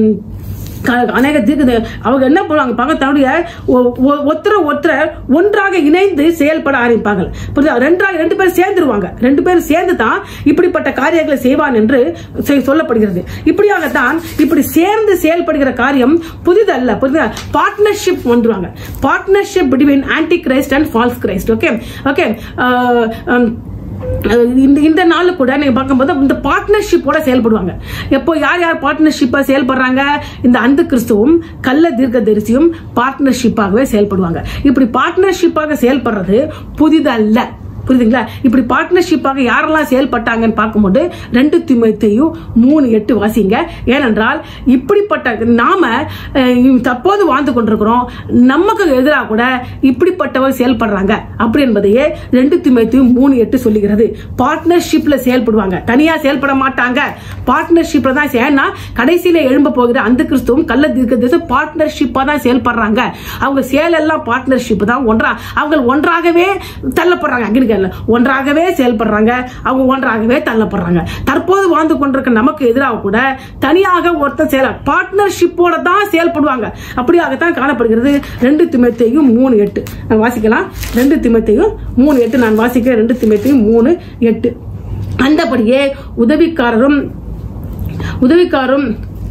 க- அநேக தீர்க்க அவங்க என்ன பண்ணுவாங்க பாங்க தன்னுடைய ஒ- ஒ- ஒருத்தர ஒருத்தர் ஒன்றாக இணைந்து செயல்பட ஆரம்பிப்பாங்க புரியுதா ரெண்டாக ரெண்டு பேரும் சேர்ந்துருவாங்க ரெண்டு பேரும் சேர்ந்து தான் இப்படிப்பட்ட காரியங்களை செய்வான் என்று செ- சொல்லப்படுகிறது இப்படியாகத்தான் இப்படி சேர்ந்து செயல்படுகிற காரியம் புதிதல்ல புரியுதா பார்ட்னர்ஷிப் வந்துருவாங்க partnership between Antichrist and false Christ okay okay இந்த இந்த நாள் கூட நீங்க பார்க்கும்போது இந்த பார்ட்னர்ஷிப்போட செயல்படுவாங்க எப்போ யார் யார் பார்ட்னர்ஷிப்பா செயல்படுறாங்க இந்த அந்த கிறிஸ்துவும் கள்ள தீர்க்க தரிசியும் பார்ட்னர்ஷிப்பாகவே செயல்படுவாங்க இப்படி பார்ட்னர்ஷிப்பாக செயல்படுறது புதிதல்ல புரியுதுங்களா இப்படி பார்ட்னர்ஷிப்பாக யாரெல்லாம் செயல்பட்டாங்கன்னு பார்க்கும்போது ரெண்டு திமுத்தையும் மூணு எட்டு வாசிங்க ஏனென்றால் இப்படிப்பட்ட நாம அஹ், தற்போது வாழ்ந்து கொண்டிருக்கிறோம் நமக்கு எதிராக கூட இப்படிப்பட்டவர் செயல்படுறாங்க அப்படி என்பதையே ரெண்டு திமுத்தையும் மூணு எட்டு சொல்லுகிறது பார்ட்னர்ஷிப்ல செயல்படுவாங்க தனியா செயல்பட மாட்டாங்க பார்ட்னர்ஷிப்ல தான் ஏன்னா கடைசியில எழும்ப போகிற அந்த கிறிஸ்துவும் கள்ள தீர்க்க பார்ட்னர்ஷிப்பா தான் செயல்படுறாங்க அவங்க செயலெல்லாம் பார்ட்னர்ஷிப் தான் ஒன்றா அவங்க ஒன்றாகவே தள்ளப்படுறாங்க அங்கே இருக்கல ஒன்றாகவே செயல்படுறாங்க அவங்க ஒன்றாகவே தள்ளப்படுறாங்க தற்போது வாழ்ந்து கொண்டிருக்க நமக்கு எதிராக கூட தனியாக ஒருத்தர் செயல பார்ட்னர்ஷிப்போட தான் செயல்படுவாங்க அப்படியாகத்தான் காணப்படுகிறது ரெண்டு திமத்தையும் மூணு எட்டு நான் வாசிக்கலாம் ரெண்டு திமத்தையும் மூணு எட்டு நான் வாசிக்கிறேன் ரெண்டு திமத்தையும் மூணு எட்டு அந்தபடியே உதவிக்காரரும் உதவிக்காரும்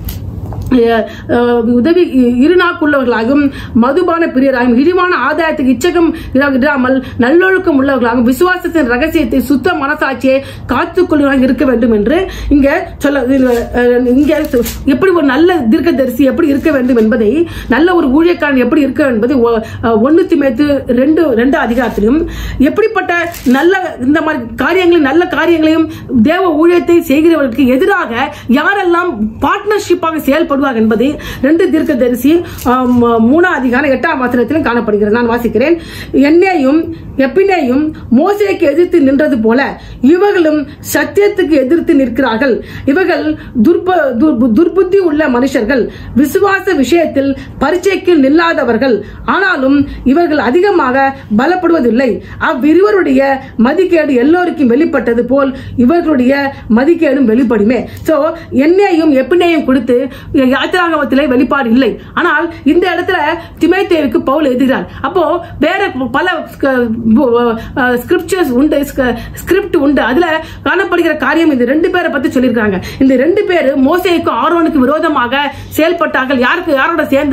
அஹ், அஹ், உதவி இருநாக்குள்ளவர்களாகவும் மதுபான பிரியராகவும் இழிவான ஆதாயத்துக்கு இச்சகம் இர- இராமல் நல்லொழுக்கம் உள்ளவர்களாகவும் விசுவாசத்தின் ரகசியத்தை சுத்த மனசாட்சியை காத்துக்கொள்வதாக இருக்க வேண்டும் என்று இங்க சொல்ல இதுல, அஹ், இங்க சு- எப்படி ஒரு நல்ல தீர்க்கதரிசி எப்படி இருக்க வேண்டும் என்பதை நல்ல ஒரு ஊழியக்காரன் எப்படி இருக்க வேண்டும் என்பதை ஒ- அஹ், ஒண்ணு திமேத்து ரெண்டு ரெண்டு அதிகாரத்திலும் எப்படிப்பட்ட நல்ல இந்த மாதிரி காரியங்களையும் நல்ல காரியங்களையும் தேவ ஊழியத்தை செய்கிறவர்களுக்கு எதிராக யாரெல்லாம் பார்ட்னர்ஷிப்பாக செயல்படுவார் என்பதை ரெண்டு தீர்க்கதரிசி ஆம், மூணாம் அதிகாரம் எட்டாம் வசனத்திலும் காணப்படுகிறது நான் வாசிக்கிறேன் என்னையும் எப்பினேயும் மோசேக்கு எதிர்த்து நின்றது போல இவர்களும் சத்தியத்துக்கு எதிர்த்து நிற்கிறார்கள் இவர்கள் துர்ப துர்- துர்புத்தி உள்ள மனுஷர்கள் விசுவாச விஷயத்தில் பரீட்சைக்கு நில்லாதவர்கள் ஆனாலும் இவர்கள் அதிகமாக பலப்படுவதில்லை அவ்விருவருடைய மதிக்கேடு எல்லோருக்கும் வெளிப்பட்டது போல் இவர்களுடைய மதிக்கேடும் வெளிப்படுமே சோ என்னையும் எப்பினையும் கொடுத்து யாத்திராகமத்திலே வெளிப்பாடு இல்லை ஆனால் இந்த இடத்துல திமேத்தேவுக்கு பவுல் எழுதுகிறார் அப்போ வேற பல ஸ்கிரிப்சர்ஸ் உண்டு ஸ்கிரிப்ட் உண்டு அதுல காணப்படுகிற காரியம் இந்த ரெண்டு பேரை பத்தி சொல்லியிருக்காங்க இந்த ரெண்டு பேர் மோசேக்கும் ஆரோனுக்கு விரோதமாக செயல்பட்டார்கள் யாருக்கு யாரோட சேர்ந்து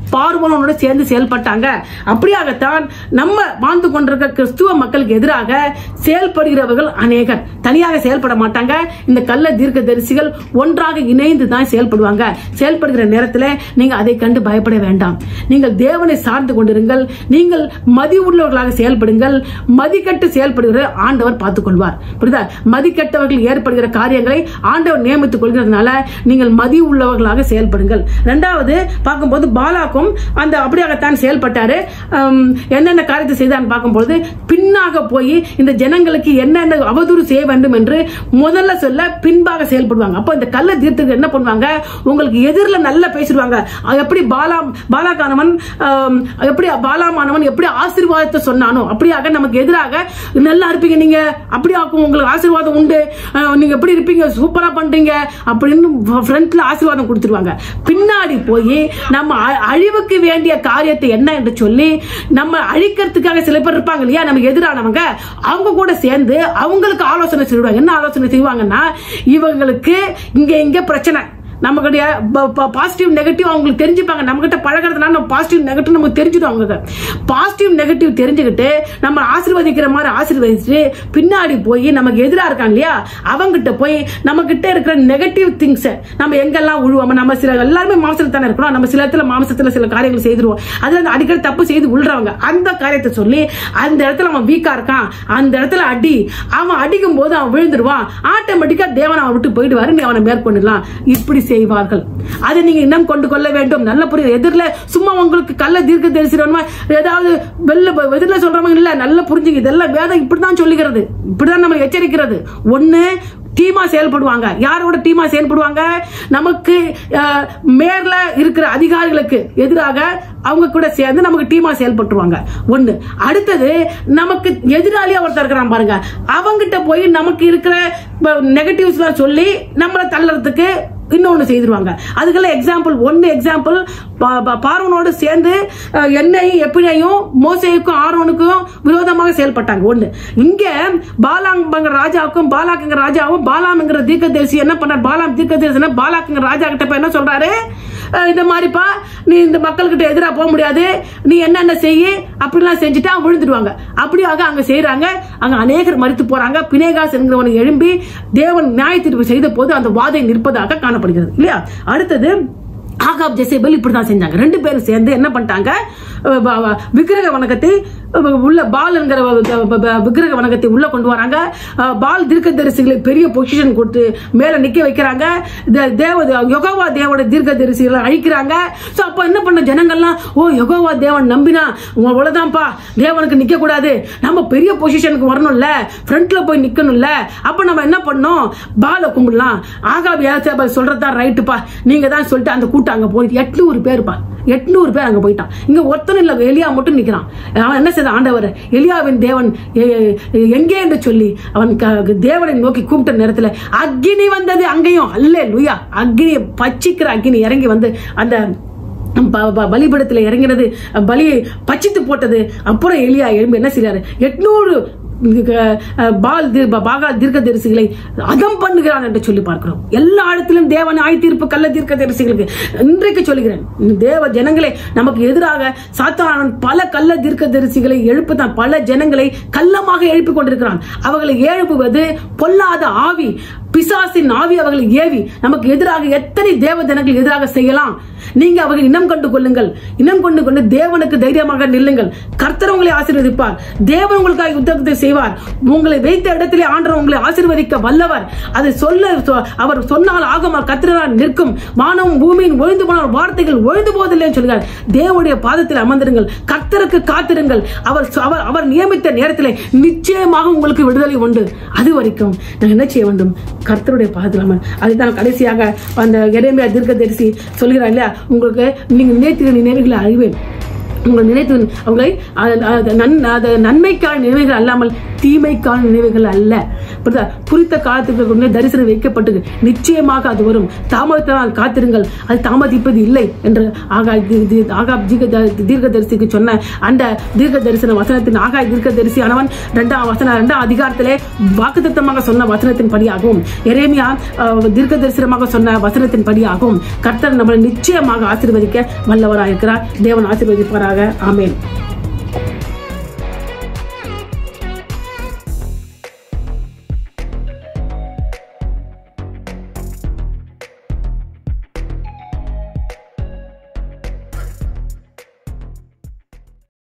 பார்வோனோட சேர்ந்து செயல்பட்டாங்க அப்படியாகத்தான் நம்ம வாழ்ந்து கொண்டிருக்க கிறிஸ்துவ மக்களுக்கு எதிராக செயல்படுகிறவர்கள் அநேகர் தனியாக செயல்பட மாட்டாங்க இந்த கள்ள தீர்க்க தரிசிகள் ஒன்றாக இணைந்து தான் செயல்படுவாங்க செயல்படுகிற நேரத்தில் நீங்க அதை கண்டு பயப்பட வேண்டாம் நீங்கள் தேவனை சார்ந்து கொண்டிருங்கள் நீங்கள் மதி உள்ளவர்களாக செயல்படுங்கள் மதிக்கட்டு செயல்படுகிற ஆண்டவர் பார்த்துக் கொள்வார் புரியுதா மதிக்கட்டவர்கள் ஏற்படுகிற காரியங்களை ஆண்டவர் நியமித்துக் கொள்கிறதுனால நீங்கள் மதி உள்ளவர்களாக செயல்படுங்கள் ரெண்டாவது பார்க்கும்போது பாலாக்கும் அந்த அப்படியாகத்தான் செயல்பட்டாரு ஹம், என்னென்ன காரியத்தை செய்தான்னு பார்க்கும்போது பின்னாக போய் இந்த ஜனங்களுக்கு என்னென்ன அவதூறு செய்ய வேண்டும் என்று முதல்ல சொல்ல பின்பாக செயல்படுவாங்க அப்போ இந்த கள்ள தீர்த்துக்கு என்ன பண்ணுவாங்க உங்களுக்கு எதிரில் நல்லா பேசிடுவாங்க அது எப்படி பாலா பாலாக்கானவன் ஹம், எப்படி பாலாமானவன் எப்படி ஆசீர்வாதத்தை சொன்னானோ அப்படியாக நமக்கு எதிராக நல்லா இருப்பீங்க நீங்க அப்படி ஆக்கும் உங்களுக்கு ஆசீர்வாதம் உண்டு அஹ், நீங்க எப்படி இருப்பீங்க சூப்பரா பண்றீங்க அப்படின்னு ஃப்ரண்ட்ல ஆசீர்வாதம் கொடுத்துருவாங்க பின்னாடி போய் நம்ம அ- அழிவுக்கு வேண்டிய காரியத்தை என்ன என்று சொல்லி நம்ம அழிக்கிறதுக்காக சில பேர் இருப்பாங்க இல்லையா நமக்கு எதிரானவங்க அவங்க கூட சேர்ந்து அவங்களுக்கு ஆலோசனை செய்வாங்க என்ன ஆலோசனை செய்வாங்கன்னா இவங்களுக்கு இங்க இங்க பிரச்சனை நமக்குடைய பாசிட்டிவ் நெகட்டிவ் அவங்களுக்கு தெரிஞ்சுப்பாங்க நம்ம கிட்ட பழகிறதுனால நம்ம பாசிட்டிவ் நெகட்டிவ் நமக்கு தெரிஞ்சிடும் அவங்க பாசிட்டிவ் நெகட்டிவ் தெரிஞ்சுக்கிட்டு நம்ம ஆசீர்வதிக்கிற மாதிரி ஆசீர்வதிச்சுட்டு பின்னாடி போய் நமக்கு எதிராக இருக்காங்க இல்லையா அவங்ககிட்ட போய் நம்ம கிட்ட இருக்கிற நெகட்டிவ் திங்ஸ் நம்ம எங்கெல்லாம் உழுவோம் நம்ம சில எல்லாருமே மாம்சத்துல தானே இருக்கணும் நம்ம சில இடத்துல மாம்சத்துல சில காரியங்கள் செய்திருவோம் அதுல அந்த அடிக்கடி தப்பு செய்து உள்றவங்க அந்த காரியத்தை சொல்லி அந்த இடத்துல அவன் வீக்கா இருக்கான் அந்த இடத்துல அடி அவன் அடிக்கும் போது அவன் விழுந்துருவான் ஆட்டோமேட்டிக்கா தேவன் அவன் விட்டு போயிடுவாரு நீ அவனை மேற்கொண்டுலாம் இப்படி செய்வார்கள் அதை நீங்க இன்னும் கொண்டு கொள்ள வேண்டும் நல்ல புரியுது எதிரில் சும்மா உங்களுக்கு கள்ள தீர்க்க தரிசிரமா ஏதாவது வெளில எதிரில் சொல்றவங்க இல்ல நல்லா புரிஞ்சுங்க இதெல்லாம் வேதம் இப்படிதான் சொல்லுகிறது இப்படிதான் நம்ம எச்சரிக்கிறது ஒண்ணு டீமா செயல்படுவாங்க யாரோட டீமா செயல்படுவாங்க நமக்கு அஹ், மேல இருக்கிற அதிகாரிகளுக்கு எதிராக அவங்க கூட சேர்ந்து நமக்கு டீமா செயல்பட்டுருவாங்க ஒண்ணு அடுத்தது நமக்கு எதிராளியா ஒருத்தர் இருக்கிறான் பாருங்க அவங்கிட்ட போய் நமக்கு இருக்கிற நெகட்டிவ்ஸ்லாம் சொல்லி நம்மளை தள்ளறதுக்கு இன்னொன்னு செய்திருவாங்க அதுக்கெல்லாம் எக்ஸாம்பிள் ஒன்னு எக்ஸாம்பிள் பார்வனோடு சேர்ந்து அஹ், எண்ணெயும் எப்படியும் மோசைக்கும் ஆரோனுக்கும் விரோதமாக செயல்பட்டாங்க ஒண்ணு இங்க பாலாங்கிற ராஜாவுக்கும் பாலாக்குங்கிற ராஜாவும் பாலாம்ங்கிற தீர்க்கதரிசி என்ன பண்ணார் பாலாம் தீர்க்கதரிசி பாலாக்குங்கிற ராஜா கிட்ட போய் என்ன சொல்றாரு அஹ், இந்த மாதிரிப்பா நீ இந்த மக்கள்கிட்ட எதிராக போக முடியாது நீ என்னென்ன செய்ய அப்படிலாம் செஞ்சுட்டா விழுந்துடுவாங்க அப்படியாக அங்க செய்யறாங்க அங்க அநேகர் மறித்து போறாங்க பினேகாஸ் என்கிறவனை எழும்பி தேவன் நியாய தீர்ப்பு செய்த போது அந்த வாதை நிற்பதாக காணப்படுகிறது இல்லையா அடுத்தது ஆகாப் ஜெசேபல் இப்படிதான் செஞ்சாங்க ரெண்டு பேரும் சேர்ந்து என்ன பண்ணிட்டாங்க அஹ் ப- ப- விக்கிரக வணக்கத்தை அஹ் உள்ள பால் என்கிற வ- வ- வ- விக்கிரக வணக்கத்தை உள்ள கொண்டு வராங்க அஹ் பால் தீர்க்கதரிசிகளை பெரிய பொசிஷன் கொடுத்து மேல நிக்க வைக்கிறாங்க தே- தேவ யொகோவா தேவோட தீர்க்கதரிசிகளை அழிக்கிறாங்க சோ அப்ப என்ன பண்ண ஜனங்கள்லாம் ஓ யொகோவா தேவன் நம்பினா உங்க அவ்வளவுதான்ப்பா தேவனுக்கு நிக்க கூடாது நம்ம பெரிய பொசிஷனுக்கு வரணும்ல ஃப்ரண்ட்ல போய் நிக்கணும்ல அப்ப நம்ம என்ன பண்ணோம் பாலை கும்பிடலாம் ஆகாப் ஏசேபல் சொல்றதா ரைட்டுப்பா நீங்க தான் சொல்லிட்டு அந்த கூட்டம் அங்க போயிட்டு எட்நூறு பேருப்பா எட்நூறு பேர் அங்க போயிட்டான் இங்க ஒருத்தனும் இல்ல எலியா மட்டும் நிக்கிறான் அவன் என்ன செய்த ஆண்டவர் எலியாவின் தேவன் எ- எ- எங்கே என்று சொல்லி அவன் க- தேவனை நோக்கி கூப்பிட்ட நேரத்துல அக்னி வந்தது அங்கேயும் அல்லே லுயா அக்னி பச்சிக்கிற அக்னி இறங்கி வந்து அந்த ப- ப- பலிபீடத்துல இறங்கினது பலியை பச்சித்து போட்டது அப்புறம் எலியா எழும்பி என்ன செய்றாரு எட்நூறு பால் தீர்- பாகால் தீர்க்க தரிசிகளை அதம் பண்ணுகிறான் என்று சொல்லி பார்க்கிறோம் எல்லா இடத்திலும் தேவன் ஆய் தீர்ப்பு கள்ள தீர்க்க தரிசிகளுக்கு இன்றைக்கு சொல்லுகிறேன் தேவ ஜனங்களே நமக்கு எதிராக சாத்தானவன் பல கள்ள தீர்க்க தரிசிகளை எழுப்புதான் பல ஜனங்களை கள்ளமாக எழுப்பிக் கொண்டிருக்கிறான் அவர்களை எழுப்புவது பொல்லாத ஆவி பிசாசின் ஆவி அவர்களை ஏவி நமக்கு எதிராக எத்தனை தேவ ஜனங்கள் எதிராக செய்யலாம் நீங்க அவர்கள் இனம் கண்டு கொள்ளுங்கள் இனம் கொண்டு கொண்டு தேவனுக்கு தைரியமாக நில்லுங்கள் கர்த்தர் உங்களை ஆசீர்வதிப்பார் தேவன் உங்களுக்காக யுத்தத்தை செய்வார் உங்களை வைத்த இடத்திலே ஆண்டவர் உங்களை ஆசீர்வதிக்க வல்லவர் அதை சொல்ல சொ- அவர் சொன்னால் ஆகமா கத்திரால் நிற்கும் வானமும் பூமியின் ஒழிந்து போனால் வார்த்தைகள் ஒழிந்து போவதில்லை சொல்கிறார் தேவனுடைய பாதத்தில் அமர்ந்திருங்கள் கர்த்தருக்கு காத்திருங்கள் அவர் சொ- அவர் அவர் நியமித்த நேரத்திலே நிச்சயமாக உங்களுக்கு விடுதலை உண்டு அது வரைக்கும் நான் என்ன செய்ய வேண்டும் கர்த்தருடைய பாதத்தில் அமர் அதுதான் கடைசியாக அந்த எரேமியா தீர்க்கதரிசி சொல்கிறார் இல்லையா உங்களுக்கு நீங்க நினைத்திருக்கிற நினைவுகளை அறிவேன் உங்கள் நினைத்து அவங்களை அது- அது நன்- அது நன்மைக்கான நினைவுகள் அல்லாமல் தீமைக்கான நினைவுகள் அல்ல புரியுதா? குறித்த காலத்துக்கு முன்னே தரிசனம் வைக்கப்பட்டது நிச்சயமாக அது வரும் தாமதத்தினால் காத்திருங்கள் அது தாமதிப்பது இல்லை என்று ஆகாய் தி- தி- ஆகாப் தீர்க்க தீர்க்க தரிசிக்கு சொன்ன அந்த தீர்க்க தரிசன வசனத்தின் ஆகாய் தீர்க்க தரிசியானவன் இரண்டாம் வசன இரண்டாம் அதிகாரத்திலே வாக்குத்தத்தமாக சொன்ன வசனத்தின் படியாகவும் எரேமியா அஹ், தீர்க்க தரிசனமாக சொன்ன வசனத்தின் படியாகவும் கர்த்தர் நம்மளை நிச்சயமாக ஆசீர்வதிக்க வல்லவராயிருக்கிறார் தேவன் ஆசீர்வதிப்பாராக ஆமென்